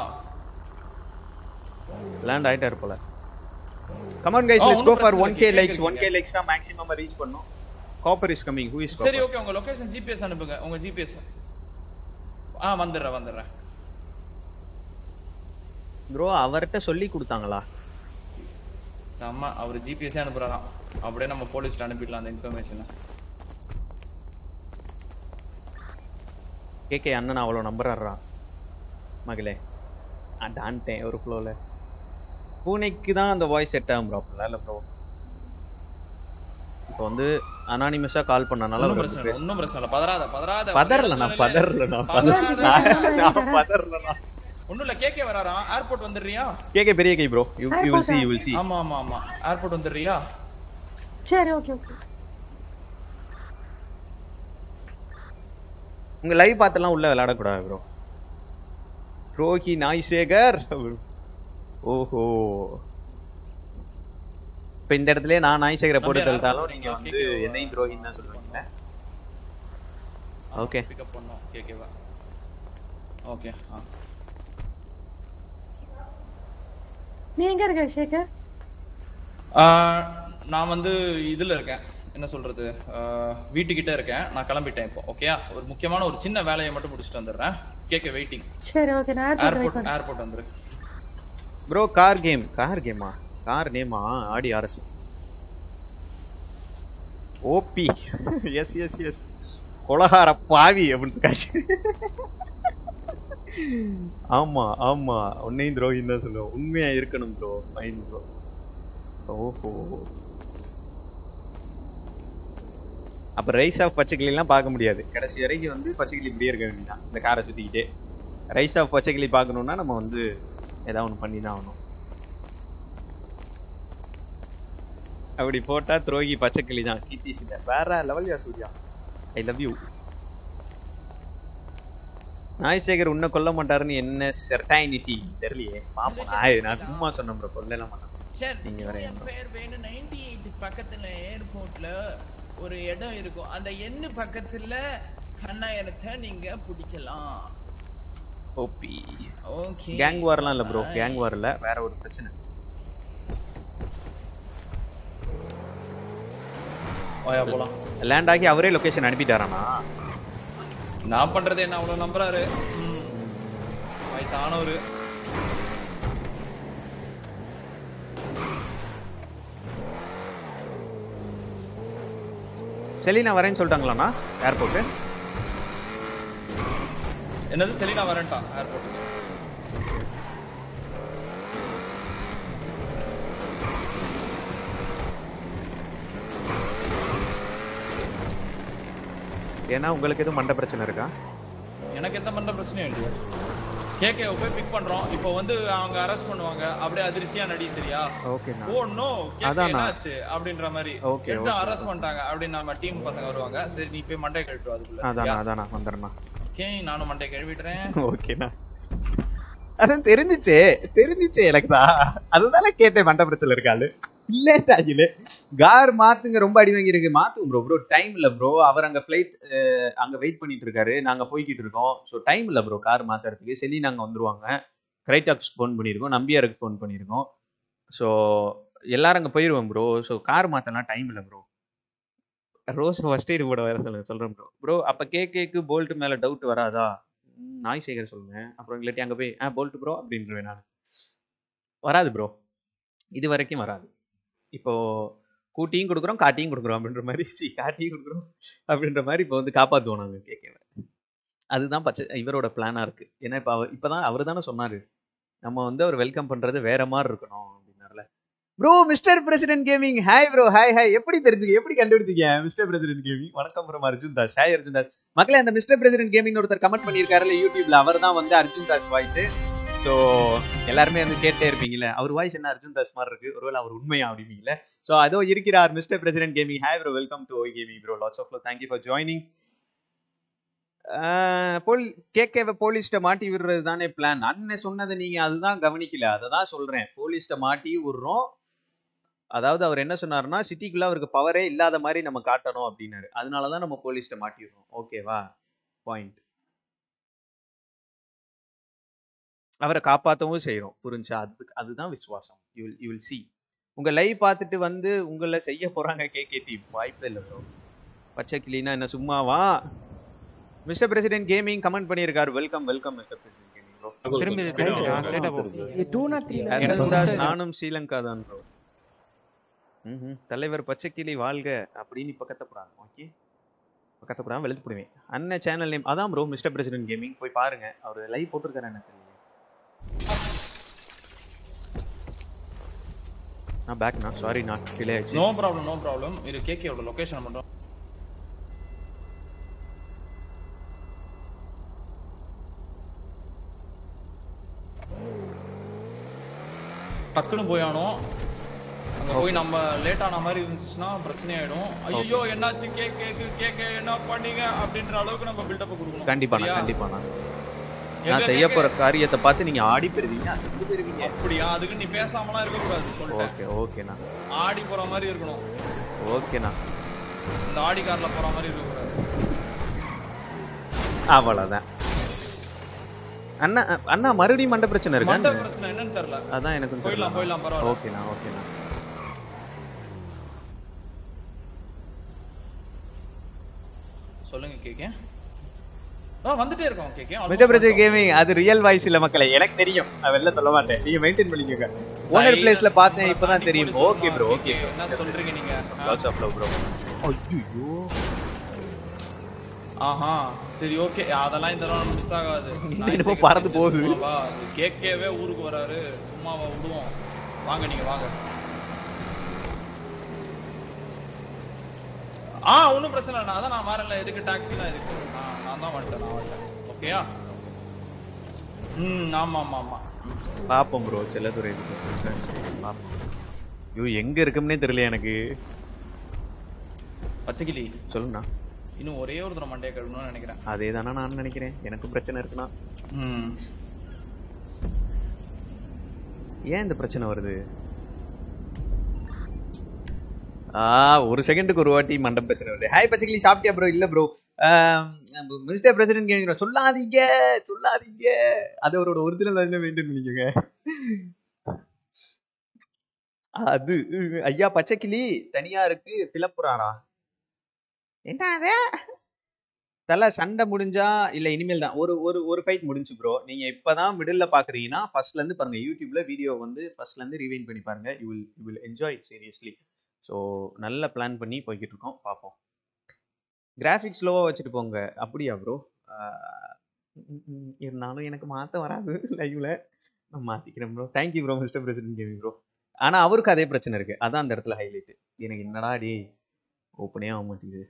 லேண்ட் ஆயிட்டாரு போல கமான் கைஸ் ஆ, லெட்ஸ் கோ ஒண்ணும் ஃபார் பிரச்சனை 1k இல்ல, லைக்ஸ் கேக்குறீங்க. 1k லைக்ஸ் தான் மேக்ஸிமம் ரீச் பண்ணனும் copper is coming who is சரி ஓகே உங்க லொகேஷன் ஜிபிஎஸ் அனுப்புங்க உங்க ஜிபிஎஸ் ஆ வந்துடுறேன் வந்துடுறேன் ப்ரோ அவர்ட்ட சொல்லி கொடுத்தாங்களா செம்ம அவர் ஜிபிஎஸ்ஸே அனுப்புறாராம் அப்படியே நம்ம போலீஸ்ல அனுப்பிடலாம் அந்த இன்ஃபர்மேஷனை கேகே அண்ணன் அவ்வளோ நம்புறாரா மகளே அடான்ட்டேன் ஒரு ஃப்ளோல பூனைக்கு தான் அந்த வாய்ஸ் செட் ஆகும் ப்ரோ அப்படிலாம் இல்லை ப்ரோ இப்போ வந்து அனானிமஸா கால் பண்ணனால ஒன்றும் அவர் பிரச்சனை இல்லை ஒன்றும் பிரச்சனை இல்லை பதறாத பதறாத பதறல நான் பதறல நான் பதறல நான் பதறல நான் ஒன்றும் இல்லை கேக்கே வராராம் ஏர்போர்ட் வந்துடுறியா கேகே பெரிய guy bro you you will see you will see ஆமா ஆமா ஆமா ஏர்போர்ட் வந்துடுறியா சரி ஓகே ஓகே உங்க லைவ் பார்த்தெல்லாம் உள்ள விளையாடக்கூடாது ப்ரோ த்ரோகி நாய் சேகர் ஓஹோ இப்ப இந்த இடத்துல நான் நாய் சேகரை போட்டு நம்பியாரா? தள்ளிட்டாலும் நீங்க வந்து கேக்கே வா. என்னையும் துரோகின்னு தான் சொல்லுவீங்க ஓகே பிக்கப் பண்ணோம் கேக்கேவா ஓகே ஆ நீ எங்க இருக்க சேகர் ஆஹ், நான் வந்து இதுல இருக்கேன் என்ன சொல்றது ஆஹ், வீட்டுக்கிட்ட இருக்கேன் நான் கிளம்பிட்டேன் இப்போ ஓகேயா ஒரு முக்கியமான ஒரு சின்ன வேலையை மட்டும் முடிச்சுட்டு வந்துடுறேன் கேக்க வெயிட்டிங் சரி ஓகே நான் ஏர்போர்ட் வெயிட் ஏர்போர்ட் பண்றேன் ஏர்போர்ட் வந்துரு ப்ரோ கார் கேம் கார் கேமா கார் நேமா Audi RS OP yes yes yes கொலகார பாவி அப்படின்னு காட்சி ஆமா ஆமா உன்னையும் துரோகின்னு தான் சொல்லுவோம் உண்மையா இருக்கணும் ப்ரோ ஃபைன் ப்ரோ ஓஹோ அப்ப ரைஸ் ஆஃப் பச்சைக்கிளி எல்லாம் பார்க்க முடியாது கடைசி வரைக்கும் வந்து பச்சைக்கிளி இப்படியே இருக்க வேண்டியதான் இந்த காரை சுத்திக்கிட்டே ரைஸ் ஆஃப் பச்சைக்கிளி பார்க்கணும்னா நம்ம வந்து ஏதாவது ஒன்று பண்ணி தான் ஆகணும் அப்படி போட்டா துரோகி பச்சைக்கிளி தான் கீர்த்தி சிதர் வேற லெவல் யா Suriya I love you Naai Sekar உன்னை கொல்ல மாட்டாருன்னு என்ன செர்டைனிட்டி தெரியலையே பாப்போம் நான் நான் சும்மா சொன்னேன் ப்ரோ கொல்லலாம் மாட்டேன் சரி நீங்க வேற என் பேர் வேணும் நைன்டி எயிட் பக்கத்துல ஏர்போர்ட்ல ஒரு இடம் இருக்கும் அந்த எண்ணு பக்கத்துல கண்ணாயிரத்தை நீங்க பிடிக்கலாம் ஓபி ஓகே கேங் வார்லாம் இல்ல ப்ரோ கேங் வார் இல்ல வேற ஒரு பிரச்சனை ஓயா போலாம் லேண்ட் ஆகி அவரே லொகேஷன் அனுப்பிட்டாரானா நான் பண்றது என்ன அவ்வளவு நம்புறாரு ம். வயசானவரு செலினா வரேன்னு சொல்லிட்டாங்களாண்ணா ஏர்போர்ட்டு என்னது செலினா வரேன்ட்டா ஏர்போர்ட்டுக்கு ஏன்னா உங்களுக்கு எதுவும் மண்ட பிரச்சனை இருக்கா எனக்கு எந்த மண்ட பிரச்சனையும் இல்லையா கேகே போய் பிக் பண்றோம் இப்போ வந்து அவங்க அரெஸ்ட் பண்ணுவாங்க அப்படியே அதிர்ச்சியா நடி சரியா ஓகேண்ணா ஓ நோ கேகே அதாண்ணா. என்னாச்சு அப்படின்ற மாதிரி Okay, என்ன okay. அரெஸ்ட் பண்ணிட்டாங்க அப்படின்னு நம்ம டீம் பசங்க வருவாங்க சரி நீ போய் மண்டை கழட்டு அதுக்குள்ள அதாண்ணா சரியா அதாண்ணா வந்துடுறேண்ணா ஓகே நானும் மண்டை கழுவிடுறேன் ஓகேண்ணா அதான் தெரிஞ்சுச்சே தெரிஞ்சுச்சே எனக்கு தான் அதுதானே கேட்டேன் மண்ட பிரச்சனை இருக்காளு இல்ல தாஜிலு கார் மாத்துங்க ரொம்ப அடி வாங்கியிருக்கு மாத்துங்க ப்ரோ ப்ரோ டைம் இல்ல ப்ரோ அவர் அங்க ஃபிளைட் அங்க வெயிட் பண்ணிட்டு இருக்காரு நாங்க போய்கிட்டு இருக்கோம் ஸோ டைம் இல்ல ப்ரோ கார் மாத்துறதுக்கு செலி நாங்க வந்துருவாங்க கிரைடாக்ஸ் ஃபோன் பண்ணியிருக்கோம் நம்பியாருக்கு ஃபோன் பண்ணியிருக்கோம் ஸோ எல்லாரும் அங்க போயிருவோம் ப்ரோ ஸோ கார் மாத்தலாம் டைம் இல்ல ப்ரோ ரோஸ் ஃபர்ஸ்ட் எய்டு கூட வேற சொல்லுங்க சொல்றேன் ப்ரோ ப்ரோ அப்ப கே கேக்கு போல்ட் மேல டவுட் வராதா ம், நாய் சேகர் சொல்லுங்க அப்புறம் இல்லாட்டி அங்க போய் ஆ போல்ட் ப்ரோ அப்படின்றேன் நான் வராது ப்ரோ இது வரைக்கும் வராது இப்போ கூட்டியும் கொடுக்குறோம் காட்டியும் கொடுக்குறோம் அப்படின்ற மாதிரி சி காட்டியும் கொடுக்குறோம் அப்படின்ற மாதிரி இப்போ வந்து காப்பாற்றுவோம் நாங்கள் கேட்கல அதுதான் பச்சை இவரோட பிளானா இருக்கு ஏன்னா இப்போ அவர் இப்போதான் அவர் தானே சொன்னாரு நம்ம வந்து அவர் வெல்கம் பண்றது வேற மாதிரி இருக்கணும் அப்படின்னார்ல bro mister president gaming hi bro hi hi எப்படி தெரிஞ்சுக்க எப்படி கண்டுபிடிச்சீங்க மிஸ்டர் பிரசிடென்ட் கேமிங் வணக்கம் ப்ரோ அர்ஜுன் தாஸ் ஹாய் அர்ஜுன் தாஸ் மக்களே அந்த மிஸ்டர் பிரசிடென்ட் கேமிங் ஒருத்தர் கமெண்ட் பண்ணியிருக்காருல்ல யூடியூப்ல அவர் தான் வந்து அர்ஜுன் தாஸ் வாய்ஸ் ஸோ எல்லாருமே வந்து கேட்டே இருப்பீங்கல்ல அவர் வாய்ஸ் என்ன அர்ஜுன் தாஸ் மாதிரி இருக்கு ஒருவேளை அவர் உண்மையா அப்படிங்களே ஸோ அதோ இருக்கிறார் mister president gaming hi bro welcome to oy gaming bro lots of thank you for joining போல் கேக்கேவை போலீஸ்ட மாட்டி விடுறது தானே பிளான் அண்ணன் சொன்னதை நீங்க அதுதான் கவனிக்கல அதை தான் சொல்றேன் போலீஸ்ட மாட்டி விடுறோம் அதாவது அவர் என்ன சொன்னாருன்னா சிட்டிக்குள்ள அவருக்கு பவரே இல்லாத மாதிரி நம்ம காட்டணும் அப்படின்னாரு அதனாலதான் நம்ம போலீஸ்ட மாட்டி விடுறோம் ஓகேவா பாயிண்ட் அவரை காப்பாற்றவும் செய்றோம் புரிஞ்சா அது அதுதான் விசுவாசம் you will you will see உங்க லைவ் பார்த்துட்டு வந்து உங்களை செய்ய போறாங்க கேகே டீம் வாய்ப்பே இல்லை ப்ரோ பச்சை கிளினா என்ன சும்மாவா மிஸ்டர் பிரசிடென்ட் கேமிங் கமெண்ட் பண்ணியிருக்காரு welcome welcome mister president gaming bro திரும்பி straight ஆ, straight ஆ போ. டூ நாட் த்ரீ அருண்தாஸ் நானும் ஸ்ரீலங்கா தான் ப்ரோ ம்ஹும். தலைவர் பச்சைக்கிளி வாழ்க அப்படின்னு இப்ப கத்தப்படாது ஓகே கத்தப்படாம வெளுத்து போடுவேன் அண்ணன் சேனல் நேம் அதான் ப்ரோ மிஸ்டர் பிரசிடென்ட் கேமிங் போய் பாருங்க அவர் லைவ் போட்டிருக்காரு என்ன தெரியல நான் பேக்ண்ணா சாரி நான் டிலே ஆயிடுச்சு நோ ப்ராப்ளம் நோ ப்ராப்ளம் இது கேகேவோட லொகேஷன் மட்டும் டக்குன்னு போயானோ அங்க போய் நம்ம லேட் ஆன மாதிரி இருந்துச்சுன்னா பிரச்சனை ஆயிடும் ஐயோ என்னாச்சு கேக் கேக்கு கேக்கு என்ன பண்ணீங்க அப்படின்ற அளவுக்கு நம்ம பில்டப் கொடுக்கணும் கண்டிப்பாண்ணா சரியா? கண்டிப்பாண்ணா எங்க நான் செய்ய கேக்க- போற காரியத்தை பார்த்து நீங்க ஆடி பெறுவீங்க அசந்து பெறுவீங்க அப்படியா அதுக்கு நீ பேசாமலாம் இருக்க கூடாது சொல்லிட்டேன் ஓகே ஓகேண்ணா ஆடி போற மாதிரி இருக்கணும் ஓகேண்ணா இந்த ஆடி கார்ல போற மாதிரி இருக்க கூடாது அவ்வளவுதான் அண்ணா அண்ணா மறுபடியும் மண்ட பிரச்சனை இருக்கா மண்ட பிரச்சனை என்னன்னு தெரியல அதான் எனக்கு போயிடலாம் போயிடலாம் பரவாயில்ல ஓகேண்ணா ஓகேண்ணா சொல்லுங்க கேக்கே ஆ வந்துட்டே இருக்கோம் கேக்கே மிட்ட பிரச்சனை கேமிங் அது ரியல் வாய்ஸ் இல்ல மக்களே எனக்கு தெரியும் நான் வெளில சொல்ல மாட்டேன் நீங்க மெயின்டைன் பண்ணிக்கோங்க ஓனர் பிளேஸ்ல பார்த்தேன் இப்பதான் தெரியும் ஓகே ப்ரோ ஓகே என்ன சொல்றீங்க நீங்க லாட்ஸ் ஆஃப் லவ் ப்ரோ ஐயோ ஆஹா சரி ஓகே அதெல்லாம் இந்த தடவை மிஸ் ஆகாது என்னமோ பறந்து போகுது. கேக்கேவே ஊருக்கு வராரு சும்மாவா விடுவோம் வாங்க நீங்க வாங்க ஆ ஒன்றும் பிரச்சனை இல்லை அதான் நான் வரல எதுக்கு டாக்ஸிலாம் எதுக்கு நான் நான் தான் வந்துட்டேன் நான் வந்துட்டேன் ஓகேயா ம் ஆமா ஆமா ஆமா பாப்போம் ப்ரோ செல்லதுரை பாப்போம் ஐயோ எங்க இருக்கும்னே தெரியல எனக்கு பச்சைக்கிளி சொல்லுண்ணா இன்னும் ஒரே ஒரு தடவை மண்டையை கழுவணும்னு நினைக்கிறேன் அதே தானே நான் நினைக்கிறேன் எனக்கும் பிரச்சனை இருக்குண்ணா ம் ஏன் இந்த பிரச்சனை வருது ஆ ஒரு செகண்டுக்கு ஒரு வாட்டி மண்டம் பிரச்சனை வருது ஹாய் பச்சைக்கிளி சாப்பிட்டியா ப்ரோ இல்ல ப்ரோ மிஸ்டர் பிரசிடென்ட் கேட்கிறோம் சொல்லாதீங்க சொல்லாதீங்க அது அவரோட ஒரிஜினல் அதில் மெயின்டைன் பண்ணிக்கோங்க அது ஐயா பச்சைக்கிளி தனியா இருக்கு பிளப்புறாரா என்ன அது தல சண்டை முடிஞ்சா இல்ல இனிமேல் தான் ஒரு ஒரு ஒரு ஃபைட் முடிஞ்சு ப்ரோ நீங்க இப்பதான் மிடில்ல பாக்குறீங்கன்னா ஃபர்ஸ்ட்ல இருந்து பாருங்க யூடியூப்ல வீடியோ வந்து ஃபர்ஸ்ட்ல இருந்து ரீவைன் பண்ணி பாருங்க you will you will enjoy seriously so நல்ல பிளான் பண்ணி போய்கிட்டு இருக்கோம் பார்ப்போம் கிராஃபிக்ஸ் ஸ்லோவாக வச்சுட்டு போங்க அப்படியா ப்ரோ இருந்தாலும் எனக்கு மாற்ற வராது லைவ்ல நான் மாற்றிக்கிறேன் bro thank you bro mister president gaming bro ஆனால் அவருக்கு அதே பிரச்சனை இருக்கு அதான் அந்த இடத்துல ஹைலைட் எனக்கு என்னடா டே ஓப்பனே ஆக மாட்டேங்குது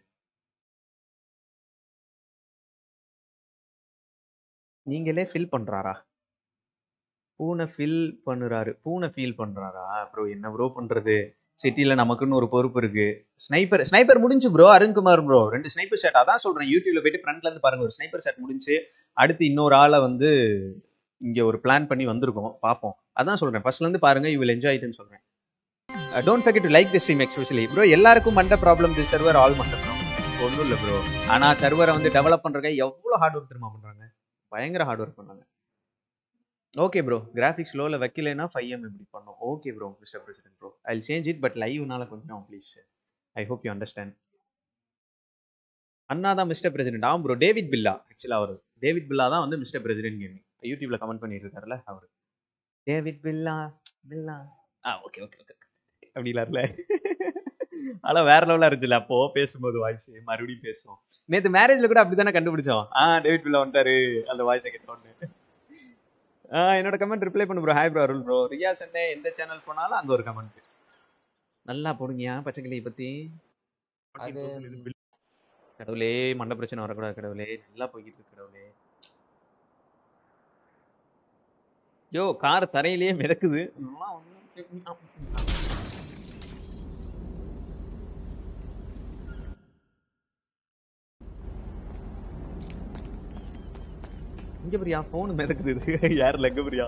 நீங்களே ஃபில் பண்றாரா பூனை ஃபில் பண்ணுறாரு பூனை ஃபீல் பண்றாரா ப்ரோ என்ன ப்ரோ பண்றது சிட்டில நமக்குன்னு ஒரு பொறுப்பு இருக்கு ஸ்னைப்பர் ஸ்னைப்பர் முடிஞ்சு ப்ரோ அருண்குமார் ப்ரோ ரெண்டு ஸ்னைப்பர் ஷாட் அதான் சொல்றேன் யூடியூப்ல போயிட்டு ஃப்ரண்ட்ல இருந்து பாருங்க ஒரு ஸ்னைப்பர் ஷாட் முடிஞ்சு அடுத்து இன்னொரு ஆளை வந்து இங்க ஒரு பிளான் பண்ணி வந்திருக்கோம் பார்ப்போம் அதான் சொல்றேன் ஃபர்ஸ்ட்ல இருந்து பாருங்க யூ வில் என்ஜாய் இதுன்னு சொல்றேன் don't forget to like the stream especially bro எல்லாருக்கும் மண்ட ப்ராப்ளம் தி சர்வர் ஆல் மண்ட ப்ராப்ளம் ஒன்றும் இல்லை ப்ரோ ஆனா சர்வரை வந்து டெவலப் பண்றதுக்கு எவ்வளோ ஹார்ட் ஒர்க் தெரியுமா பண்றாங்க பயங்கர ஹார்ட் ஒர்க் பண்ணாங்க ஓகே ப்ரோ கிராஃபிக்ஸ் லோவில் வைக்கலைன்னா ஃபைவ் எம் இப்படி பண்ணோம் okay bro mister president bro I change it but லைவ்னால கொஞ்சம் please I hope you understand அண்ணா தான் மிஸ்டர் பிரசிடென்ட் ஆகும் ப்ரோ டேவிட் பில்லா ஆக்சுவலாக அவர் டேவிட் பில்லா தான் வந்து மிஸ்டர் பிரசிடென்ட் கேமிங் யூடியூப்ல கமெண்ட் பண்ணிட்டு இருக்காருல்ல அவர் டேவிட் பில்லா பில்லா ஆ ஓகே ஓகே ஓகே அப்படி இல்ல ஆனா வேற லெவலா இருந்துச்சுல அப்போ பேசும்போது வாய்ஸ் மறுபடியும் பேசுவோம் நேத்து மேரேஜ்ல கூட அப்படித்தானே கண்டுபிடிச்சோம் ஆ டேவிட் பில்லா வந்துட்டாரு அந்த வாய்ஸை கேட்டோன்னு ஆ என்னோட கமெண்ட் ரிப்ளை பண்ணு bro hi bro Arul bro Riya Chennai எந்த சேனல் போனாலும் அங்க ஒரு கமெண்ட் நல்லா போடுங்கயா பச்சைக்கிளியை பத்தி அது கடவுளே மண்ட பிரச்சனை வரக்கூடாது கடவுளே நல்லா போய்கிட்டு இருக்கு கடவுளே யோ கார் தரையிலேயே மிதக்குது இதெல்லாம் ஒண்ணும் இங்க பிரியா போன் மிதக்குது இது யார் லெக்க பிரியா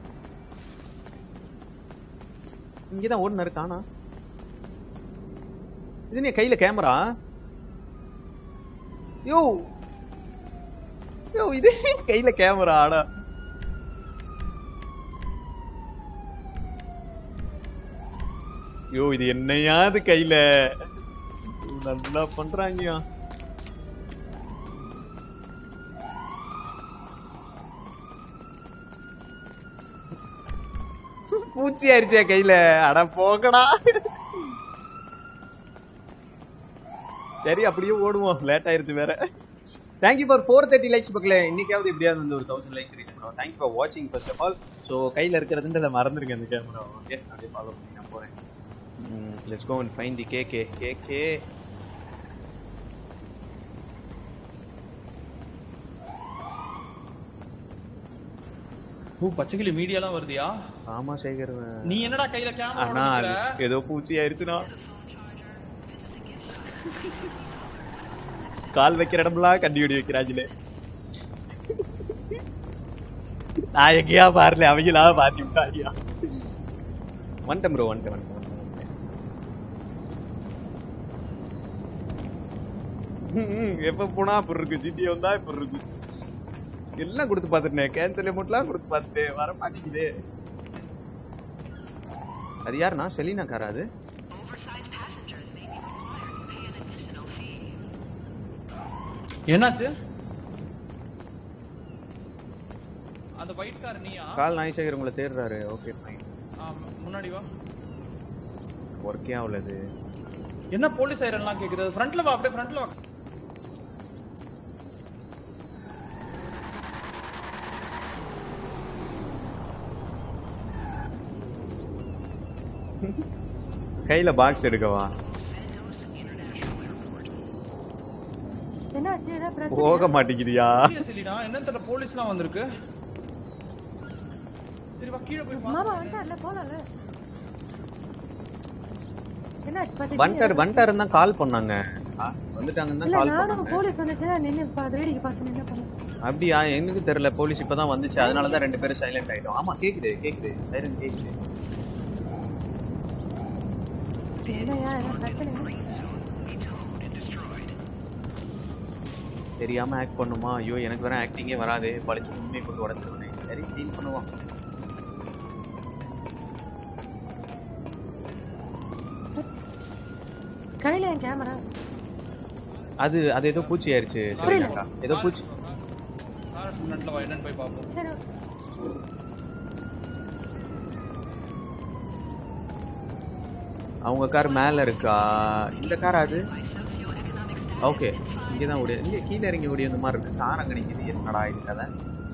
இங்கதான் ஓடுனாரு காணா இது நீ கையில கேமரா யோ யோ இது கையில கேமரா ஆடா யோ இது என்னையாவது கையில யோ, நல்லா பண்றாங்கயா பூச்சி ஆயிடுச்சே கையில அட போகடா சரி அப்படியே ஓடுவோம் லேட் ஆயிருச்சு வேற thank you for four thirty likes பக்கல இன்னைக்காவது எப்படியாவது வந்து ஒரு தௌசண்ட் லைக்ஸ் ரீச் பண்ணுவோம் தேங்க்யூ ஃபார் வாட்சிங் ஃபர்ஸ்ட் ஆஃப் ஆல் ஸோ கையில் இருக்கிறதுன்றத மறந்துருங்க அந்த கேமரா ஓகே அப்படியே ஃபாலோ பண்ணி நான் போகிறேன் let's go and find the KK KK oh Pachaikili மீடியாலாம் வருதியா ஆமா சேகர் நீ என்னடா கையில கேமரா ஆனா அது ஏதோ பூச்சி ஆயிடுச்சுனா கால் வைக்கிற இடம்லாம் கண்டி வெடி வைக்கிறாங்களே நான் எங்கேயா பாருல அவங்களா பாத்தி விட்டாடியா வந்துட்டேன் ப்ரோ வந்துட்டேன் வந்துட்டேன் வந்துட்டேன், வந்துட்டேன். ம், ம், எப்ப போனா இப்படி இருக்கு ஜிடி வந்தா இப்படி இருக்கு எல்லாம் கொடுத்து பார்த்துட்டேன் கேன்சல் அமௌண்ட்லாம் கொடுத்து பார்த்துட்டேன் வர மாட்டேங்குதே அது யாருண்ணா செலினா காரா அது என்னாச்சு அந்த ஒயிட் கார் நீயா கால் நாய்சேகர் உங்களை தேடுறாரு ஓகே ஃபைன் ஆ, முன்னாடி வா ஒர்க்கே ஆகலது என்ன போலீஸ் ஐரன்லாம் கேக்குது ஃப்ரண்ட்ல வா அப்படியே ஃப்ரண்ட்ல வா கையில பாக்ஸ் எடுக்கவா என்னாச்சு ஏதாவது பிரச்சனை போக மாட்டேங்குதியா இல்லையா செலினா என்னன்னு தெரியல போலீஸ்லாம் வந்திருக்கு சரி வா கீழே போய் மாமா பா வந்துட்டார்ல போலாம்ல என்னாச்சு பச்சை வந்துட்டாரு வந்துட்டாருன்னு தான் கால் பண்ணாங்க ஆ, வந்துட்டாங்கன்னு தான் இல்ல கால் நானும் பண்ணாங்க போலீஸ் வந்துச்சுன்னா நின்னு பா- வேடிக்கை பார்த்து நின்னு பண்ணேன் அப்படியா எனக்கு தெரியல போலீஸ் இப்பதான் வந்துச்சு அதனால தான் ரெண்டு பேரும் சைலண்ட் ஆயிட்டோம் ஆமா கேக்குது கேக்குது சைலண்ட் கேக்குது என்னையா என்ன பிரச்சனை தெரியாம ஆக்ட் பண்ணுமா ஐயோ எனக்கு வேற ஆக்டிங்கே வராது பழிச்சு உண்மையை கொண்டு உடச்சிருவேன் சரி டீல் பண்ணுவான் கையில என் கேமரா அது அது ஏதோ பூச்சி ஆயிருச்சு சரிங்கக்கா ஏதோ பூச்சி கார் ஃப்ரண்ட்ல வா என்னன்னு போய் பார்ப்போம் சரி அவங்க கார் மேல இருக்கா இந்த கார் அது ஓகே இங்கே தான் ஓடி இங்கே கீழே இறங்கி ஓடி அந்த மாதிரி இருக்கு கார் அங்கே நிற்கிது என்னடா இது கதை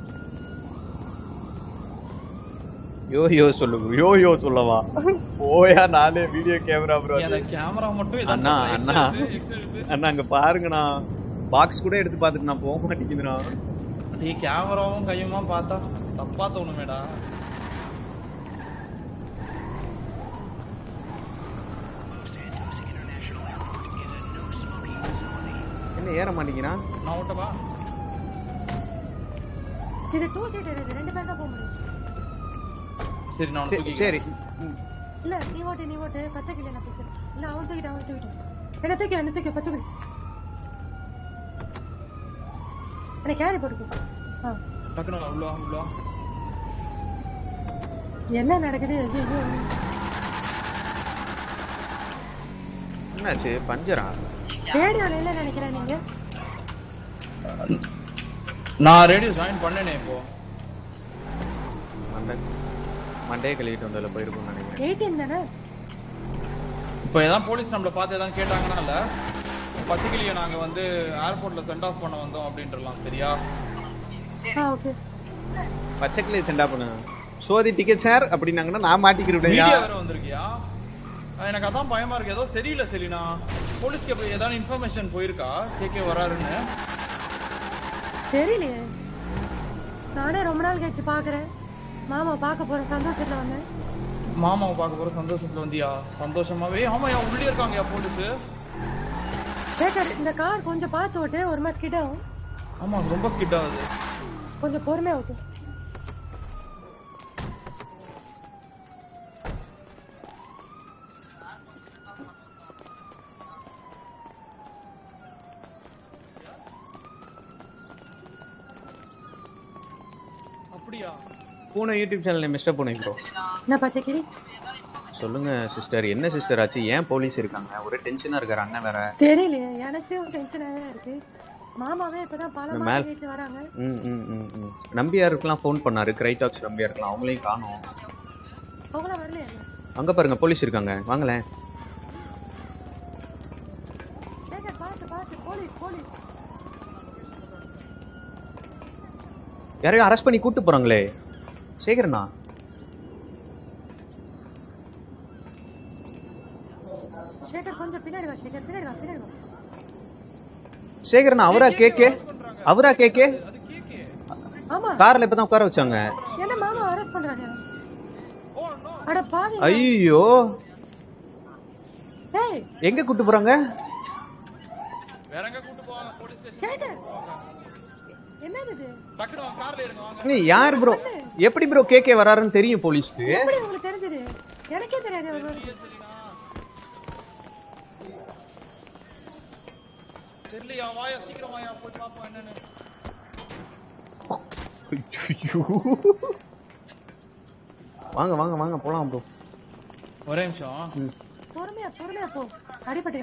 யோ யோ சொல்லுங்க யோ யோ சொல்லவா ஓயா நானே வீடியோ கேமரா ப்ரோ அந்த கேமரா மட்டும் இதான் அண்ணா பண்றேன். அண்ணா X எடுத்து, X எடுத்து. அண்ணா அங்க பாருங்கண்ணா பாக்ஸ் கூட எடுத்து பார்த்துட்டு நான் போக மாட்டேங்குதுண்ணா டேய் கேமராவும் கையுமா பார்த்தா தப்பா தோணுமேடா என்ன ஏற மாட்டேங்கிறான் நான் விட்டவா இது டூ சீட்டர் இது ரெண்டு பேர் தான் போக முடியும் சரி நான் சரி, தூக்கி சரி இல்ல நீ ஓட்டு நீ ஓட்டு பச்சை கிளி நான் தூக்கிறேன் இல்ல அவன் தூக்கிட்டு அவன் தூக்கிட்டு என்ன தூக்கி என்ன தூக்கி பச்சை கிளி என்ன கேரி போட்டுக்கோ ஆ டக்குனு வா, உள்ள வா, உள்ள வா. என்ன நடக்குது ஐயோ, ஐயோ. என்னாச்சு பஞ்சரா ரேடியோல இல்ல நினைக்கிறேன் நீங்க நான் ரேடியோ ஜாயின் பண்ணனே இப்போ மண்டை மண்டையை கழுவிட்டு வந்ததில் போயிருக்கும்னு நினைக்கிறேன் எயிட்டீன் தானே இப்போ ஏதாவது போலீஸ் நம்மள பார்த்து ஏதாவது கேட்டாங்கன்னா இல்ல பச்சைக்கிளியை நாங்க வந்து ஏர்போர்ட்ல சென்ட் ஆஃப் பண்ண வந்தோம் அப்படின்றலாம் சரியா ஆ ஓகே பச்சைக்கிளி செண்டா பண்ணு சோதி டிக்கெட் சார் அப்படின்னாங்கன்னா நான் மாட்டிக்கிறேன் மீடியா வேற வந்திருக்கியா அஹ் எனக்கு அதான் பயமா இருக்கு ஏதோ சரியில்லை செலினா போலீஸ்க்கு இப்போ ஏதாவது இன்ஃபர்மேஷன் போயிருக்கா கேக்கே வராருன்னு தெரியலையே நானே ரொம்ப நாள் கழிச்சு பாக்குறேன் மாமா பார்க்க போறேன் சந்தோஷத்துல வந்தேன் மாமாவை பார்க்க போற சந்தோஷத்துல வந்தியா சந்தோஷமாவே ஆமாயா உள்ளே இருக்காங்கயா போலீஸ் சேகர் இந்த கார் கொஞ்சம் பார்த்து ஓட்டு ஒரு மாதிரி ஸ்கிட் ஆகும் ஆமா அது ரொம்ப ஸ்கிட் ஆகுது கொஞ்சம் பொறுமையா ஓட்டு அப்படியா பூனை யூடியூப் சேனல் மிஸ்டர் பூனை ப்ரோ என்ன பச்சை கிளி சொல்லுங்க சிஸ்டர் என்ன சிஸ்டர் ஆச்சு ஏன் போலீஸ் இருக்காங்க ஒரே டென்ஷனா இருக்காரு அண்ணன் வேற தெரியலையே எனக்கும் டென்ஷனாக தான் இருக்கு மாமாவே இப்பதான் பல இந்த மாசம் மேல்- கழிச்சு வராங்க ம் ம் ம் ம் நம்பியாருக்கெல்லாம் ஃபோன் பண்ணாரு கிரைடாக்ஸ் நம்பியாருக்கெல்லாம் அவங்களையும் காணோம் அவங்களாம் வரலையா அங்க பாருங்க போலீஸ் இருக்காங்க வாங்களேன் சேகர் பார்த்து பார்த்து போலீஸ் போலீஸ் யாரையும் அரெஸ்ட் பண்ணி கூட்டு போறாங்களே சேகரண்ணா சேகர் கொஞ்சம் பின்னாடி வா சேகர் பின்னாடி வா பின்னாடி வா சேகரண்ணா அவரா கேக்கே அவரா கேக்கே ஆமா கார்ல இப்பதான் உட்கார வச்சாங்க என்ன மாமா அரெஸ்ட் பண்றாங்க அட பாவி ஐயோ டேய் எங்க கூட்டு போறாங்க வேற எங்க கூட்டு போவாங்க போலீஸ் ஸ்டேஷன் சேகர் என்னது இது டக்குனு வாங்க, கார்ல இருங்க வாங்க ஏய், யார் ப்ரோ எப்படி ப்ரோ கேக்கே வராருன்னு தெரியும் போலீஸ்க்கு எப்படி உங்களுக்கு தெரிஞ்சது எனக்கே தெரியாது அவர் வருது. தெரியலையா வாயா சீக்கிரம் வாயா போய் பாப்போம் என்னன்னு ஐயோ. வாங்க வாங்க வாங்க போலாம் ப்ரோ ஒரே நிமிஷம் பொறுமையா பொறுமையா போ அடிபட்டு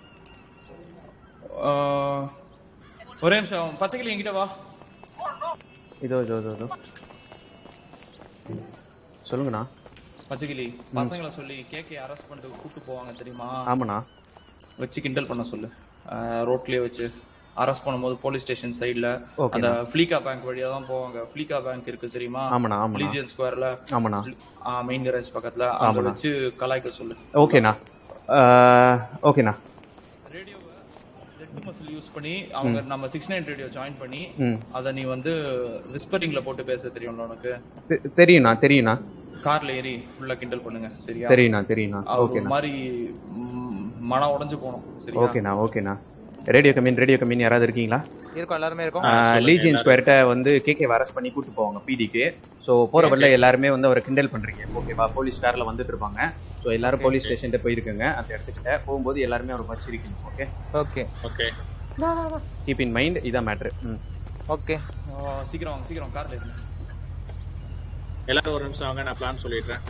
ஆஹ், ஒரே நிமிஷம் பச்சைக்கிளி என்கிட்ட வா இதோ இதோ இதோ இதோ சொல்லுங்கண்ணா பச்சைக்கிளி பசங்களை சொல்லி கேக்கே அரெஸ்ட் பண்ணிட்டு கூட்டு போவாங்க தெரியுமா ஆமாண்ணா வச்சு கிண்டல் பண்ண சொல்லு ரோட்லயே வச்சு அரெஸ்ட் பண்ணும்போது போலீஸ் ஸ்டேஷன் சைடுல Okay, அந்த அண்ணா. ஃப்ளீகா பேங்க் வழியா தான் போவாங்க ஃப்ளீகா பேங்க் இருக்கு தெரியுமா ஆமாண்ணா, ஆமாண்ணா. லீஜியன் ஸ்கொயர்ல ஆமாண்ணா மெயின் கரேஜ் பக்கத்துல அங்க ஆமாண்ணா. வச்சு கலாய்க்க சொல்லு ஓகேண்ணா அஹ், ஓகேண்ணா செட் மசில் யூஸ் பண்ணி அவங்க நம்ம சிக்ஸ் நைன் ரேடியோ ஜாயின் பண்ணி ம். அத நீ வந்து விஸ்பரிங்ல போட்டு பேச தெரியும்ல உனக்கு தெ- தெரியும்ண்ணா தெரியும்ண்ணா கார்ல ஏறி ஃபுல்லா கிண்டல் பண்ணுங்க சரியா தெரியும்ண்ணா தெரியும்ண்ணா அவர் ஒரு ஓகேண்ணா மாதிரி ம், மனம் உடைஞ்சு போகணும் சரியா ஓகேண்ணா ஓகேண்ணா ரேடியோ கம்பெனி ரேடியோ கம்பெனி யாராவது இருக்கீங்களா இருக்கோம் எல்லாருமே இருக்கோம் லீஜியன் ஸ்கொயர்ட்ட வந்து கேகே அரெஸ்ட் பண்ணி கூட்டு போவாங்க பிடிக்கு ஸோ போற வழில எல்லாருமே வந்து அவரை கிண்டல் பண்றீங்க ஓகேவா போலீஸ் கார்ல வந்துட்டு இருப்பாங்க ஸோ எல்லாரும் போலீஸ் ஸ்டேஷன்ட்ட போயிருக்கங்க அந்த இடத்துக்கிட்ட போகும்போது எல்லாருமே அவரை பரிசீலிக்கணும் ஓகே ஓகே ஓகே வா வா வா கீப் இன் மைண்ட் இதான் மேட்ரு ம் ஓகே சீக்கிரம் வாங்க சீக்கிரம் கார்ல இருங்க எல்லாரும் ஒரு நிமிஷம் வாங்க நான் பிளான் சொல்லிடுறேன்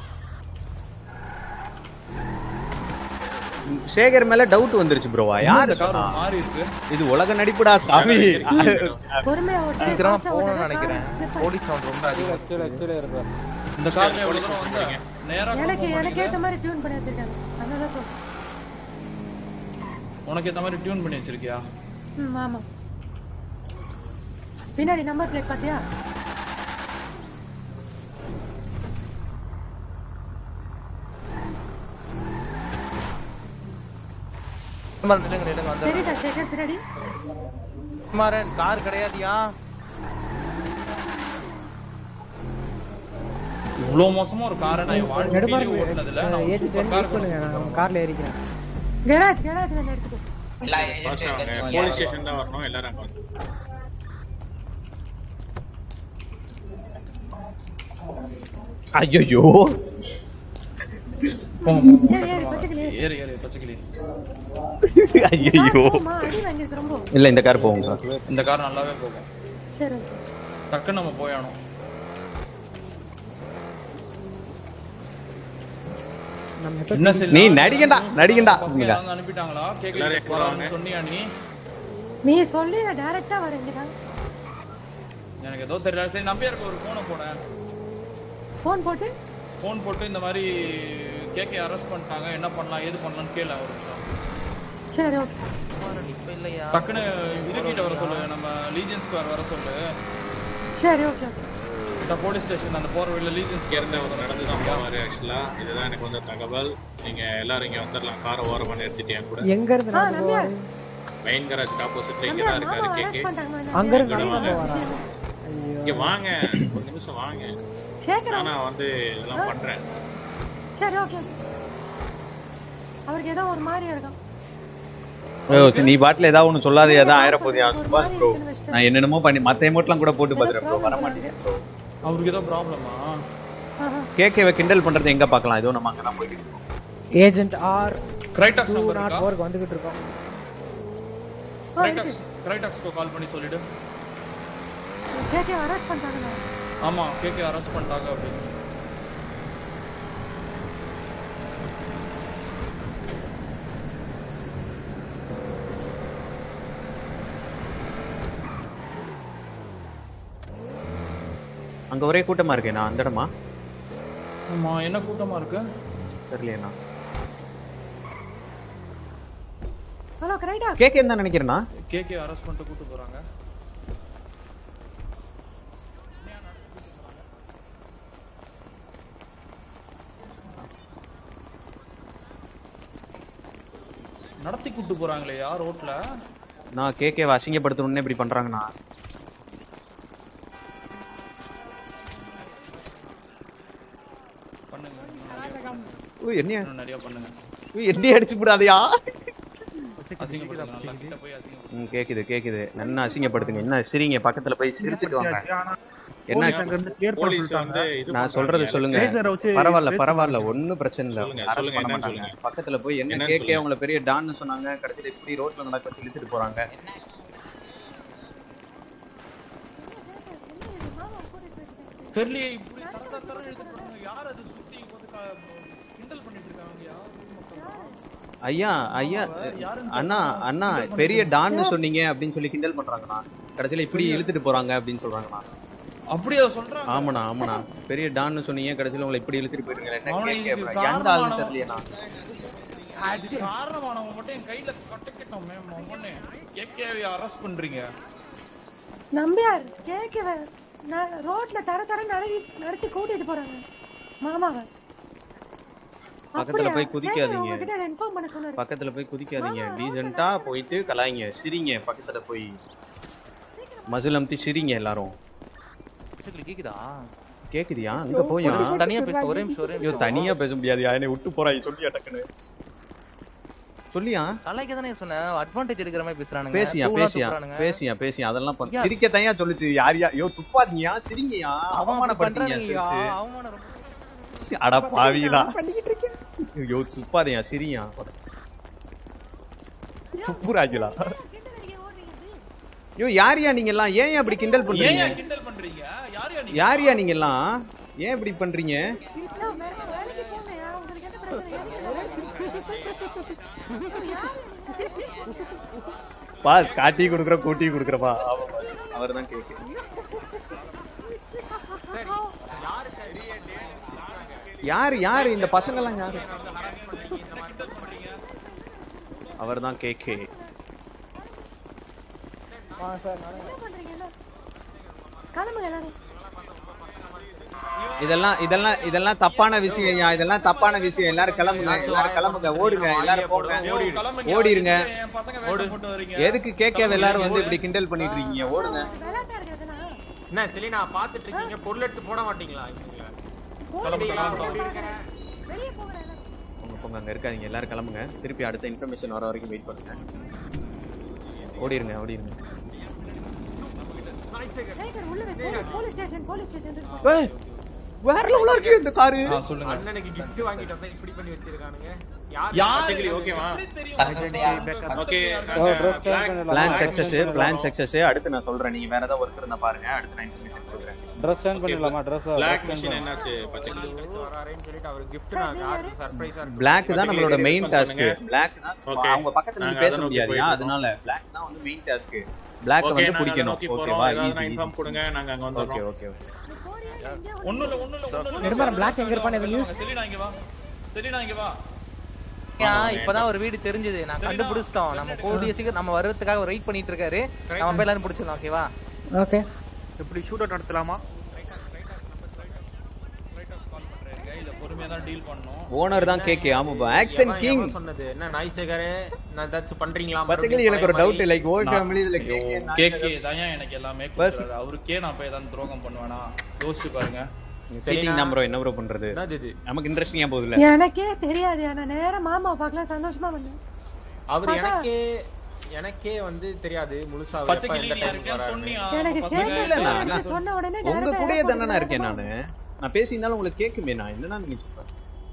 சேகர் மேல டவுட் வந்துருச்சு ப்ரோவா யார் இந்த car சொன்னா? ஒரு மாதிரி இருக்கு இது உலக நடிப்புடா சாமி பொறுமையா ஓட்டு சீக்கிரமா fast ஆ போகணும்னு ஓட்டு. நினைக்கிறேன் போலீஸ் சவுண்ட் ரொம்ப அதிகம் கீழே கீழே இருக்கு இந்த கார்ல எவ்வளவு தூரம் வந்த நேரா எனக்கு போக எனக்கு மாட்டேங்குது. ஏத்த மாதிரி டியூன் பண்ணி வச்சிருக்காங்க அதனால சொல்றேன் உனக்கு ஏத்த மாதிரி டியூன் பண்ணி வச்சிருக்கியா ம் ஆமா பின்னாடி நம்பர் பிளேட் பாத்தியா நிடுங்க நிடுங்க வந்து தெரியுதா சேகர் பின்னாடி குமாரன் கார் கிடையாதியா இவ்வளவு மோசமா ஒரு காரை நான் என் வாழ்க்கையிலே ஓட்டுனது இல்ல நான் ஒரு சூப்பர் கார் கார்ல ஏறிக்கிறேன் கராஜ் கராஜ்ல இருந்து எடுத்துக்கோ போலீஸ் ஸ்டேஷன் தான் வரணும் எல்லாரும் அங்க வந்து ஐயோ ஏறு ஏறு பச்சைக்கிளி ஏறு ஏறு பச்சைக்கிளி ஐயோ ஆமா அடி வாங்கிருக்கு ரொம்ப இல்ல இந்த கார் போகுங்க இந்த கார் நல்லாவே போகும் சரி டக்குன்னு நம்ம போயானோம் என்ன சரி நீ நடிகண்டா நடிகண்டா பசங்க இங்க. யாராவது அனுப்பிட்டாங்களா கேக்கல போறான்னு சொன்னியா நீ நீ சொல்லி நான் டைரக்டா வரேன் இங்க எனக்கு ஏதோ தெரியல சரி நம்பியாருக்கு ஒரு போனை போனேன் ஃபோன் போட்டு ஃபோன் போட்டு இந்த மாதிரி கேக்கே அரெஸ்ட் பண்ணிட்டாங்க என்ன பண்ணலாம் ஏது பண்ணலாம்னு கேள ஒரு நிமிஷம் சரி ஓகே இப்ப இல்லையா டக்குன்னு இதுகிட்ட வர சொல்லு நம்ம லீஜன் ஸ்கொயர் வர சொல்லு சரி ஓகே ஓகே இந்த போலீஸ் ஸ்டேஷன் அந்த போற வழியில லீஜன் இங்க இருந்து அவர் நடந்து தான் போவாரு ஆக்சுவலா இதுதான் எனக்கு வந்த தகவல் நீங்க எல்லாரும் இங்க வந்துடலாம் காரை ஓரம் பண்ணி எடுத்துட்டு என் கூட எங்க இருந்து ஆ நடந்து நம்பியா போவாரு மெயின் கராஜ் ஆப்போசிட்ல இங்க தான் இருக்காரு மாமா கேக்கே அரெஸ்ட் பண்ணிட்டாங்க அங்க இருந்து இங்க நடந்து வாங்க. போவாரா இங்க வாங்க ஒரு நிமிஷம் வாங்க சேகர் நான் வந்து இதெல்லாம் பண்றேன் சரி ஓகே அவருக்கு ஏதோ ஒரு மாதிரி இருக்கும் ஐயோ, சரி, நீ பாட்டில் ஏதாவது ஒன்று சொல்லாதே அதான் ஆயிரம் போதியா சுபாஷ் ப்ரோ நான் என்னென்னமோ பண்ணி மற்ற எமௌண்ட்லாம் கூட போட்டு பார்த்துறேன் ப்ரோ வர மாட்டேங்குது ப்ரோ அவருக்கு ஏதோ ப்ராப்ளமா கேக்கேவை கிண்டல் பண்றது எங்க பார்க்கலாம் ஏதோ நம்ம அங்கே தான் போயிட்டு இருக்கோம் ஏஜென்ட் ஆர் கிரைடாக்ஸ் டூ நம்பர் நாட் இருக்கா ஃபோருக்கு வந்துகிட்டு இருக்கோம் கிரைடாக்ஸ் கிரைடாக்ஸ்க்கு கால் பண்ணி சொல்லிடு கேக்கே அரெஸ்ட் பண்ணிட்டாங்க ஆமா கேக்கே அரெஸ்ட் பண்ணிட்டாங்க அப்படின்னு அங்க ஒரே கூட்டமா இருக்கேண்ணா அந்த இடமா ஆமா என்ன கூட்டமா இருக்கு தெரியலையேண்ணா ஹலோ கரெக்டா கேக்கே தான் நினைக்கிறேண்ணா கேக்கே அரெஸ்ட் பண்ணிட்டு கூட்டு போறாங்க நடத்தி கூட்டு போறாங்களே யார் ரோட்ல நான் கேக்கேவை அசிங்கப்படுத்தணும்னு இப்படி பண்றாங்கண்ணா பண்ணுங்க ஓ என்னையா இன்னும் நிறைய பண்ணுங்க ஓ, என்னைய அடிச்சு விடாதயா அசிங்கப்படுத்துங்க நல்லா கிட்ட போய் அசிங்கப்படுத்துங்க ம் கேக்குது கேக்குது நல்லா அசிங்கப்படுத்துங்க என்ன சிரிங்க பக்கத்துல போய் சிரிச்சிட்டு வாங்க என்ன போலீஸ் வந்து இது நான் சொல்றது சொல்லுங்க பரவாயில்ல பரவாயில்ல ஒண்ணும் பிரச்சனை இல்ல சொல்லுங்க, arrest சொல்லுங்க, பண்ண என்னன்னு மாட்டாங்க சொல்லுங்க. பக்கத்துல போய் என்ன என்னன்னு கேக்கே சொல்லுங்க. அவங்கள பெரிய டான்னு சொன்னாங்க கடைசியில இப்படி ரோட்ல நடக்க வச்சு இழுத்துட்டு போறாங்க தெரியலையே இப்படி தர தர தர எடுத்து போறாங்க யார் அது சுத்தி வந்து க- கிண்டல் பண்ணிட்டு இருக்காங்க யார் ஐயா ஐயா அண்ணா அண்ணா பெரிய டான்னு சொன்னீங்க அப்படின்னு சொல்லி கிண்டல் பண்றாங்கண்ணா கடைசியில இப்படி இழுத்துட்டு போறாங்க அப்படின்னு சொல்றாங்கண்ணா அப்படி அதை சொல்றாங்க ஆமாண்ணா ஆமாண்ணா பெரிய டான்னு சொன்னீங்க கடைசியில உங்களை இப்படி இழுத்துட்டு போயிருங்க என்ன அவனை கேக்கே இதுக்கு அப்புறம் எந்த ஆளுன்னு காரணமானவன் தெரியலையேண்ணா அதுக்கு காரணமானவன் மட்டும் என் கையில கட்டக்கிட்டோம் மேம் அவனே கேக்கே அரெஸ்ட் பண்றீங்க நம்பியார் கேக்கவே ரோட்ல தர தர நடத்தி நடத்தி கூட்டிட்டு போறாங்க மாமாவை பக்கத்துல போய் அப்படியா? குதிக்காதீங்க. சரி, உங்ககிட்ட இன்ஃபார்ம் பண்ண சொன்னாரு பக்கத்துல போய் குதிக்காதீங்க டீசெண்டா போயிட்டு கலாய்ங்க சிரிங்க பக்கத்துல போய் மசுல் அமுத்தி சிரிங்க எல்லாரும் கேக்குதா கேக்குதியா அங்க போயா ஒரு நிமிஷம் தனியா பேச ஒரே நிமிஷம் ஒரே ஐயோ நிமிஷம் தனியா பேச முடியாதுயா என்னை விட்டு போறாய் சொல்லியா டக்குன்னு சொல்லியா கலாய்க்க தானே சொன்னேன் அட்வான்டேஜ் எடுக்கிற மாதிரி பேசுறானுங்க பேசியா தூளா பேசியா துப்புறானுங்க. பேசியா பேசியா அதெல்லாம் பண்ண ஐயா. சிரிக்க தனியா சொல்லுச்சு யார் யா யோ துப்பாதீங்கயா சிரிங்கயா அவன் அப்படி அவமானப்படுத்தீங்க பண்றானுங்கய்யா, சிரிச்சு அவமானம் ரொம்ப அட பாவிகளா ஐயோ துப்பாதீங்க சிரியா துப்புராஜிலா ஐயோ யாரியா நீங்க எல்லாம் ஏன் அப்படி கிண்டல் ஏன் பண்றீங்க ஏன் கிண்டல் பண்றீங்க யாரையா நீங்க யாரியா நீங்க எல்லாம் ஏன் இப்படி பண்றீங்க ஐயோ, வேற வேலைக்கு போங்கயா உங்களுக்கு என்ன பிரச்சனை பாஸ் காட்டி கொடுக்குற கூட்டி கொடுக்குறப்பா ஆமா பாஸ் அவர் தான் கேக்கு யாரு யாரு இந்த பசங்க எல்லாம் யாரு அவர் தான் கேக்கே என்ன பண்றீங்க என்ன? கிளம்புங்க எல்லாரும் இதெல்லாம் இதெல்லாம் இதெல்லாம் தப்பான விஷயம் ஐயா இதெல்லாம் தப்பான விஷயம் எல்லாரும் கிளம்புங்க எல்லாரும் கிளம்புங்க ஓடுங்க எல்லாரும் போங்க ஓடிருங்க என் பசங்க வேஷம் போட்டு வரீங்க எதுக்கு கேட்க எல்லாரும் வந்து இப்படி கிண்டல் பண்ணிட்டு இருக்கீங்க ஓடுங்க விளையாட்டா இருக்கிறதுனா என்ன செலினா பாத்துட்டு இருக்கீங்க பொருள் எடுத்து போட மாட்டீங்களா இவங்கள? கிளம்பு, இல்லையா? கிளம்பு. அப்படி இருக்கிறேன். வெளியே போங்க எல்லாரும் போங்க போங்க அங்க இருக்காதீங்க எல்லாரும் கிளம்புங்க திருப்பி அடுத்த இன்ஃபர்மேஷன் வர வரைக்கும் வெயிட் பண்ணுங்க ஓடிருங்க ஓடிருங்க டைகர் உள்ள வை police police station police station இருக்கு ஏய், வேற லெவலா இருக்கு இந்த காரு அண்ணனுக்கு gift வாங்கிட்டு வந்தா இப்படி பண்ணி வச்சிருக்கானுங்க யார் பச்சைக்கிளி, ஓகேவா? Okay plan success plan success அடுத்து நான் சொல்றேன் நீங்க வேற ஏதாவது ஒர்க் இருந்தா பாருங்க அடுத்து நான் இன்ஃபர்மேஷன் கொடுக்குறேன் ட்ரெஸ் சேஞ்ச் பண்ணிடலாமா ட்ரெஸ் பிளாக் மிஷின் என்னாச்சு பச்சைக்கிளி வராருன்னு சொல்லிட்டு அவர் gift நான் காருக்கு surprise ஆ இருக்கு. பிளாக் தான் நம்மளோட மெயின் response டாஸ்க் பண்ணுங்க. பிளாக் தான் Okay. அவங்க பக்கத்துல நாங்க இருந்து பேச அதை நோக்கி முடியாதுயா போயிட்டு அதனால பிளாக் தான் வந்து மெயின் டாஸ்க் பிளாக் ஓகே வந்து நாங்க அதை பிடிக்கணும் நோக்கி ஓகேவா போறோம் ஏதாவது ஈஸி இன்ஃபார்ம் கொடுங்க நாங்க அங்க ஓகே வந்துறோம் ஓகே ஓகே ஒண்ணும் இல்ல ஒண்ணும் இல்ல ஒண்ணும் இல்ல நெடுமாறன் black எங்க இருப்பான்னு எதுவும் news? செலினா இங்க வா செலினா இங்க வா இப்பதான் ஒரு வீடு தெரிஞ்சது நான் கண்டுபிடிச்சிட்டோம் நம்ம கூடிய சீக்கிரம் நம்ம வர்றதுக்காக வெயிட் பண்ணிட்டு இருக்காரு நம்ம போய் எல்லாரும் பிடிச்சிடலாம் ஓகேவா ஓகே இப்படி ஷூட் அவுட் நடத்தலாமா இத பொறுமையா தான் டீல் பண்ணனும் ஓனர் தான் கேக்கே ஆமா ஆக்சன் எவன் கிங் எவன் சொன்னது என்ன நாய்சேகரே நான் ஏதாச்சும் பண்றீங்களா பர்டிகுலர் எனக்கு ஒரு டவுட் லைக் ஓல்ட் ஃபேமிலி இதுல கேக்கே கேக்கே தான் எனக்கு எல்லாமே கொடுக்குறாரு அவருக்கே நான் போய் ஏதாவது துரோகம் பண்ணுவேனா யோசிச்சு பாருங்க சீட்டிங் தான் ப்ரோ என்ன ப்ரோ பண்றது என்னது இது நமக்கு இன்ட்ரெஸ்டிங்கா போகுதுல எனக்கே தெரியாது நான் நேரா மாமாவை பார்க்கலாம் சந்தோஷமா வந்தேன் அவர் பார்த்தா- எனக்கே எனக்கே வந்து தெரியாது முழுசா அவர் பச்சை எப்ப கிளி எந்த நீ டைம் யாருக்கேன்னு வராருன்னு. சொன்னியா எனக்கு பசங்க சேர்ந்து இல்ல நான் எனக்கு நான் சொன்ன உடனே உங்க direct ஆ கூடயே airport தானே நான் இருக்கேன் போகணும். நானு நான் பேசியிருந்தாலும் உங்களுக்கு கேக்குமே நான் என்னன்னா நீங்க சொல்றேன்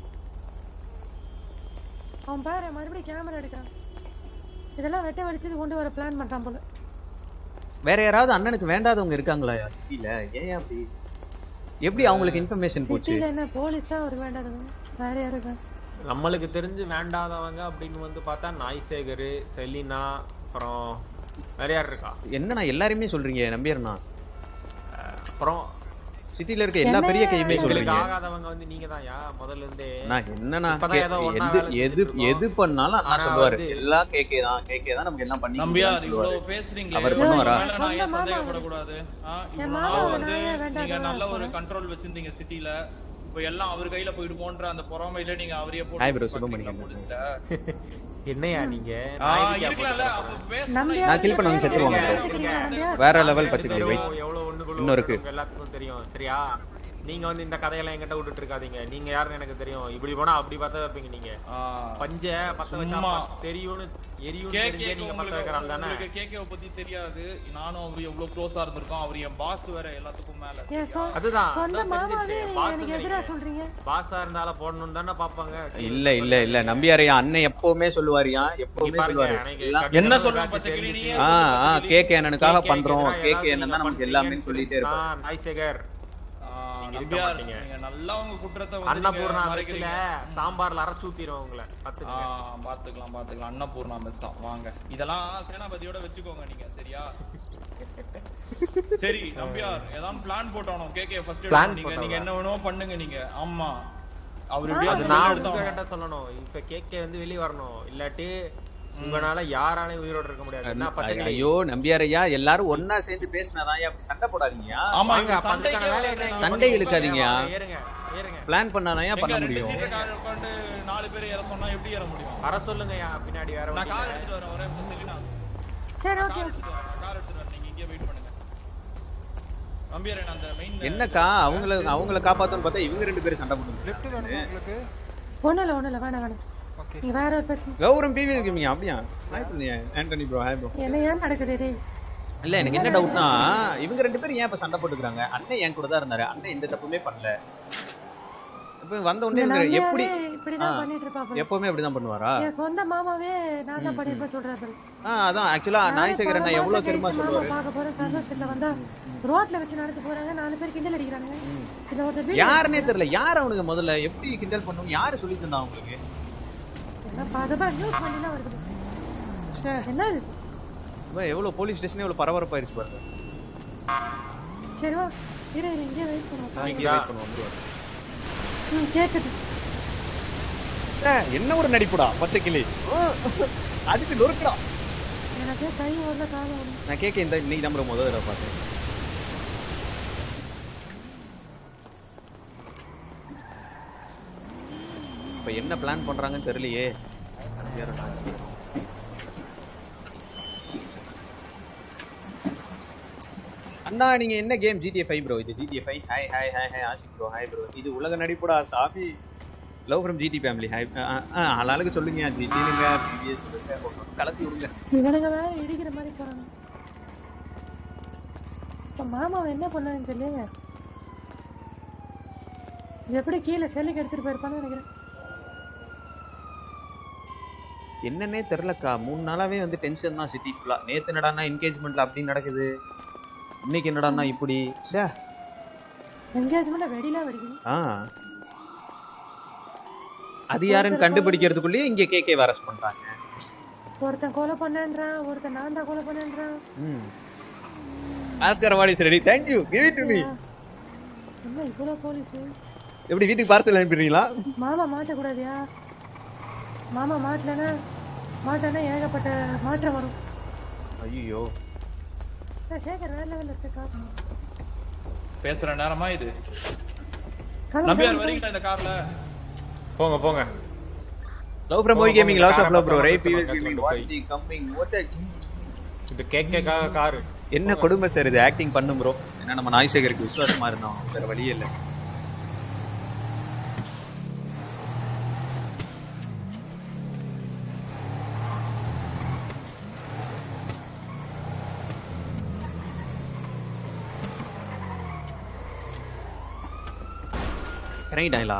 அவன் பாரு மறுபடியும் கேமரா எடுக்கிறான் இதெல்லாம் வெட்ட வலிச்சது கொண்டு வர பிளான் பண்றான் போல வேற யாராவது அண்ணனுக்கு வேண்டாதவங்க இருக்காங்களா சிட்டில ஏன் அப்படி எப்படி அவங்களுக்கு இன்ஃபர்மேஷன் போச்சு சிட்டில என்ன போலீஸ் தான் அவருக்கு வேண்டாதவங்க வேற யாரும் இருக்கா நம்மளுக்கு தெரிஞ்சு வேண்டாதவங்க அப்படின்னு வந்து பார்த்தா நாய்சேகர் செலினா அப்புறம் வேற யார் இருக்கா என்னண்ணா எல்லாருமே சொல்றீங்க நம்பியர்ண்ணா அப்புறம் சிட்டில இருக்க எல்லா பெரிய கையுமே உங்களுக்கு சொல்றீங்க ஆகாதவங்க வந்து நீங்க தான் யா முதல்ல இருந்தே நான் என்னண்ணா இப்பதான் ஏதோ ஒண்ணா எது வேலை எது செஞ்சுட்டு எது இருக்கோம். பண்ணாலும் அண்ணா ஆனா சொல்லுவாரு வந்து- எல்லாம் கேக்கே தான் கேக்கே தான் நமக்கு எல்லாம் பண்ணி நம்பியார் கொடுக்குறான்னு இவ்வளவு சொல்லுவாரு. பேசுறீங்களே அவர் பண்ணுவாரா உங்க மேல நான் ஏன் சொந்த மாமா சந்தேகப்படக்கூடாது ஆ, இவ்வளவு என் நாள் மாமாவை வந்து நான் ஏன் வேண்டாம் நீங்க நான் நல்ல ஒரு சொல்றேன்? கண்ட்ரோல் வச்சிருந்தீங்க சிட்டில இப்ப எல்லாம் அவர் கையில போயிடுமோன்ற அந்த பொறாமையில நீங்க அவரையே Hi bro, போட்டு சுப்பிரமணியன். போலீஸ்ல என்னையா நீங்க ஆ, நாய்க்குட்டியா இருக்கலாம்ல போட்டு அப்ப பேச நம்பியார் நான் கில் பண்ணவங்க செத்துருவாங்க bro. நம்பியார் வேற லெவல் ரெண்டு பச்சை பேரும் வெயிட் எவ்வளவு ஒண்ணுக்குள்ள இன்னும் இருக்கு ஒண்ணு எல்லாத்துக்கும் தெரியும் சரியா நீங்க வந்து இந்த கதையெல்லாம் என்கிட்ட விட்டுட்டு இருக்காதீங்க நீங்க யாருன்னு எனக்கு தெரியும் இப்படி போனா அப்படி பார்த்தா வைப்பீங்க நீங்க பஞ்ச பத்த வச்சா சும்மா. பத்த- தெரியும்னு எரியும் கேக்கே தெரிஞ்சே நீங்க பத்த உங்களுக்கு வைக்கிறாள் தானே உங்களுக்கு கேக்கேவை பத்தி தெரியாது நானும் அவரு எவ்வளவு க்ளோஸா இருந்திருக்கோம் அவர் என் பாஸ் வேற எல்லாத்துக்கும் மேல என் சொ- அதுதான் சொந்த அதான் மாமாவே தெரிஞ்சிருச்சு. எனக்கு எதிரா பாஸுங்கிறீங்க. சொல்றீங்க பாஸா இருந்தாலும் போடணும்னு தானே பாப்பாங்க இல்ல இல்ல இல்ல நம்பியாரையா அண்ணன் எப்பவுமே சொல்லுவாரியா எப்பவுமே பாருங்க, சொல்லுவாரு எனக்கு எல்லாம் கண்டிப்பா என்ன ஒரு சொல்லுவோம் காட்சி பச்சை கிளி தெரிஞ்சுச்சு. நீ? ஆ ஆ கேகே அண்ணனுக்காக கேக்கே பண்றோம் எதிரா கேகே ஏதாவது அண்ணன் தான் நீங்க நமக்கு எல்லாமே பண்றீங்கன்னு சொல்லிட்டே இருப்பாரு தெரிஞ்சுச்சுன்னா, நாய்சேகர் ஆ, நீங்க இருக்க நம்பியார் மாட்டீங்க. நீங்க நல்லா உங்க குற்றத்தை வந்து அன்னபூர்ணா நீங்க மெஸ்ல மறைக்கிறீங்க சாம்பார்ல அரைச்சு ஊத்திரும் உங்களை ஆ, பாத்துக்கங்க பாத்துக்கலாம் பாத்துக்கலாம் அன்னபூர்ணா மெஸ் வாங்க இதெல்லாம் சேனாபதியோட வச்சுக்கோங்க நீங்க சரியா சரி நம்பியார் ஏதாவது பிளான் போட்டானோ கேக்கே ஃபர்ஸ்ட் Plan நீங்க போட்டாவா? நீங்க என்ன வேணுமோ பண்ணுங்க நீங்க ஆமா அவர் அது எப்படியாவது நான் எடுத்தோம் உங்ககிட்ட சொல்லணும் இப்ப கேக்கே வந்து வெளிய வரணும் இல்லாட்டி உங்களால யாராலையும் உயிரோட இருக்க முடியாது என்ன பச்சை கிளி? ஐயோ நம்பியாரையா எல்லாரும் ஒன்னா சேர்ந்து பேசினாதான் அப்படி சண்டை போடாதீங்க ஆமா வாங்க, இங்க அப்ப அதுக்கான சண்டைக்கே வேலையை வரேன். நீங்க சண்டை பண்ணி இழுக்காதீங்க. வாங்க, ஏறுங்க ஏறுங்க பிளான் பண்ணாதான் எங்க பண்ண ரெண்டு முடியும் சீட்டை கார் உட்கார்ந்து நாலு பேர் ஏற சொன்னா எப்படி ஏற முடியும் வர சொல்லுங்கய்யா பின்னாடி வேற நான் வண்டியில. கார் எடுத்துட்டு வரேன் ஒரே நிமிஷம் செலினா சரி ஓகே கார் எடுத்துட்டு வரேன் கார் எடுத்துட்டு வரேன் நீங்க இங்கே வெயிட் பண்ணுங்க நம்பியார் நான் அந்த மெயின் என்னக்கா அவங்கள அவங்கள காப்பாத்தணும் பார்த்தா இவங்க ரெண்டு பேரும் சண்டை போட்டு ஒண்ணும் இல்ல ஒண்ணும் இல்ல வேணாம் வேணாம் நீங்க வேற ஒரு பிரச்சனை கௌரம் பிவி இருக்கீங்க அப்படியா ஹாய் பண்ணுங்க ஆண்டனி ப்ரோ ஹாய் ப்ரோ என்ன ஏன் நடக்குது டேய் இல்ல எனக்கு என்ன டவுட்னா இவங்க ரெண்டு பேரும் ஏன் இப்ப சண்டை போட்டுக்கிறாங்க அண்ணன் என் கூட தான் இருந்தாரு அண்ணன் எந்த தப்புமே பண்ணல இப்ப வந்த உடனே இந்த இவங்க எப்படி நம்பியாரே இப்படிதான் ஆ. பண்ணிட்டு இருப்பாப்புல. எப்பவுமே அப்படிதான் பண்ணுவாரா என் சொந்த மாமாவே நான் தான் ம், பண்ணிருப்பேன் சொல்றாரு ஆ அதான் ஆக்சுவலா நாய்சேகர் அண்ணா எவ்வளவு தெரியுமா மாமா சொல்லுவாரு பார்க்க போறேன் சந்தோஷத்துல வந்தா ரோட்ல வச்சு நடந்து போறாங்க நாலு பேர் கிண்டல் அடிக்கிறாங்க இத ஒரு வீடியோ யாருன்னே தெரியல யார் அவனுக்கு முதல்ல எப்படி கிண்டல் பண்ணணும் யாரு சொல்லி தந்தா அவங்களுக்கு என்ன பாதபா நியூஸ் பண்ணிலாம் வருது என்ன இது இவன் எவ்வளவு போலீஸ் ஸ்டேஷனே எவ்வளவு பரபரப்பாயிருச்சு பாருங்க சரி வா இரு இரு இங்கே வெயிட் பண்ணுவோம் இங்கே வெயிட் பண்ணுவோம் வந்துருவாரு. ம் கேக்குது ச்சே, என்ன ஒரு நடிப்புடா பச்சை கிளி அதுக்கு நொறுக்குடா எனக்கு கை வரல காலம் வரல நான் கேட்க இந்த இன்னைக்கு தான் bro முதல் தடவை பார்த்தேன் இப்ப என்ன பிளான் பண்றாங்கன்னு தெரியலையே வேற நாச்சி. அண்ணா நீங்க என்ன கேம் ஜிடிஏ ஃபைவ் ப்ரோ இது GTA five hi hi hi hi Ashiq bro hi bro இது உலக நடிப்புடா சாமி love from GT family hi ஆளாளுக்கு சொல்லுங்க ஜிடினுங்க பிபிஎஸ் சொல்லுங்க ஒண்ணு கலத்தி விடுங்க இவனுங்க வேற இடிக்கிற மாதிரி போறாங்க இப்ப மாமாவை என்ன பண்ணான்னு தெரியல எப்படி கீழே செல்லுக்கு எடுத்துட்டு போயிருப்பான்னு நினைக்கிறேன் என்னன்னே தெரிலக்கா மூணு நாளாவே வந்து டென்ஷன் தான் சிட்டி ஃபுல்லா நேத்து என்னடான்னா என்கேஜ்மெண்ட்ல அப்படி நடக்குது இன்னைக்கு என்னடான்னா இப்படி ச்சே என்கேஜ்மெண்ட்ல வெடிலாம் வெடிக்குது ஆ அது யாருன்னு கண்டுபிடிக்கிறதுக்குள்ளேயே இங்க கேகே அரஸ்ட் பண்றாங்க ஒருத்தன் கொலை பண்ணேன்றான் ஒருத்தன் நான் தான் கொலை பண்ணேன்றான் ம் Oscar award is ready thank you give it to me என்ன இவ்வளவு போலீஸ் எப்படி வீட்டுக்கு பார்சல் அனுப்பிடுறீங்களா மாமா மாட்டக்கூடாதியா மாமா மாட்டலனா மாட்டலனா ஏகப்பட்ட மாற்றம் வரும் ஐயோ ஏய், சேகர் வேற லெவல்ல இருக்கு காசு பேசுற நேரமா இது கிளம்பு, நம்பியார் கிளம்பு. வரீங்களா இந்த கார்ல போங்க போங்க லவ் ஃப்ரம் போய் gaming lots of love bro ரை பிவிஎஸ் காரை கேமிங் பத்திரமா வாட் தி கம்மிங் வாட் இது கேக்கேக்காக காரு என்ன கொடுமை சார் இது ஆக்டிங் பண்ணும் ப்ரோ ஏன்னா நம்ம நாய்சேகருக்கு விசுவாசமா இருந்தோம் வேற வழியே இல்லை இறங்கிட்டாங்களா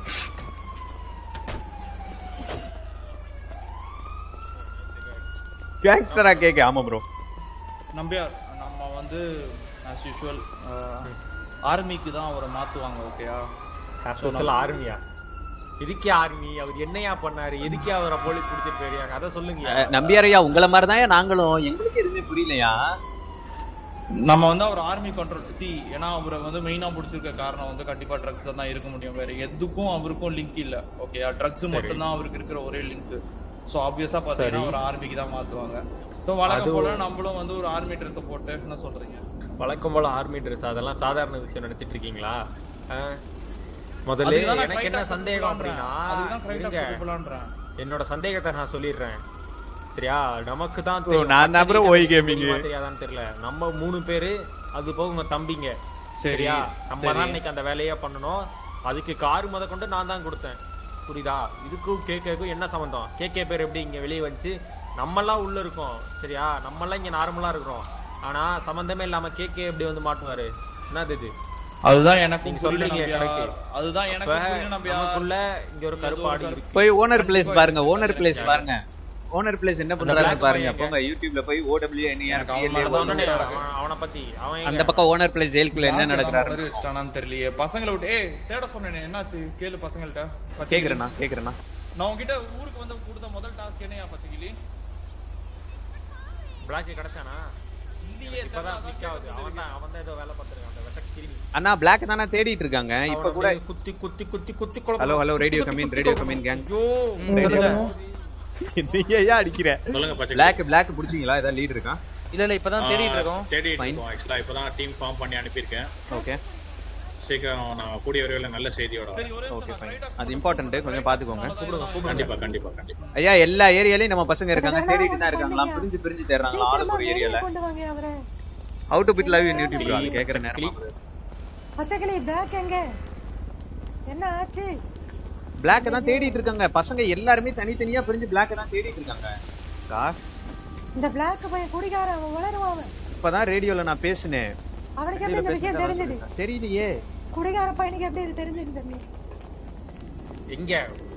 கேங்ஸ்டரா கேக்க ஆமா ப்ரோ நம்பியார் நம்ம வந்து ஆஸ் யூஷுவல் ஆர்மிக்கு தான் அவரை மாத்துவாங்க ஓகேயா சொல்ல ஆர்மியா எதுக்கே ஆர்மி அவர் என்னையா பண்ணாரு எதுக்கே அவரை போலீஸ் பிடிச்சிட்டு போயிருக்காங்க அதை சொல்லுங்க நம்பியாரையா உங்கள மாதிரி தான் நாங்களும் எங்களுக்கு எதுவுமே புரியலையா நம்ம வந்து அவர் ஆர்மி கண்ட்ரோல் சி ஏன்னா அவரை வந்து மெயினா பிடிச்சிருக்க காரணம் வந்து கண்டிப்பா ட்ரக்ஸ் தான் இருக்க முடியும் வேற எதுக்கும் அவருக்கும் லிங்க் இல்ல ஓகே ட்ரக்ஸ் சரி. மட்டும் தான் அவருக்கு இருக்கிற ஒரே லிங்க் சோ ஆப்வியஸா பாத்தீங்கன்னா சரி. அவர் ஆர்மிக்கு தான் மாத்துவாங்க சோ வழக்கம் அது- போல நம்மளும் வந்து ஒரு ஆர்மி ட்ரெஸ் போட்டு என்ன சொல்றீங்க வழக்கம் போல ஆர்மி ட்ரெஸ் அதெல்லாம் சாதாரண விஷயம் நினைச்சிட்டு இருக்கீங்களா ஆ? முதல்ல அதுக்கு தான் நான் எனக்கு flight என்ன ops சந்தேகம் எடுத்துக்கலான்றேன். அப்படின்னா அதுக்கு தான் flight ops இருங்க. எடுத்துக்கலான்றேன். என்னோட சந்தேகத்தை நான் சொல்லிடுறேன் சரியா நமக்கு தான் Bro, நான் தான் bro OI gaming. தெரியாதான்னு தெரியல நம்ம மூணு பேரு அது போக உங்க தம்பிங்க சரி, சரியா நம்ம சரி. தான் இன்னைக்கு அந்த வேலையை பண்ணணும் அதுக்கு கார் முத கொண்டு நான் தான் கொடுத்தேன் புரியுதா இதுக்கும் கேக்கும் என்ன சம்பந்தம் கேகே பேர் எப்படி இங்க வெளியே வந்துச்சு நம்மெல்லாம் உள்ள இருக்கோம் சரியா நம்மெல்லாம் இங்க நார்மலா இருக்கிறோம் ஆனா சம்பந்தமே இல்லாம கேகே எப்படி வந்து மாட்டுவாரு என்னது இது அதுதான் எனக்கு நீங்க புரியல சொல்றீங்க நம்பியார். கரெக்ட் அதுதான் எனக்கு புரியல நம்பியார். நமக்குள்ள இங்க ஒரு கருப்பாடு இருக்கு போய் ஓனர் பிளேஸ் பாருங்க ஓனர் பிளேஸ் பாருங்க ஓனர் பிளேஸ் என்ன அந்த பண்றாரு black பாருங்க boy போங்க யூடியூப்ல போய் ஓடபிள்யூ எனக்கு அவன் மேல தான் என்இஆர் அவன் அவனை பத்தி அவன் அந்த பக்கம் ஓனர் பிளேஸ் ஜெயிலுக்குள்ள என்ன யாருக்கு நடக்கிறாரு அவன் வச்சிட்டானான்னு தெரியலையே பசங்களை விட்டு ஏய் தேட சொன்னேனே என்னாச்சு கேளு பசங்கள்ட்ட பச்சைக்கிளி. கேக்குறேண்ணா கேக்குறேண்ணா நான் உன்கிட்ட ஊருக்கு வந்து கொடுத்த முதல் டாஸ்க் என்னையா பச்சைக்கிளி பிளாக் கிடைச்சானா இல்லையே இப்பதான் கிளிக் ஆகுது அவன் தான் அவன் தான் ஏதோ வேலை பார்த்துருக்கான் அந்த வெட்ட கிருமி அண்ணா பிளாக் தானே தேடிட்டு இருக்காங்க இப்ப அவனை கூட அப்படியே குத்தி குத்தி குத்தி குத்தி கொலை ஹலோ ஹலோ குத்தி, ரேடியோ குத்தி, கமின் குத்தி, ரேடியோ குத்தி. கமின் கேங் ஐயோ, நீங்க ஏன் அடிக்கிற சொல்லுங்க பச்சை பிளாக் பிளாக் புடிச்சீங்களா ஏதாவது லீட் இருக்கா இல்ல இல்ல இப்பதான் தேடிட்டு இருக்கோம் தேடிட்டு Fine. இருக்கோம் ஆக்சுவலா இப்பதான் டீம் ஃபார்ம் பண்ணி அனுப்பியிருக்கேன் ஓகே சீக்கிரம் நான் கூடிய விரைவில் நல்ல செய்தியோட சரி ஒரே ஓகே ஃபைன் அது இம்பார்ட்டன்ட் கொஞ்சம் பாத்துக்கோங்க கண்டிப்பா கண்டிப்பா கண்டிப்பா ஐயா எல்லா ஏரியாலயும் நம்ம பசங்க இருக்காங்க தேடிட்டு தான் இருக்காங்களா பிரிஞ்சு பிரிஞ்சு தேடுறாங்களா ஆளுக்கு ஒரு ஏரியால கொண்டு வாங்க அவரை how to bit love in YouTube அது கேக்குற நேரம் பச்சைக்கிளி பேக் எங்க என்ன ஆச்சு பிளாக் தான் தேடிட்டு இருக்காங்க பசங்க எல்லாருமே தனித்தனியா பிரிஞ்சு பிளாக் தான் தேடிட்டு இருக்காங்க கா இந்த பிளாக் பையன் குடிக்காரன் அவன் வளருவான் அவன் இப்பதான் ரேடியோல நான் பேசினேன் அவனுக்கு எப்படி இந்த விஷயம் தெரிஞ்சது தெரியலையே குடிகார பையனுக்கு எப்படி இது தெரிஞ்சது தம்பி எங்க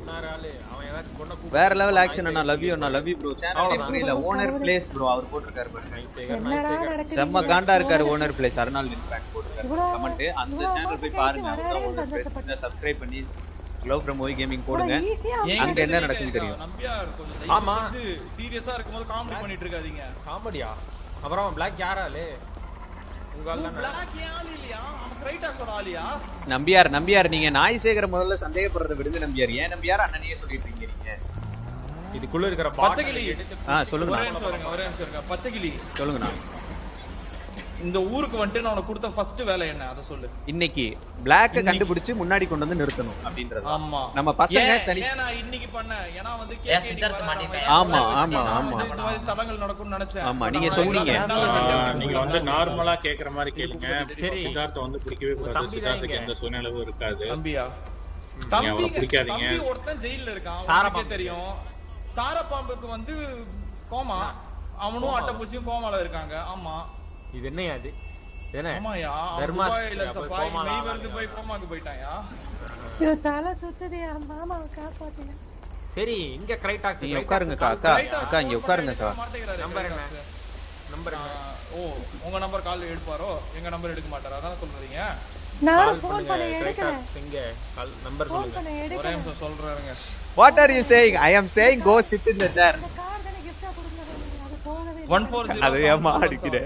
இன்னார் ஆளு அவன் ஏதாச்சும் பொண்ணை கூப்பிட்டு வேற லெவல் ஆக்ஷன் அண்ணா லவ் யூ அண்ணா லவ் யூ ப்ரோ சேனல் அவ்வளவுதான். புரியல ஓனர் பிளேஸ் ப்ரோ அவர் போட்டிருக்காரு பாருங்க என்னடா நடக்குது செம்ம காண்டா இருக்காரு ஓனர் பிளேஸ் அருணாள் இன்ஃபேக்ட் போட்டிருக்காரு கமெண்ட் அந்த சேனல் போய் பாருங்க அவர் ஓனர் பிளேஸ் சப்ஸ்கிரைப் பண்ணி லவ் ஃப்ரம் மூவி கேமிங் போடுங்க அங்க என்ன நடக்குதுன்னு தெரியும் நம்பியார் கொஞ்சம் ஆமா. தயவு செஞ்சு சீரியஸா இருக்கும்போது காமெடி பண்ணிட்டு இருக்காதீங்க காமெடியா அப்புறம் பிளாக் யாராலு உங்க ஆள் தானே? பிளாக் ஏன் ஆள் இல்லையா அவன் கிரைட்டாக்ஸோட ஆளியா நம்பியார் நம்பியார் நீங்க நாய் சேகர முதல்ல சந்தேகப்படுறத விடுங்க நம்பியார் ஏன் நம்பியார் அண்ணனையே சொல்லிட்டு இருக்கீங்க நீங்க இதுக்குள்ள இருக்கிற பச்சைக்கிளி ஆ சொல்லுங்க ஒரே நிமிஷம் இருங்க ஒரே நிமிஷம் இருங்க பச்சைக்கிளி சொல்லுங்கண்ணா இந்த ஊருக்கு வந்துட்டு நான் உனக்கு கொடுத்த ஃபர்ஸ்ட் வேலை என்ன அதை சொல்லு இன்னைக்கு பிளாக்க கண்டுபிடிச்சு முன்னாடி கொண்டு வந்து நிறுத்தணும் அப்படின்றது ஆமா நம்ம பசங்க ஏன், தனி ஏன் நான் இன்னைக்கு பண்ணேன் ஏன்னா வந்து ஏன் KKD சித்தார்த்த வர மாட்டிக்கிட்டேன்? நம்ம ஆமா, வச்சு ஆமா, நான் ஆமா. வந்து இந்த மாதிரி தடங்கள் நடக்கும்னு நினைச்சேன் ஆமா, But நீங்க நான் சொன்னீங்க. ரெண்டாவது ஆ, ரெண்டாவது நீங்க வந்து நார்மலா கேக்குற மாதிரி கேளுங்க சரி. சித்தார்த்த வந்து பிடிக்கவே கூடாது தம்பி தான் சித்தார்த்துக்கு இங்க. எந்த சூழ்நிலவும் இருக்காது தம்பியா நீங்க அவரை தம்பிங்க- பிடிக்காதீங்க தம்பி ஒருத்தன் ஜெயில்ல இருக்கான் சாரா அவனுக்கே பாம்பு. தெரியும் சாரப்பாம்புக்கு வந்து கோமா அவனும் அட்டப்பூசியும் கோமால இருக்காங்க ஆமா இது என்னையா இது இது என்ன ஆமாயா அவன் தர்மா துபாயில அப்ப சஃபாரி கோமால மெய் ஆளாங்க. வந்து போய் கோமாக்கு போயிட்டாயா இது தலை சுத்துது என் மாமாவை காப்பாத்துங்க சரி இங்க கிரைடாக்ஸ் நீங்க உட்காருங்கக்கா அக்கா அக்கா இங்க உட்காருங்கக்கா மாட்டேங்கிறாரு நம்பர் என்ன கிரைடாக்ஸ். நம்பர் என்ன ஆ, ஓ உங்க நம்பர் கால் எடுப்பாரோ எங்க நம்பர் எடுக்க மாட்டாரா அதான் சொல்றீங்க நானும் கால் ஃபோன் பண்ண பண்ணுங்க எடுக்கல கிரைடாக்ஸ் இங்க கால் நம்பர் ஃபோன் சொல்லுங்க பண்ண ஒரே எடுக்கல நிமிஷம் சொல்றாருங்க what are you saying I am saying go sit in the chair இந்த கார் தானே கிஃப்டா கொடுங்க அது போகவே ஒன் ஃபோர் ஜீரோ அது ஏமா அடிக்கிறேன்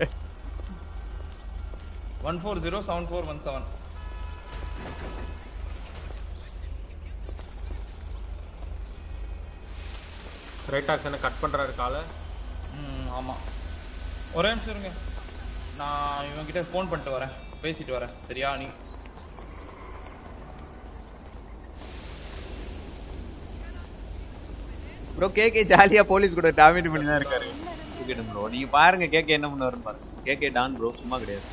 one four zero seven four one seven கிரைடாக்ஸ் என்ன கட் பண்றாரு காலை ம் ஆமா ஒரே நிமிஷம் இருங்க நான் இவன்கிட்ட ஃபோன் பண்ணிட்டு வரேன் பேசிட்டு வரேன் சரியா நீ ப்ரோ கேகே ஜாலியா போலீஸ் கூட டாமினேட் பண்ணி தான் இருக்காரு இருக்கட்டும் ப்ரோ நீங்க பாருங்க கேகே என்ன பண்ணுவாருன்னு பாருங்க கேகே டான் ப்ரோ சும்மா கிடையாது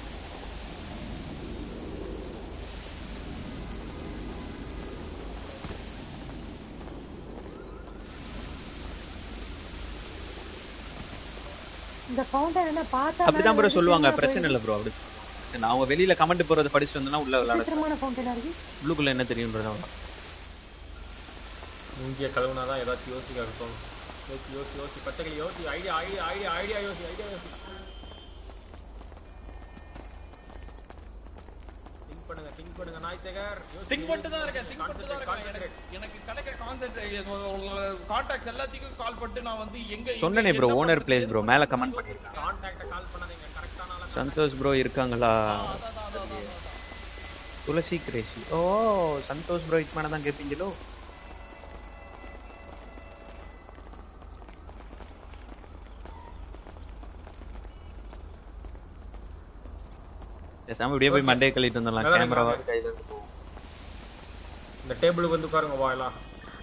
இந்த ஃபவுண்டன் என்ன பார்த்தா அப்படிதான் ப்ரோ சொல்லுவாங்க பிரச்சனை இல்லை ப்ரோ அப்படி சரி அவங்க வெளியில கமெண்ட் போறது படிச்சுட்டு வந்தோம்னா உள்ள விளையாட விசித்திரமான ஃபவுண்டனா இருக்கு உள்ளுக்குள்ள என்ன தெரியும்ன்றது அவ்வளவுதான். மூஞ்சிய கழுவுனாதான் ஏதாச்சும் யோசிக்க இருக்கும் யோசி யோசி யோசி பச்சைக்கிளி யோசி ஐடியா ஐடியா ஐடியா ஐடியா யோசி ஐடியா யோசி திங்க் பண்ணுங்க திங்க் பண்ணுங்க நாய்த்தேகர் திங்க் பண்ணிட்டு தான் இருக்கேன் திங்க் பண்ணிட்டு தான் இருக்கேன் எனக்கு எனக்கு கிடைக்கிற கான்சென்ட்ரேட் உங்களோட கான்டாக்ட்ஸ் எல்லாத்துக்கும் கால் பண்ணிட்டு நான் வந்து எங்க எங்க- சொன்னனே ப்ரோ என்ன ஓனர் பண்றது, பிளேஸ் எது ப்ரோ மேல கமெண்ட் பண்ணிருக்காங்க கான்டாக்ட கால் பண்ணாதீங்க கரெக்டான ஆளை சந்தோஷ் ப்ரோ இருக்காங்களா அதான், அதான், அதான், அதான். துளசி கிரேசி ஓ சந்தோஷ் ப்ரோ இதுக்கு மேல தான் கேட்பீங்களோ பேசாம இப்படியே போய் மண்டே கழிட்டு வந்துடலாம் அதான் கேமராவா நான் கையில இருந்து போகும் இந்த டேபிளுக்கு வந்து பாருங்க வா எல்லாம்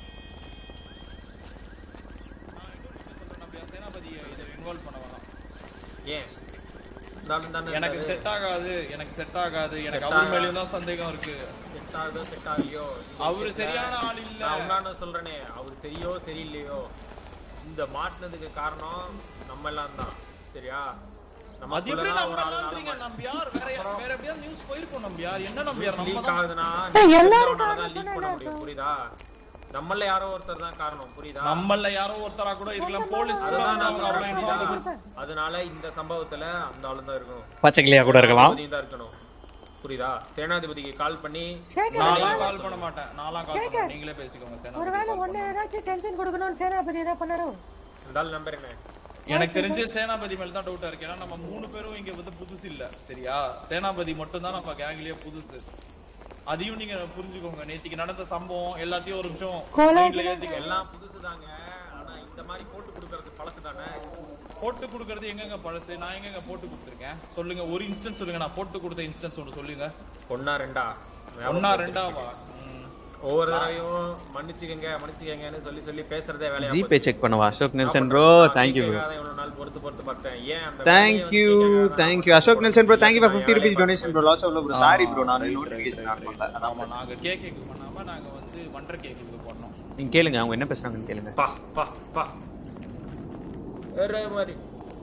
நம்ம சேனாபதியை இதை இன்வால்வ் பண்ண வேணாம் ஏன் இருந்தாலும் தானே எனக்கு இருக்காரு. செட் ஆகாது எனக்கு செட் ஆகாது எனக்கு Set அவர் ஆகா- மேலயும் தான் சந்தேகம் இருக்கு செட் ஆகுதோ செட் ஆகலையோ இது அவரு செட் சரியான ஆ- ஆள் இல்ல. நான் உண்டான சொல்றேனே அவர் சரியோ சரியில்லையோ இந்த மாட்டினதுக்கு காரணம் நம்ம எல்லாம் தான் சரியா நம்ம அது எப்படி நம்ம எல்லாம்ன்றீங்க நம்பியார் வேற வேற எப்படியாவது நியூஸ் போயிருக்கோம் நம்பியார் என்ன நம்பியார் நம்ம லீக் தான் ஆகுதுன்னா ஏய், எல்லாரும் தான் காரணம் லீக் பண்ண முடியும் புரியுதா நம்மள யாரோ ஒருத்தர் தான் காரணம் புரியுதா நம்மள யாரோ ஒருத்தரா கூட இருக்கலாம் போலீஸ் கூட அதுதான் வந்து நான் அவங்க அவ்வளவு சொல்றேன், இன்ஃபார்மேஷன் புரியுதா? அதனால இந்த சம்பவத்துல அந்த ஆளு தான் இருக்கணும் பச்சைக்கிளியா கூட இருக்கலாம். சேனாதிபதி தான் இருக்கணும் புரியுதா சேனாதிபதிக்கு கால் பண்ணி நான்லாம் கால் பண்ண மாட்டேன் நான்லாம் கால் பண்ண மாட்டேன். நீங்களே பேசிக்கோங்க சேனா ஒருவேளை ஒண்ணு ஏதாச்சும் டென்ஷன் கொடுக்கணும்னு சேனாபதி ஏதாவது பண்ணாரோ இந்த ஆள் நம்பர் என்ன எனக்கு தெரிஞ்சு சேனாபதி மேல தான் டவுட்டா இருக்கு ஏன்னா நம்ம மூணு பேரும் இங்க வந்து புதுசு இல்ல சரியா சேனாபதி மட்டும் தான் நம்ம கேங்லயே புதுசு அதையும் நீங்க புரிஞ்சுக்கோங்க நேத்திக்கு நடந்த சம்பவம் எல்லாத்தையும் ஒரு நிமிஷம் மைண்ட்ல ஏத்திக்க எல்லாம் புதுசுதாங்க ஆனா இந்த மாதிரி போட்டு கொடுக்கறது பழசு தானே போட்டு கொடுக்கறது எங்கங்க பழசு நான் எங்கங்க போட்டு கொடுத்துருக்கேன் சொல்லுங்க ஒரு இன்ஸ்டன்ஸ் சொல்லுங்க நான் போட்டு கொடுத்த இன்ஸ்டன்ஸ் ஒன்று சொல்லுங்க ஒன்னா ரெண்டா ஒன்னா ரெண்டாவா ஒவ்வொரு தடவையும் மன்னிச்சுக்கங்க மன்னிச்சுக்கங்கன்னு சொல்லி சொல்லி பேசுறதே வேலையா ஜிபே செக் பண்ணவா Ashok Nelson bro thank you bro இவ்வளவு நாள் பொறுத்து பொறுத்து பார்த்தேன் ஏன் அந்த thank you thank you Ashok Nelson bro thank you for fifty rupees donation bro lots of bro sorry bro நான் நோட்டிஃபிகேஷன் ஆன் பண்ணல அதான் ஆமா நாங்க கேக்கு பண்ணாம நாங்க வந்து வண்டர் கேக்கு பண்ணோம் நீங்க கேளுங்க அவங்க என்ன பேசுறாங்கன்னு கேளுங்க பா பா பா வேற மாதிரி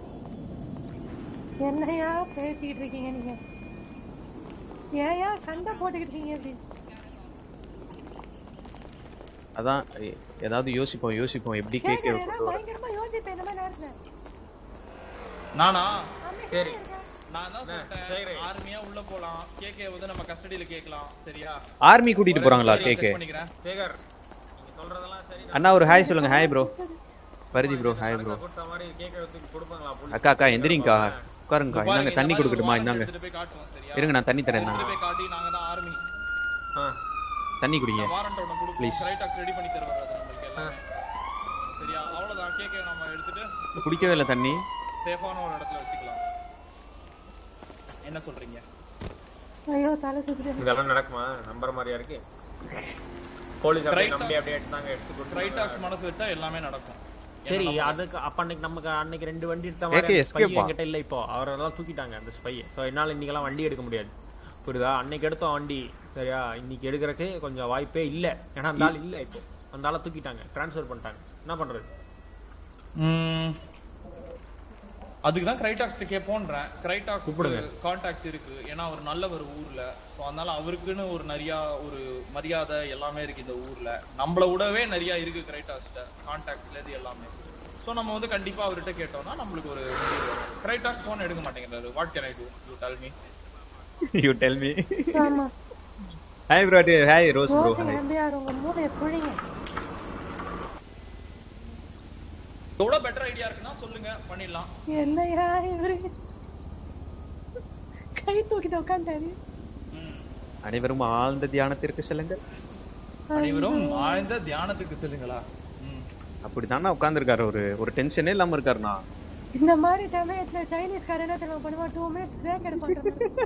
என்னையா பேசிக்கிட்டு இருக்கீங்க நீங்க ஏயா சண்டை போட்டுக்கிட்டு இருக்கீங்க இப்படி அதான் எ- ஏதாவது யோசிப்போம் யோசிப்போம் எப்படி கேட்க சேகர் கொண்டு ஏன்னா வர பயங்கரமா யோசிப்பேன் இந்த மாதிரி நேரத்துல நானா சரி நான் தான் சொல்லிட்டேன் ஆர்மியா உள்ள போலாம் கேக்கே வந்து நம்ம கஸ்டடியில கேக்கலாம் சரியா ஆர்மி கூட்டிட்டு போறாங்களா சரி, கேக்கு check பண்ணிக்கிறேன் சேகர் நீங்க சொல்றதெல்லாம் சரி அண்ணா ஒரு ஹாய் சொல்லுங்க hi bro Parithi bro hi bro கொடுத்த மாதிரி கேக்க எடுத்து கொடுப்பாங்களா புல் அக்கா அக்கா எந்திரிங்கக்கா உட்காருங்கக்கா பாருங்க, இந்தாங்க இந்த தண்ணி மாதிரி கொடுக்கட்டுமா ஒரு இந்தாங்க எடுத்துட்டு போய் காட்டுவோம், சரியா? இருங்க நான் தண்ணி தரேன் எடுத்துட்டு இந்தாங்க போய் காட்டி நாங்க தான் ஆர்மி தண்ணி குடிங்க வாரண்ட் ஒன்று கொடுப்போம் ப்ளீஸ் ரைட்டாக்ஸ் ரெடி பண்ணி தருவாரு அது நம்மளுக்கு எல்லாமே சரியா அவ்வளவுதான் கேக்கே நம்ம எடுத்துட்டு குடிக்கவே இல்லை தண்ணி சேஃபான ஒரு இடத்துல வச்சுக்கலாம் என்ன சொல்றீங்க ஐயோ தலை சுத்துது இதெல்லாம் நடக்குமா நம்புற மாதிரியா இருக்கு போலீஸ் அப்படியே Right நம்பி off. அப்படியே எடுத்தாங்க எடுத்து கொடுத்து ரைட்டாக்ஸ் மனசு வச்சா எல்லாமே நடக்கும் சரி என்ன நம்ம- அதுக்கு அப்ப அன்னைக்கு நமக்கு அன்னைக்கு ரெண்டு வண்டி எடுத்த ஏகே, மாதிரி escape ஸ்பை ஆ? என்கிட்ட இல்ல இப்போ அவரெல்லாம் தூக்கிட்டாங்க அந்த ஸ்பை சோ என்னால இன்னைக்கெல்லாம் வண்டி எடுக்க முடியாது புரியுதா அன்னைக்கு எடுத்தோம் வண்டி சரியா இன்னைக்கு எடுக்கிறதுக்கு கொஞ்சம் வாய்ப்பே இல்ல ஏன்னா அந்த ஆள் இல்ல இப்போ அந்த ஆளை தூக்கிட்டாங்க ட்ரான்ஸ்ஃபர் பண்ணிட்டாங்க என்ன பண்றது ம். அதுக்கு தான் கிரைடாக்ஸ் கேட்போன்றேன் கிரைடாக்ஸ் கூப்பிடுங்க. கான்டாக்ட்ஸ் இருக்கு ஏன்னா அவர் நல்லவர் ஊர்ல சோ அதனால அவருக்குன்னு ஒரு நிறைய ஒரு மரியாதை எல்லாமே இருக்கு இந்த ஊர்ல நம்மள விடவே நிறைய இருக்கு கிரைடாக்ஸ்ட கான்டாக்ட்ஸ்ல இது எல்லாமே சோ நம்ம வந்து கண்டிப்பா அவர்கிட்ட கேட்டோம்னா நம்மளுக்கு ஒரு கிரைடாக்ஸ் போன் எடுக்க மாட்டேங்கிறாரு what can I do you tell me you tell me ஆமா hi bro hi Rose bro யோசிங்க ஹாய் நம்பியார் உங்க மூளையை புழிங்க எவ்வளவு பெட்டர் ஐடியா இருக்குன்னா சொல்லுங்க பண்ணிடலாம் என்னையா இவரு கை தூக்கிட்டு உட்காந்தாரு அனைவரும் ஆழ்ந்த தியானத்திற்கு செல்லுங்கள் அனைவரும் ஆழ்ந்த தியானத்துக்கு செல்லுங்களா அப்படித்தானே உட்காந்துருக்காரு ஒரு ஒரு டென்ஷனே இல்லாம இருக்காருண்ணா இந்த மாதிரி சமயத்துல சைனீஸ் காரன் என்ன தெரியுமா பண்ணுவா டூ மினிட்ஸ் பிரேக் எடுப்பாங்க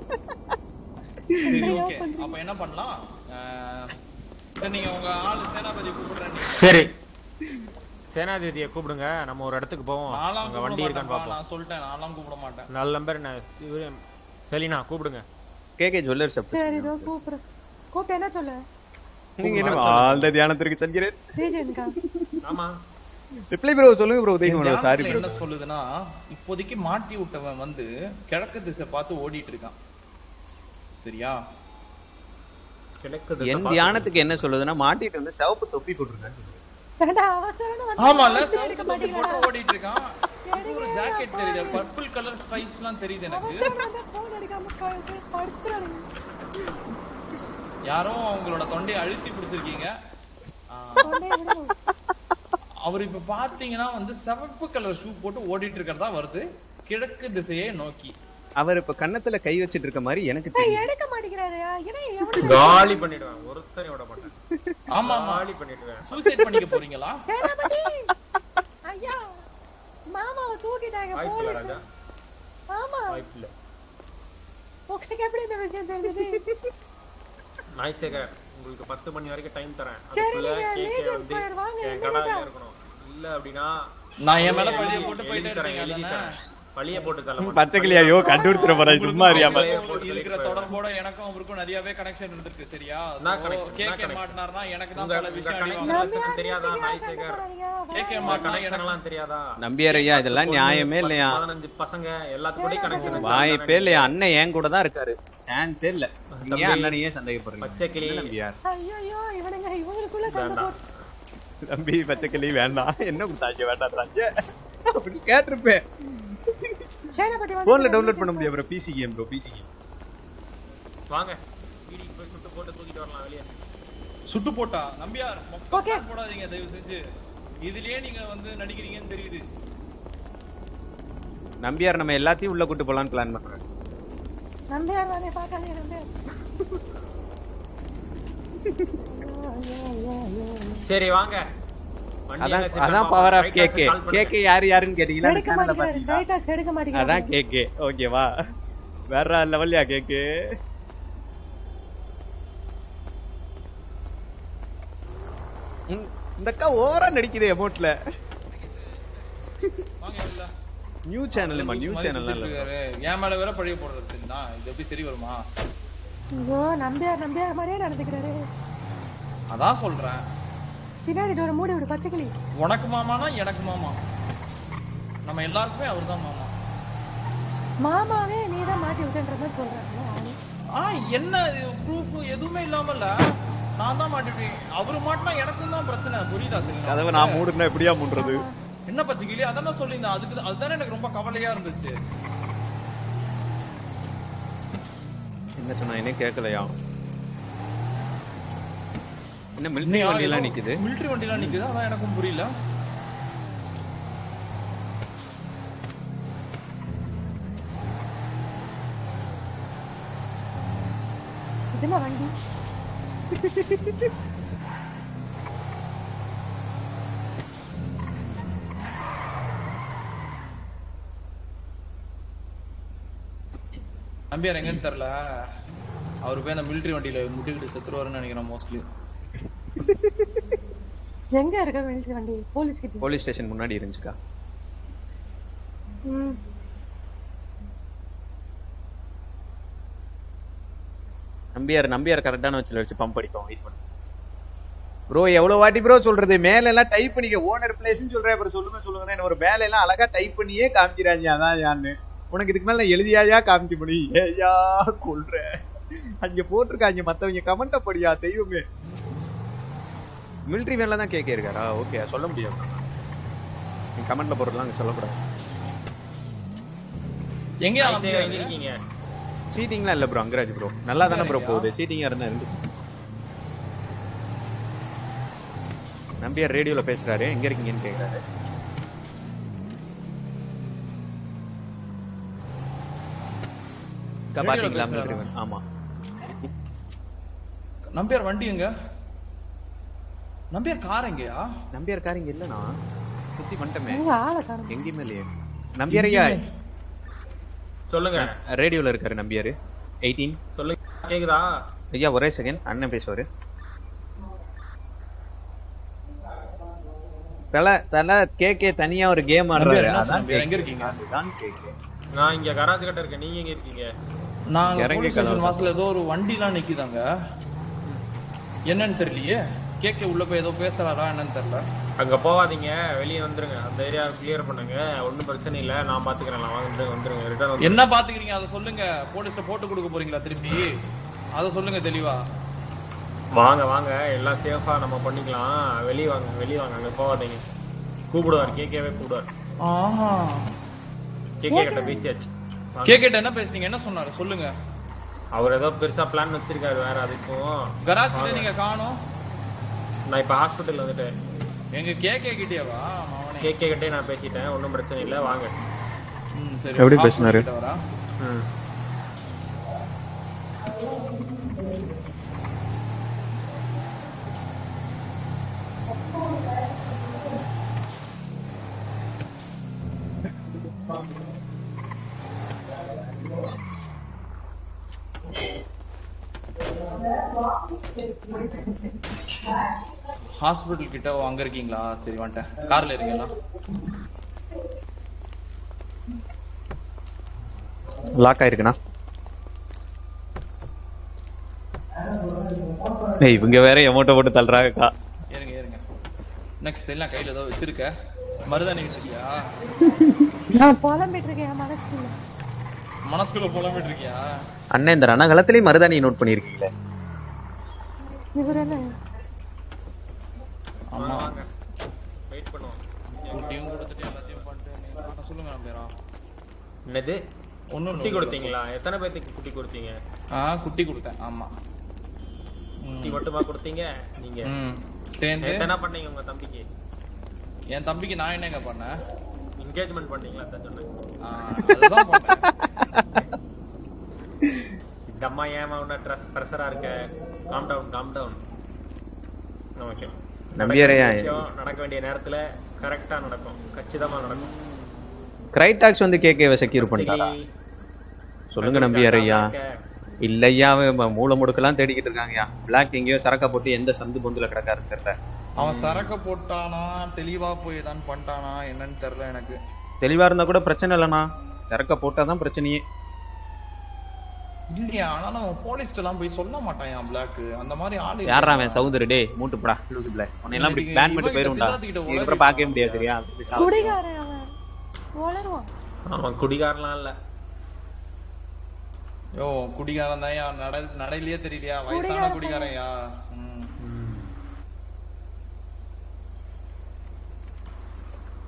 சரி ஓகே அப்ப என்ன பண்ணலாம் அஹ், சரி, நீங்க உங்க ஆளு சேனாபதி கூப்பிடுறேன் சரி சேனாதிபதியை கூப்பிடுங்க நம்ம ஒரு இடத்துக்கு போவோம் நான்லாம் அங்க கூப்பிட வண்டி இருக்கான்னு மாட்டேன்ப்பா, பார்ப்போம் நான் சொல்லிட்டேன் நான்லாம் கூப்பிட மாட்டேன் நல்ல நம்பர் என்ன இவரு செலினா கூப்பிடுங்க கேகே ஜுவல்லர்ஸ் சரி இதோ கூப்பிடுறேன் கூப்பிட்டு என்ன சொல்ல நீங்க என்ன ஆழ்ந்த தியானத்திற்கு செல்கிறேன் ரீஜனுக்கா ஆமா ரிப்ளை ப்ரோ சொல்லுங்க ப்ரோ உதயம் என் ப்ரோ சாரி தியானத்துல ப்ரோ என்ன சொல்லுதுன்னா இப்போதைக்கு மாட்டி விட்டவன் வந்து கிழக்கு திசை பார்த்து ஓடிட்டு இருக்கான் சரியா கிழக்கு என் தியானத்துக்கு என்ன சொல்லுதுன்னா மாட்டிட்டு வந்து சிவப்பு தொப்பி போட்டுருக்காங்க ஏண்டா அவசரம்னு வந்து ஆமால எடுக்க சவுண்ட் தொப்பி மாட்டீங்களா? போட்டு ஓடிட்டு இருக்கான் இது ஒரு ஜாக்கெட் தெரியுது பர்பிள் கலர் ஸ்ட்ரைப்ஸ்லாம் தெரியுது எனக்கு phone அடிக்காம க- படுத்துறானுங்க. யாரோ அவங்களோட தொண்டையை அழுத்தி பிடிச்சிருக்கீங்க தொண்டையை விடுங்க. அவர் இப்ப பாத்தீங்கன்னா வந்து சிவப்பு கலர் ஷூ போட்டு ஓடிட்டு இருக்கிறதா வருது கிழக்கு திசையை நோக்கி அவர் இப்ப கன்னத்துல கை வச்சிட்டு இருக்க மாதிரி எனக்கு ஏய், தெரியும் எடுக்க மாட்டேங்கிறாரு ஏன்னா எவ்வளவு காலி பண்ணிடுவேன் ஒருத்தரை விட மாட்டேன் ஆமா ஆமா காலி பண்ணிடுவேன் சூசைட் பண்ணிக்க போறீங்களா சேனாபதி ஐயா மாமாவை தூக்கிட்டாங்க வாய்ப்பு இல்ல போலீஸ் ராஜா ஆமா வாய்ப்பு இல்ல உங்களுக்கு எப்படி இந்த விஷயம் தெரிஞ்சது நாய்சேகர் உங்களுக்கு பத்து மணி வரைக்கும் டைம் தரேன் சரி, அதுக்குள்ள நீங்க கேக்கே Legion வந்து Square வாங்க, என் எங்க கடாவில இருக்கா? இருக்கணும் இல்ல அப்படின்னா நான் என் மேல எழுதி- பழிய போட்டு போயிட்டே எழுதி தரேன், இருப்பீங்க எழுதி அதானே? தரேன். பழிய போட்டு தள்ள மாட்டேன். பச்சை கிளி ஐயோ கண்டுபிடிச்சிட போறா சும்மா அறியாம உங்களுக்கு இருக்கிற தொடர்போட எனக்கும் அவருக்கும் நிறையவே கனெக்ஷன் இருந்திருக்கு சரியா என்ன connection? என்ன கேட்க connection? மாட்டினார்னா எனக்கு தான் உங்க பல உங்க விஷயம் connection அடி எல்லாம் தெரியாதா நாய்சேகர் கேட்க உங்க மாட்டினா connection எனக்கு எல்லாம் தெரியாதா நம்பியார் ஐயா இதெல்லாம் பொண்ணு, நியாயமே பத்து, இல்லையா பதினஞ்சு பசங்க எல்லாத்துக்கூடயும் கனெக்ஷன் வாய்ப்பே இல்லையா அண்ணன் என் கூட தான் இருக்காரு சான்ஸே இல்ல நீங்க தம்பி, ஏன் அண்ணனையே சந்தேகப்படுறீங்க பச்சை கிளி. என்ன நம்பியார் ஐயோ இவனுங்க இவங்களுக்குள்ள சண்டை வேண்டாம். போட்டு தம்பி பச்சை கிளி வேண்டாம் என்ன கொடுத்தாங்க வேண்டாம் அப்படி கேட்டிருப்பேன் சேனாபதி வந்து போன்ல டவுன்லோட் பண்ண முடியாது bro PC game bro PC game வாங்க வீடிக்கு போய் சுட்டு போட்டு தூக்கிட்டு வரலாம் வெளியே சுட்டு போட்டா நம்பியார் மொக்க போடாதீங்க தயவு செஞ்சு இதுலயே நீங்க வந்து நடிக்கிறீங்கன்னு தெரியுது நம்பியார் நம்ம எல்லாத்தையும் உள்ள கூட்டு போலான்னு பிளான் பண்றேன் நம்பியார் வேலையை பார்க்காதீங்க நம்பியார் சரி வாங்க வண்டி அதான் எங்க அதான் வச்சிருக்கேன் பவர் ஆஃப் பாப்போம். கேகே Right ஆ call கேகே யாரு யாருன்னு கேட்டீங்களா அந்த எடுக்க சேனல்ல மாட்டேங்கிறாரு பாத்தீங்களா ரைட்டாக்ஸ் எடுக்க மாட்டேங்கிறாரு அதான் கேகே ஓகேவா வேற லெவல்யா கேக்கு ம், இந்த அக்கா ஓவரா நடிக்குது அமௌண்ட்ல வாங்க உள்ள. நியூ சேனல்மா நியூ மாதிரி சேனல் சுத்திட்டு இருக்காரு. என் மேல வேற பழிய போடுறது சரிதான் இது எப்படி சரி வருமா ஐயோ நம்பியார் நம்பியார் மாதிரியே நடந்துக்கிறாரு அதான் சொல்றேன் பின்னாடி ஒரு மூடி விடு பச்சைக்கிளி உனக்கு மாமானா எனக்கு மாமா நம்ம எல்லாருக்குமே அவர்தான் மாமா மாமாவே நீ தான் மாட்டி விட்டுன்ற மாதிரி சொல்றேன் ஆ என்ன ப்ரூஃப் எதுவுமே இல்லாமல்ல நான் தான் மாட்டிட்டேன் அவரு மாட்டினா எனக்கும் தான் பிரச்சனை புரியுதா சரி கதவை நான் மூடுனா எப்படியா மூடுறது என்ன பச்சை கிளி அதான் சொல்லியிருந்தேன் அதுக்கு அதுதானே எனக்கு ரொம்ப கவலையா இருந்துச்சு என்ன சொன்னா என்ன கேட்கலையா என்ன மிலிட்டரி வண்டி எல்லாம் நிக்குது மிலிட்டரி வண்டிலாம் நிக்குது அதான் எனக்கும் புரியல இது என்ன வண்டி நம்பியார் எங்கன்னு தெரியல அவரு போய் அந்த மிலிட்டரி வண்டியில முட்டிக்கிட்டு செத்துருவாருன்னு நினைக்கிறேன் மோஸ்ட்லி எங்க இருக்க மிலிட்டரி வண்டி போலீஸ் கிட்ட போலீஸ் ஸ்டேஷன் முன்னாடி இருந்துச்சுக்கா ம் நம்பியார் நம்பியார் கரெக்டான வச்சுல வச்சு பம்ப் அடிப்போம் வெயிட் பண்ணு ப்ரோ எவ்வளவு வாட்டி ப்ரோ சொல்றது மேல எல்லாம் டைப் பண்ணிக்க ஓனர் பிளேஸ்னு சொல்றேன் அப்புறம் சொல்லுங்க சொல்லுங்க ஒரு மேல எல்லாம் அழகா டைப் பண்ணியே காமிக்கிறாங்க அதான் யான்னு உனக்கு இதுக்கு மேல நான் எழுதியாயா காமிக்க முடியும் ஏயா கொல்ற அங்க போட்டிருக்காங்க மத்தவங்க கமெண்ட படியா தெய்வமே மிலிட்டரி வேன்ல தான் கேட்க இருக்காரா ஓகே சொல்ல முடியாது நீ கமெண்ட்ல போடுறதுலாம் அங்க சொல்லக்கூடாது எங்க எங்க இருக்கீங்க சீட்டிங்லாம் இல்ல ப்ரோ அங்கராஜ் ப்ரோ நல்லா தானே ப்ரோ போகுது சீட்டிங்கா இருந்தா இருந்து நம்பியார் ரேடியோல பேசுறாரு எங்க இருக்கீங்கன்னு கேக்குறாரு அக்கா, பாத்தீங்களா பேசுறாரா? military van? ஆமா நம்பியார் வண்டி எங்க நம்பியார் கார் எங்கயா நம்பியார் கார் இங்க இல்லனா சுத்தி வந்துட்டமே எங்க ஆளை காணோம் எங்கேயுமே இல்லையே நம்பியார் ஐயா சொல்லுங்க ரேடியோல இருக்காரு நம்பியார் எயிட்டீன் சொல்லுங்க கேக்குதா ஐயா ஒரே செகண்ட் அண்ணன் பேசுவாரு தல தல கேக்கே தனியா ஒரு கேம் ஆடுறாரு நம்பியார் என்னாச்சு அதான் நம்பியார்? எங்க கேக்கு. இருக்கீங்க? அதுதான் கேக்கு நான் இங்க கராஜ் கிட்ட இருக்கேன் நீங்க எங்க இருக்கீங்க நாங்க இறங்கி போலீஸ் ஸ்டேஷன் கதவை வாசல்ல ஏதோ ஒரு வண்டிலாம் நிக்குதாங்க என்னன்னு தெரியலையே கேக்க உள்ள போய் ஏதோ பேசுறாரா என்னன்னு தெரியல அங்க போகாதீங்க வெளியே வந்துருங்க அந்த ஏரியா கிளியர் பண்ணுங்க ஒண்ணும் பிரச்சனை இல்ல நான் பாத்துக்கிறேன் நான் வந்து வந்துருங்க ரிட்டர்ன் என்ன பாத்துக்கிறீங்க அதை சொல்லுங்க போலீஸ்ல போட்டு கொடுக்க போறீங்களா திருப்பி அதை சொல்லுங்க தெளிவா வாங்க வாங்க எல்லாம் சேஃபா நம்ம பண்ணிக்கலாம் வெளியே வாங்க வெளியே வாங்க அங்க போகாதீங்க கூப்பிடுவார் கேக்கேவே கூப்பிடுவார் ஆஹா கேக்கே கிட்ட பேசியாச்சு வாங்க. கேக்கிட்ட என்ன பேசுனீங்க என்ன சொன்னாரு சொல்லுங்க அவர் ஏதோ பெருசா பிளான் வச்சிருக்காரு வேற அதுக்கும் கராஜ் கிட்ட வாங்க. நீங்க காணோம் நான் இப்ப ஹாஸ்பிட்டல் வந்துட்டேன் எங்க கேக்கே கிட்டேவா அவனே கேக்கே கிட்டே நான் பேசிட்டேன் ஒன்றும் பிரச்சனை இல்லை வாங்க ம், சரி எப்படி hospital பேசுனாரு? கிட்ட வரா. ம். ஹாஸ்பிட்டல் கிட்ட ஓ, அங்க இருக்கீங்களா சரி வந்துட்டேன் கார்ல இருக்கீங்களா லாக் ஆயிருக்குண்ணா ஏய் இவங்க வேற எமௌண்ட்டை போட்டு தள்ளுறாங்கக்கா இருங்க இருங்க நெக்ஸ்ட் எல்லாம் கையில ஏதோ வச்சிருக்க மருதாணி இருக்கியா நான் புலம்பிட்டு இருக்கேன் என் மனசுக்குள்ள மனசுக்குள்ள புலம்பிட்டு இருக்கியா அண்ணன் இந்த ரணகலத்திலேயும் மருதாணி நோட் பண்ணிருக்கீங்களே இவர் என்ன ஆமா வெயிட் பண்ணுவோம் குட்டியும் கொடுத்துட்டு எல்லாத்தையும் பண்ணிட்டு நீ நான் சொல்லுங்க நம்பியரா என்னது ஒண்ணும் குட்டி கொடுத்தீங்களா எத்தனை பேர்த்துக்கு குட்டி கொடுத்தீங்க ஆ குட்டி கொடுத்தேன் ஆமா குட்டி மட்டுமா கொடுத்தீங்க நீங்க ம் சேர்ந்து நேத்து என்ன பண்ணீங்க உங்க தம்பிக்கு என் தம்பிக்கு நான் என்னங்க பண்ணேன் என்கேஜ்மெண்ட் பண்ணீங்களா அதான் சொன்னேன் ஆ, அதுதான் பண்ணேன் இந்த அம்மா ஏமா உன்ன ட்ரெஸ் ப்ரெஷரா இருக்க calm down calm down okay நம்பியாரையா? நடக்க வேண்டிய நேரத்துல கரெக்டா நடக்கும் கச்சிதமா நடக்கும் கிரைடாக்ஸ் வந்து கேக்கேவை செக்யூர் பண்ணிட்டாரா சொல்லுங்க நம்பியார் ஐயா இல்லையா அவன் ம- மூளை முடுக்கெல்லாம் தேடிக்கிட்டு இருக்காங்கயா பிளாக் எங்கேயோ சரக்கா போட்டு எந்த சந்து பொந்துல கிடக்காரு தெரியல அவன் சரக்க போட்டானா தெளிவா போய் தான் பண்ணிட்டானா என்னன்னு தெரியல எனக்கு தெளிவா இருந்தா கூட பிரச்சனை இல்லைண்ணா சரக்கா போட்டாதான் பிரச்சனையே இல்லையா ஆனா நம்ம போலீஸ்ட் எல்லாம் போய் சொல்ல மாட்டான் என் பிளாக் அந்த மாதிரி ஆளு யாரா அவன் சவுந்தரு டே மூட்டுப்படா லூசுப்ல உன்னை எல்லாம் இப்படி பிளான் பண்ணிட்டு போயிருண்டா இதுக்கப்புறம் பார்க்கவே முடியாது சரியா இப்படி சாவு. குடிகாரன் அவன் வளருவான் அவன் குடிகாரலாம் இல்ல யோ குடிகாரன் தான் நட நடையிலேயே தெரியலையா வயசான குடிகாரன்யா ம்.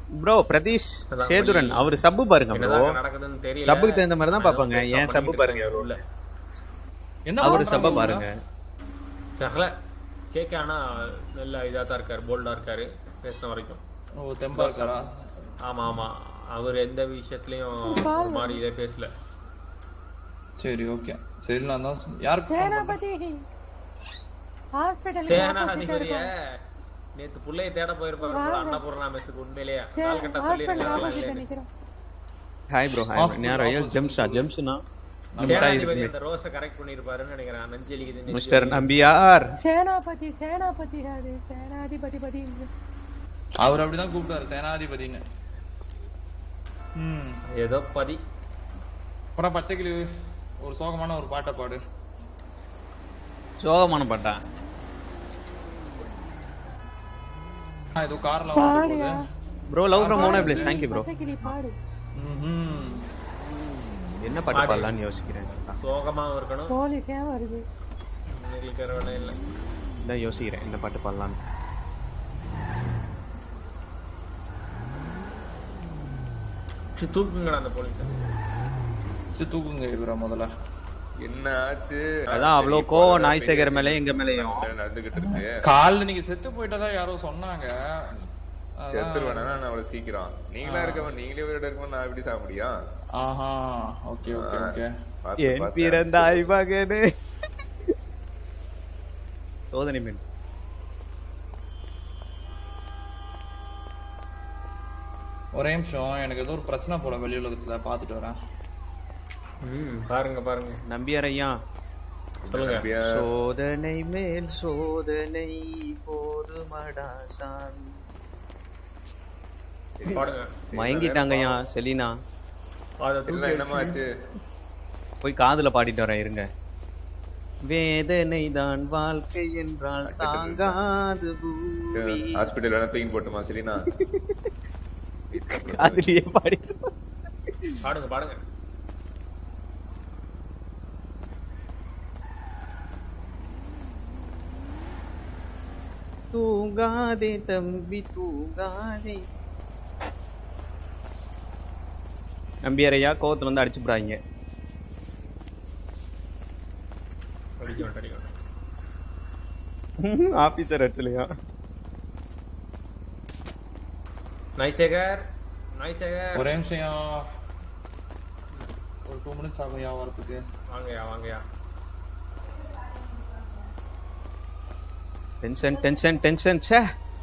ப்ரோ பிரதீஷ் அதான் சேதுரன் வழி. அவர் சப்பு பாருங்க ப்ரோ என்னதான் நடக்குதுன்னு தெரியல. சப்புக்கு தகுந்த மாதிரி தான் நான் பாப்பாங்க ஏதோ ஏன் சப்பு பண்ணிட்டு பாருங்க இருக்கேன் உள்ள. என்ன அவரு பண்றாங்க சப்ப உள்ள? பாருங்க தெரியல கேக்க ஆனா நல்ல இதா தான் இருக்காரு போல்டா இருக்காரு பேசின வரைக்கும் ஓ தெம்பா இருக்காரா ஆமா ஆமா அவர் எந்த விஷயத்துலயும் ஒரு மாதிரி இதே பேசல சரி ஓகே சரி நான் தான் சொ- யாருக்கு phone பண்ண? சேனாபதி ஹாஸ்பிடல் சேனாதிபதிய நேத்து புள்ளைய தேட போயிருப்பாரு போல அன்னபூர்ணா மெஸ்ஸுக்கு உண்மையிலேயே நாள் கட்ட சொல்லிருக்காங்களா இல்லையா ஹாய் ப்ரோ ஹாய் Hospital நேரம் ஐயோ opposite ஜெம்ஸா ஜெம்ஸ்னா சேனாதிபதி அந்த ரோஸ கரெக்ட் பண்ணிருப்பாருன்னு நினைக்கிறேன் நெஞ்சலிக்குது மிஸ்டர் நம்பியார் சேனாபதி சேனாபதி அது சேனாதிபதி பதி அவர் அப்படிதான் கூப்பிட்டாரு சேனாதிபதின்னு ம் ஏதோ பதி அப்புறம் பச்சைக்கிளி ஒரு சோகமான ஒரு பாட்டை பாடு சோகமான பாட்டா ஆ, ஏதோ கார்ல வந்து பாடியா போகுது bro love from Mona place thank you bro பச்சைக்கிளி பாடு ம்ஹும். என்ன பாட்டு பாடலாம்னு யோசிக்கிறேன் சோகமாவும் இருக்கணும் போலீஸ் ஏன் வருது எங்களுக்கு வேற வேலை இல்ல இதான் யோசிக்கிறேன் என்ன பாட்டு பாடலாம்னு சரி, தூக்குங்கடா அந்த போலீஸ் சரி தூக்குங்க இவரை முதல்ல என்ன ஆச்சு அதான் அவ்வளோ கோவம் நாய் சேகர் மேலே எங்க மேலேயும் நடந்துகிட்டு இருக்கு கால்ல நீங்க செத்து போயிட்டதா யாரோ சொன்னாங்க அதான். செத்துருவேனா நான் அவ்வளவு சீக்கிரம் நீங்களா இருக்கவன் நீங்களே உயிரோட இருக்கவன் நான் எப்படி சாக முடியும் ஆஹா ஓகே ஓகே ஓகே பார்த்து, என் பார்த்து பிறந்தாய் மகனே சோதனை மீன் ஒரே நிமிஷம் எனக்கு ஏதோ ஒரு பிரச்சனை போல வெளி உலகத்துல பாத்துட்டு வரேன் ம் பாருங்க பாருங்க நம்பியார் ஐயா சொல்லுங்க சோதனை மேல் சோதனை போதுமடா சாமி பாடுங்க மயங்கிட்டாங்கய்யா செலினா அத இல்ல, என்னம்மா ஆச்சு போய் காதுல பாடிட்டு வரேன் இருங்க வேதனை தான் வாழ்க்கை என்றால் தாங்காது பூமி ஹாஸ்பிட்டல் வேணா தூக்கி போட்டுமா சரினா அதுலயே பாடி பாடுங்க பாடுங்க தூங்காதே தம்பி தூங்காதே நம்பியாரையா கோவத்துல வந்து அடிச்சு போடாங்க அடிக்க வேண்டாம் அடிக்க வேண்டாம் ஆபீசர் அடிச்சலையா நைசேகர் நைசேகர் ஒரே நிமிஷம் ஒரு டூ மினிட்ஸ் ஆகும் யா வரதுக்கு வாங்கயா வாங்கயா டென்ஷன் டென்ஷன் டென்ஷன் ச்சே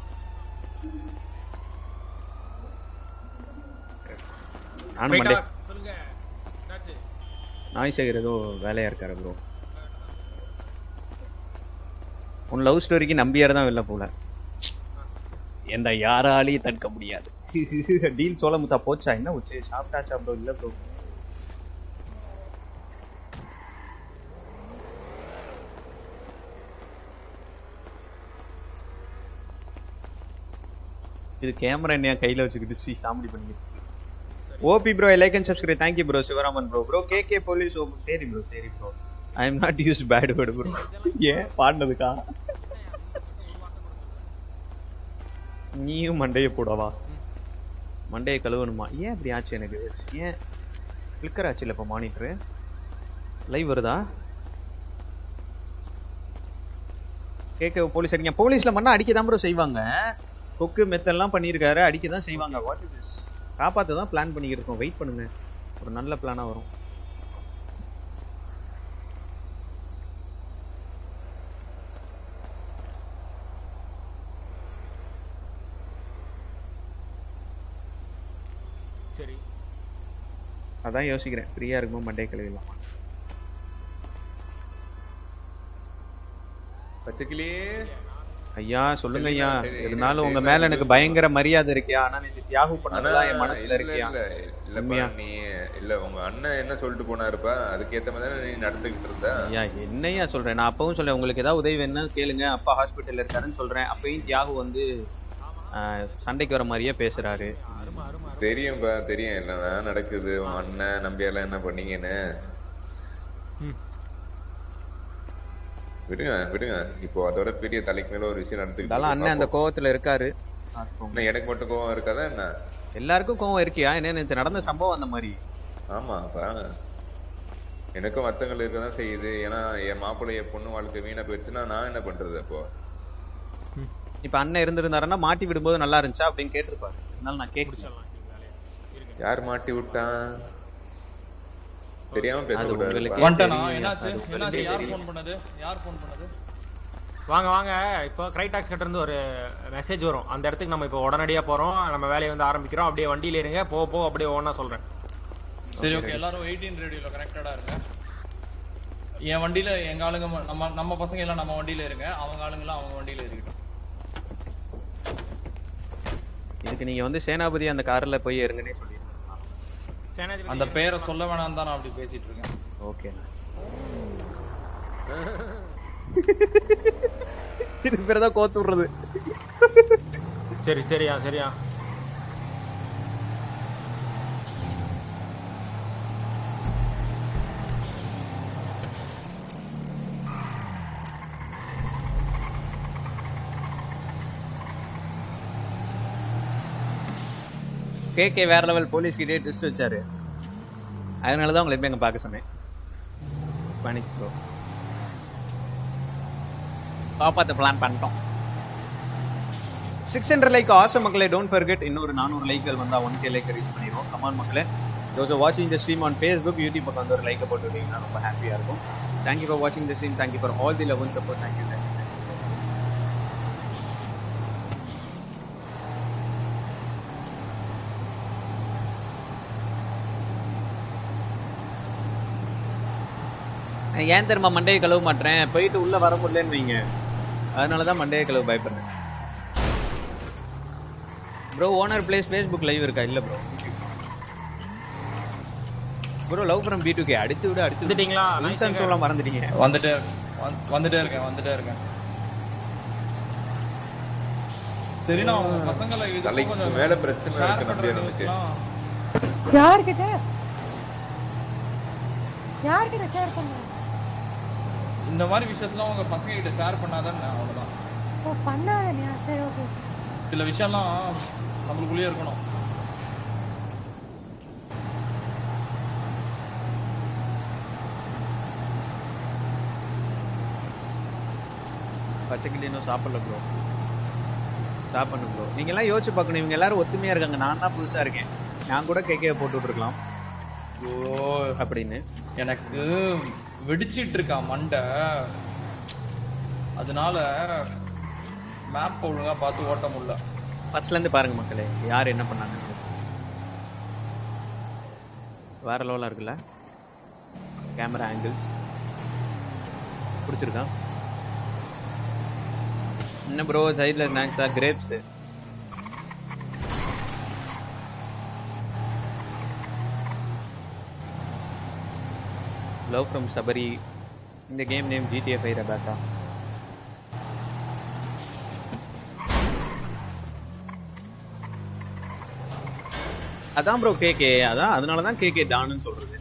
நானும் மண்டே Wait, சொல்லுங்க என்னாச்சு நாய் சேகர் ஏதோ வேலையா இருக்காரு ப்ரோ உன் லவ் ஸ்டோரிக்கு நம்பியார் தான் வெளில போல எந்த யாராலையும் தடுக்க முடியாது டீல் சோளமுத்தா போச்சா என்ன உச்சு சாப்பிட்டாச்சா ப்ரோ இல்ல ப்ரோ இது கேமரா என்ன கையில வச்சுக்கிட்டு சி காமெடி பண்ணிக்கிட்டு OP bro like and subscribe thank you bro Sivaraman bro bro K K police ஓ சரி ப்ரோ சரி bro I am not use bad word bro ஏன் பாடினதுக்கா நீயும் மண்டையை போடவா மண்டையை கழுவணுமா ஏன் அப்படி ஆச்சு எனக்கு ஏன் கிளிக்கர் ஆச்சு இல்லை இப்போ மானிட்டரு லைவ் வருதா கேட்க போலீஸ் அடிங்க போலீஸ்ல மண்ணா அடிக்க தான் ப்ரோ செய்வாங்க கொக்கு மெத்தெல்லாம் பண்ணியிருக்காரு அடிக்க தான் செய்வாங்க வாட் இஸ் திஸ் காப்பாற்ற தான் பிளான் பண்ணிக்கிட்டு இருக்கோம் வெயிட் பண்ணுங்க ஒரு நல்ல பிளானா வரும் சரி அதான் யோசிக்கிறேன் ஃப்ரீயா இருக்கும்போது மண்டே கழுவிடலாம் பச்சைக்கிளி ஐயா சொல்லுங்க ஐயா சரி, இருந்தாலும் உங்க சரி, மேல நான் எனக்கு வந்து- பயங்கர மரியாதை இருக்கியா ஆனா நீ தியாகம் ஆனா பண்ணதெல்லாம் என் மனசுல இல்ல, இருக்கியா இல்ல, இல்லப்பா, உண்மையா நீ இல்ல உங்க அண்ணன் என்ன சொல்லிட்டு போனாருப்பா அதுக்கேத்த மாதிரி தானே நீ நடந்துகிட்டு இருந்த ஐயா என்னையா சொல்றேன் நான் அப்பவும் சொல்றேன் உங்களுக்கு ஏதாவது உதவி வேணும்னா கேளுங்க அப்பா ஹாஸ்பிட்டல்ல இருக்காருன்னு சொல்றேன் அப்பயும் தியாகு வந்து ஆஹ், சண்டைக்கு வர மாதிரியே பேசுறாரு தெரியும்பா தெரியும் என்னதான் நடக்குது உன் அண்ணன் நம்பியெல்லாம் என்ன பண்ணீங்கன்னு விடுங்க விடுங்க இப்போ அதோட பெரிய தலைக்கு மேல ஒரு விஷயம் நடந்துக்கிட்டு இருந்தாலும் இருக்கு, அண்ணன் அந்த பாப்போம். கோவத்துல இருக்காரு என்ன எனக்கு மட்டும் கோவம் இருக்காதா என்ன எல்லாருக்கும் கோவம் இருக்கியா என்ன நேத்து நடந்த சம்பவம் அந்த மாதிரி ஆமா அப்ப எனக்கும் வருத்தங்கள் இருக்க தான் செய்யுது ஏன்னா என் மாப்பிள்ளை என் பொண்ணு வாழ்க்கை வீணா போயிடுச்சுன்னா நான் என்ன பண்றது அப்போ இப்ப அண்ணன் இருந்திருந்தாருன்னா மாட்டி விடும்போது நல்லா இருந்துச்சா அப்படின்னு கேட்டிருப்பாரு அதனால நான் கேட்கல யார் மாட்டி விட்டான் தெரியாம அது பேசக்கூடாது உங்களுக்கே வந்துட்டேனா தெரியும். என்னாச்சு அது உங்களுக்கே என்னாச்சு யார் தெரியும். ஃபோன் பண்ணது யார் ஃபோன் பண்ணது வாங்க வாங்க இப்போ கிரைடாக்ஸ் கிட்ட இருந்து ஒரு மெசேஜ் வரும் அந்த இடத்துக்கு நம்ம இப்போ உடனடியாக போகிறோம் நம்ம வேலையை வந்து ஆரம்பிக்கிறோம் அப்படியே வண்டியில இருங்க போ போ அப்படியே ஒன்றா சொல்கிறேன் சரி ஓகே எல்லாரும் எயிட்டீன் ரேடியோல கனெக்டடா இருங்க என் வண்டியில எங்க ஆளுங்க ம- நம்ம நம்ம பசங்க எல்லாம் நம்ம வண்டியில இருங்க அவங்க ஆளுங்கலாம் அவங்க வண்டியில இருக்கட்டும் இதுக்கு நீங்க வந்து சேனாபதி அந்த கார்ல போய் இருங்கன்னே சொல்லி அந்த பேரை சொல்ல வேணாம் தான் நான் அப்படி பேசிட்டு இருக்கேன் ஓகே இதுக்கு பேர் தான் கோத்து விடுறது சரி சரியா சரியா கே கே வேற லெவல் போலீஸ் கிட்டே ட்விஸ்ட் வச்சாரு அதனால தான் உங்களை எப்பயும் அங்க பார்க்க சொன்னேன் மன்னிச்சு ப்ரோ காப்பாத்த பிளான் பண்ணிட்டோம் சிக்ஸ் ஹண்ட்ரட் லைக் ஆசம் மக்களே டோன்ட் ஃபர்கெட் இன்னொரு நானூறு லைக்கள் வந்தா ஒன் கே லைக் ரீச் பண்ணிடுவோம் கமான் மக்களே தோஸ் வாட்சிங் the stream on Facebook YouTube பக்கம் வந்து ஒரு லைக்கை போட்டு விட்டீங்கன்னா ரொம்ப ஹாப்பியாக இருக்கும் தேங்க்யூ ஃபார் வாட்சிங் the stream thank you for all the love and support thank you thank you ஏன் தெரியுமா மண்டையை கழுவ மாட்டேன் போயிட்டு உள்ள வர முடியலன்னு வைங்க அதனால தான் மண்டையை கழுவ பயப்படுறேன் bro owner place Facebook live இருக்கா இல்ல bro bro love from B to K அடிச்சு விட அடிச்சு வந்துட்டீங்களா? இன்சன் சொல்ல மறந்துட்டீங்க வந்துட்டே இருக்கேன். வந்து- வந்துட்டே இருக்கேன் வந்துட்டே இருக்கேன் சரி நான் உங்க பசங்களை இது தலைக்கு கொஞ்சம் மேல பிரச்சனை share இருக்கு பண்ற நம்பியா நமக்கு. newsலாம் யார்கிட்ட யார்கிட்ட ஷேர் பண்ண இந்த மாதிரி விஷயத்துல உங்க பசங்க கிட்ட ஷேர் பண்ணாதான் அவ்வளவுதான் ஓ பண்ணாதனியா சரி ஓகே சில விஷயம்லாம் நம்மளுக்குள்ளேயே இருக்கணும் பச்சைக்கிளி இன்னும் சாப்பிடல ப்ரோ சாப்பிடணும் ப்ரோ நீங்க எல்லாம் யோசிச்சு பார்க்கணும் இவங்க எல்லாரும் ஒத்துமையா இருக்காங்க நான் தான் புதுசா இருக்கேன் நான் கூட கேக்கே போட்டு விட்டுருக்கலாம் ஐயோ அப்படின்னு எனக்கு வெடிச்சிட்டு இருக்கா மண்டை அதனால மேப் ஒழுங்கா பார்த்து ஓட்ட முடியல ஃபர்ஸ்ட்ல இருந்து பாருங்க மக்களே யார் என்ன பண்ணாங்க வேற லெவலா இருக்குல்ல கேமரா ஆங்கிள்ஸ் பிடிச்சிருக்கா என்ன ப்ரோ சைடில் ஸ்நாக்ஸா கிரேப்ஸ் லவ் ஃப்ரம் சபரி இந்த game name GTA five Rebecca அதான் ப்ரோ கேகே அதான் அதனால தான் கேகே டான்னு சொல்றது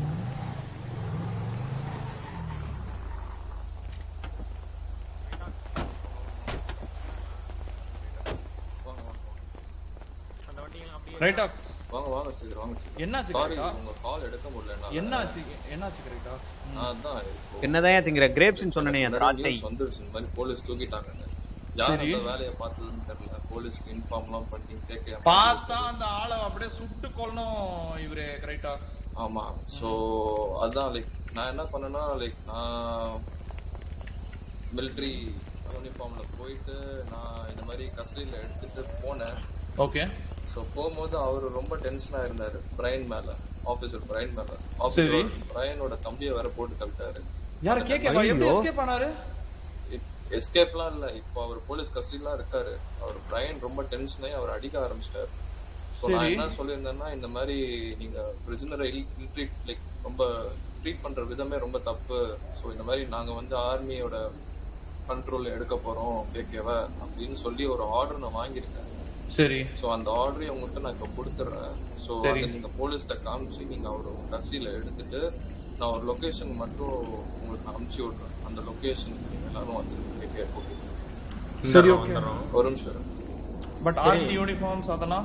ரைட்டாக்ஸ் வாங்க வாங்க சீக்கிரம் வாங்க சீக்கிரம் என்னாச்சு சாரி கிரேட்டா? உங்க கால் எடுக்க முடியல என்னால. என்னாச்சு என்னாச்சு கரெக்டா நான் அதான் இப்போ என்னதான் திங்கிற கிரேப்ஸ்னு சொன்னனே அந்த நிறைய ராட்சை news வந்துருச்சு இந்த மாதிரி போலீஸ் தூக்கிட்டாங்கன்னு யார் சரி. அந்த வேலையை பார்த்ததுன்னு தெரியல போலீஸ்க்கு இன்ஃபார்ம்லாம் பண்ணி கேட்க பார்த்தா அந்த ஆளை அப்படியே சுட்டு கொல்லணும் இவரு கரெக்டாக்ஸ் ஆமா சோ அதான் லைக் நான் என்ன பண்ணேன்னா லைக் நான் மிலிட்ரி யூனிஃபார்ம்ல போயிட்டு நான் இந்த மாதிரி கஸ்டடியில் எடுத்துட்டு போனேன் ஓகே ஸோ போகும்போது அவர் ரொம்ப டென்ஷனா இருந்தாரு பிரைன் மேல ஆபீசர் பிரைன் மேல சரி. ஆபீசர் பிரைனோட தம்பியை வேற போட்டு தள்ளிட்டாரு யாரு கேக்க எப்படி எஸ்கேப் ஆனாரு எஸ்கேப்லாம் இல்ல இப்போ அவர் போலீஸ் கஸ்டடிலாம் இருக்காரு அவர் பிரைன் ரொம்ப டென்ஷன் ஆகி அவர் அடிக்க ஆரம்பிச்சிட்டாரு ஸோ நான் சரி. என்ன சொல்லியிருந்தேன்னா இந்த மாதிரி நீங்க பிரிசனரை இல்ட்ரீட் லைக் ரொம்ப ட்ரீட் பண்ற விதமே ரொம்ப தப்பு ஸோ இந்த மாதிரி நாங்க வந்து ஆர்மியோட கண்ட்ரோல்ல எடுக்க போறோம் கேக்கேவ அப்படின்னு சொல்லி ஒரு ஆர்டர் நான் வாங்கியிருக்கேன் சரி ஸோ அந்த ஆர்டரையும் உங்கள்கிட்ட நான் இப்போ கொடுத்துட்றேன் ஸோ சரி. அதை நீங்கள் போலீஸ்கிட்ட காமிச்சு நீங்கள் அவர் கசியில் எடுத்துட்டு நான் ஒரு லொக்கேஷன் மட்டும் உங்களுக்கு நான் அனுப்பிச்சி விட்றேன் அந்த லொக்கேஷனுக்கு நீங்கள் எல்லாரும் வந்து கேட்க கூட்டிட்டு சரி, okay. ஒரு நிமிஷம் இரு. பட் சரி. ஆர்டி யூனிஃபார்ம்ஸ் அதெல்லாம்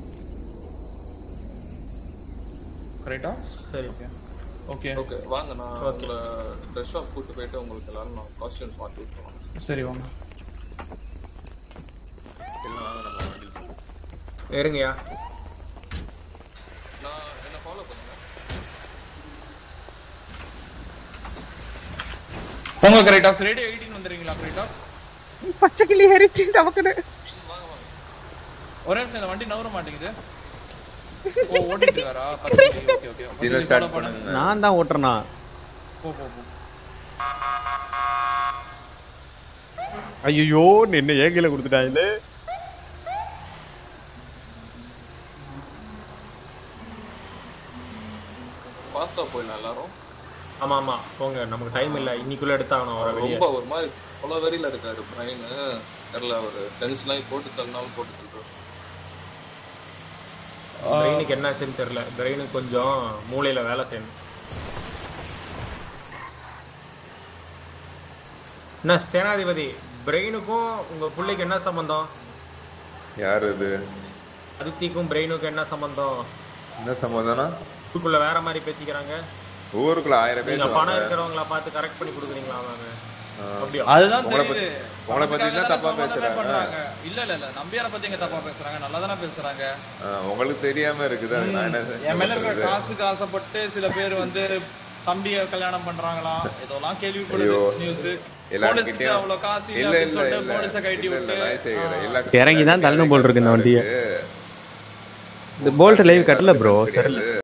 கரெக்டா சரி ஓகே ஓகே வாங்க நான் Okay. உங்களை ட்ரெஸ் ஷாப் கூட்டு போயிட்டு உங்களுக்கு எல்லாரும் நான் காஸ்டியூம்ஸ் மாத்தி விட்டுருவோம் சரி வாங்க எல்லாம் வாங்க நம்ம வண்டிக்கு போவோம். இருங்கயா நான் என்ன ஃபாலோ பண்ணுங்க உங்க கரெக்டாக்ஸ் ரேடியோ எயிட்டீன் வந்துடுறீங்களா கரெக்டாக்ஸ் பச்சை கிளி ஏறிட்டு நமக்கு ஒரே நிமிஷம் இந்த வண்டி நவர மாட்டேங்குது ஓ ஓடிட்டு இருக்காரா ஓகே ஓகே ஓகே இதுல start பண்ணுங்க. நான் தான் ஓட்டுறேனா போ போ போ ஐயோ என்ன ஏன் கையில கொடுத்துட்டாங்களே ஃபாஸ்டா போயிடலாம் எல்லாரும் ஆமா ஆமா போங்க நமக்கு டைம் இல்ல இன்னைக்குள்ள எடுத்தாகணும் வர வெளியே ரொம்ப ஒரு மாதிரி கொல வெறியில இருக்காரு பிரைன் தெரியல ஒரு டென்ஷன் ஆகி போட்டு தள்ளினாலும் போட்டு தள்ளுறாரு பிரெயினுக்கு என்ன ஆச்சுன்னு தெரியல பிரெயினுக்கு கொஞ்சம் மூளையில வேலை செய்யணும் என்ன சேனாதிபதி பிரெயினுக்கும் உங்க பிள்ளைக்கு என்ன சம்பந்தம் யார் இது அதித்திக்கும் பிரெயினுக்கும் என்ன சம்பந்தம் என்ன சம்மந்தம்னா ஊருக்குள்ள வேற மாதிரி பேசிக்கிறாங்க ஊருக்குள்ள ஆயிரம் பேர் நீங்க பணம் சொல்லுவாங்க. இருக்கிறவங்கள பார்த்து கரெக்ட் பண்ணி கொடுக்குறீங்களா அவங்க ஆ. அப்படியா அதுதான் உங்களை தெரியுது பத்தி- உங்களை பத்தி தான் தப்பா சம்மந்தமே பேசுறாங்க பண்றாங்க இல்ல இல்ல இல்ல நம்பியார பத்தி எங்க தப்பா பேசுறாங்க நல்லா தானே பேசுறாங்க ஆ, உங்களுக்கு தெரியாம இருக்குது அது நான் என்ன என் மேல இருக்கிற சொல்றது? காசுக்கு ஆசைப்பட்டு சில பேர் வந்து தம்பிய கல்யாணம் பண்றாங்களாம் இதெல்லாம் கேள்விப்படுது ஐயோ. நியூஸ் போலீஸ்க்கு எல்லார்கிட்டயும் அவ்வளவு காசு இல்ல இல்ல இல்ல சொல்லிட்டு இல்ல போலீஸ கட்டி இல்ல, இல்ல, விட்டு நான் செய்கிறேன். எல்லா இறங்கி தான் தள்ளணும் போல் இருக்கு இந்த வண்டியை இந்த போல்ட் லைவ் கட்டல ப்ரோ தெரியல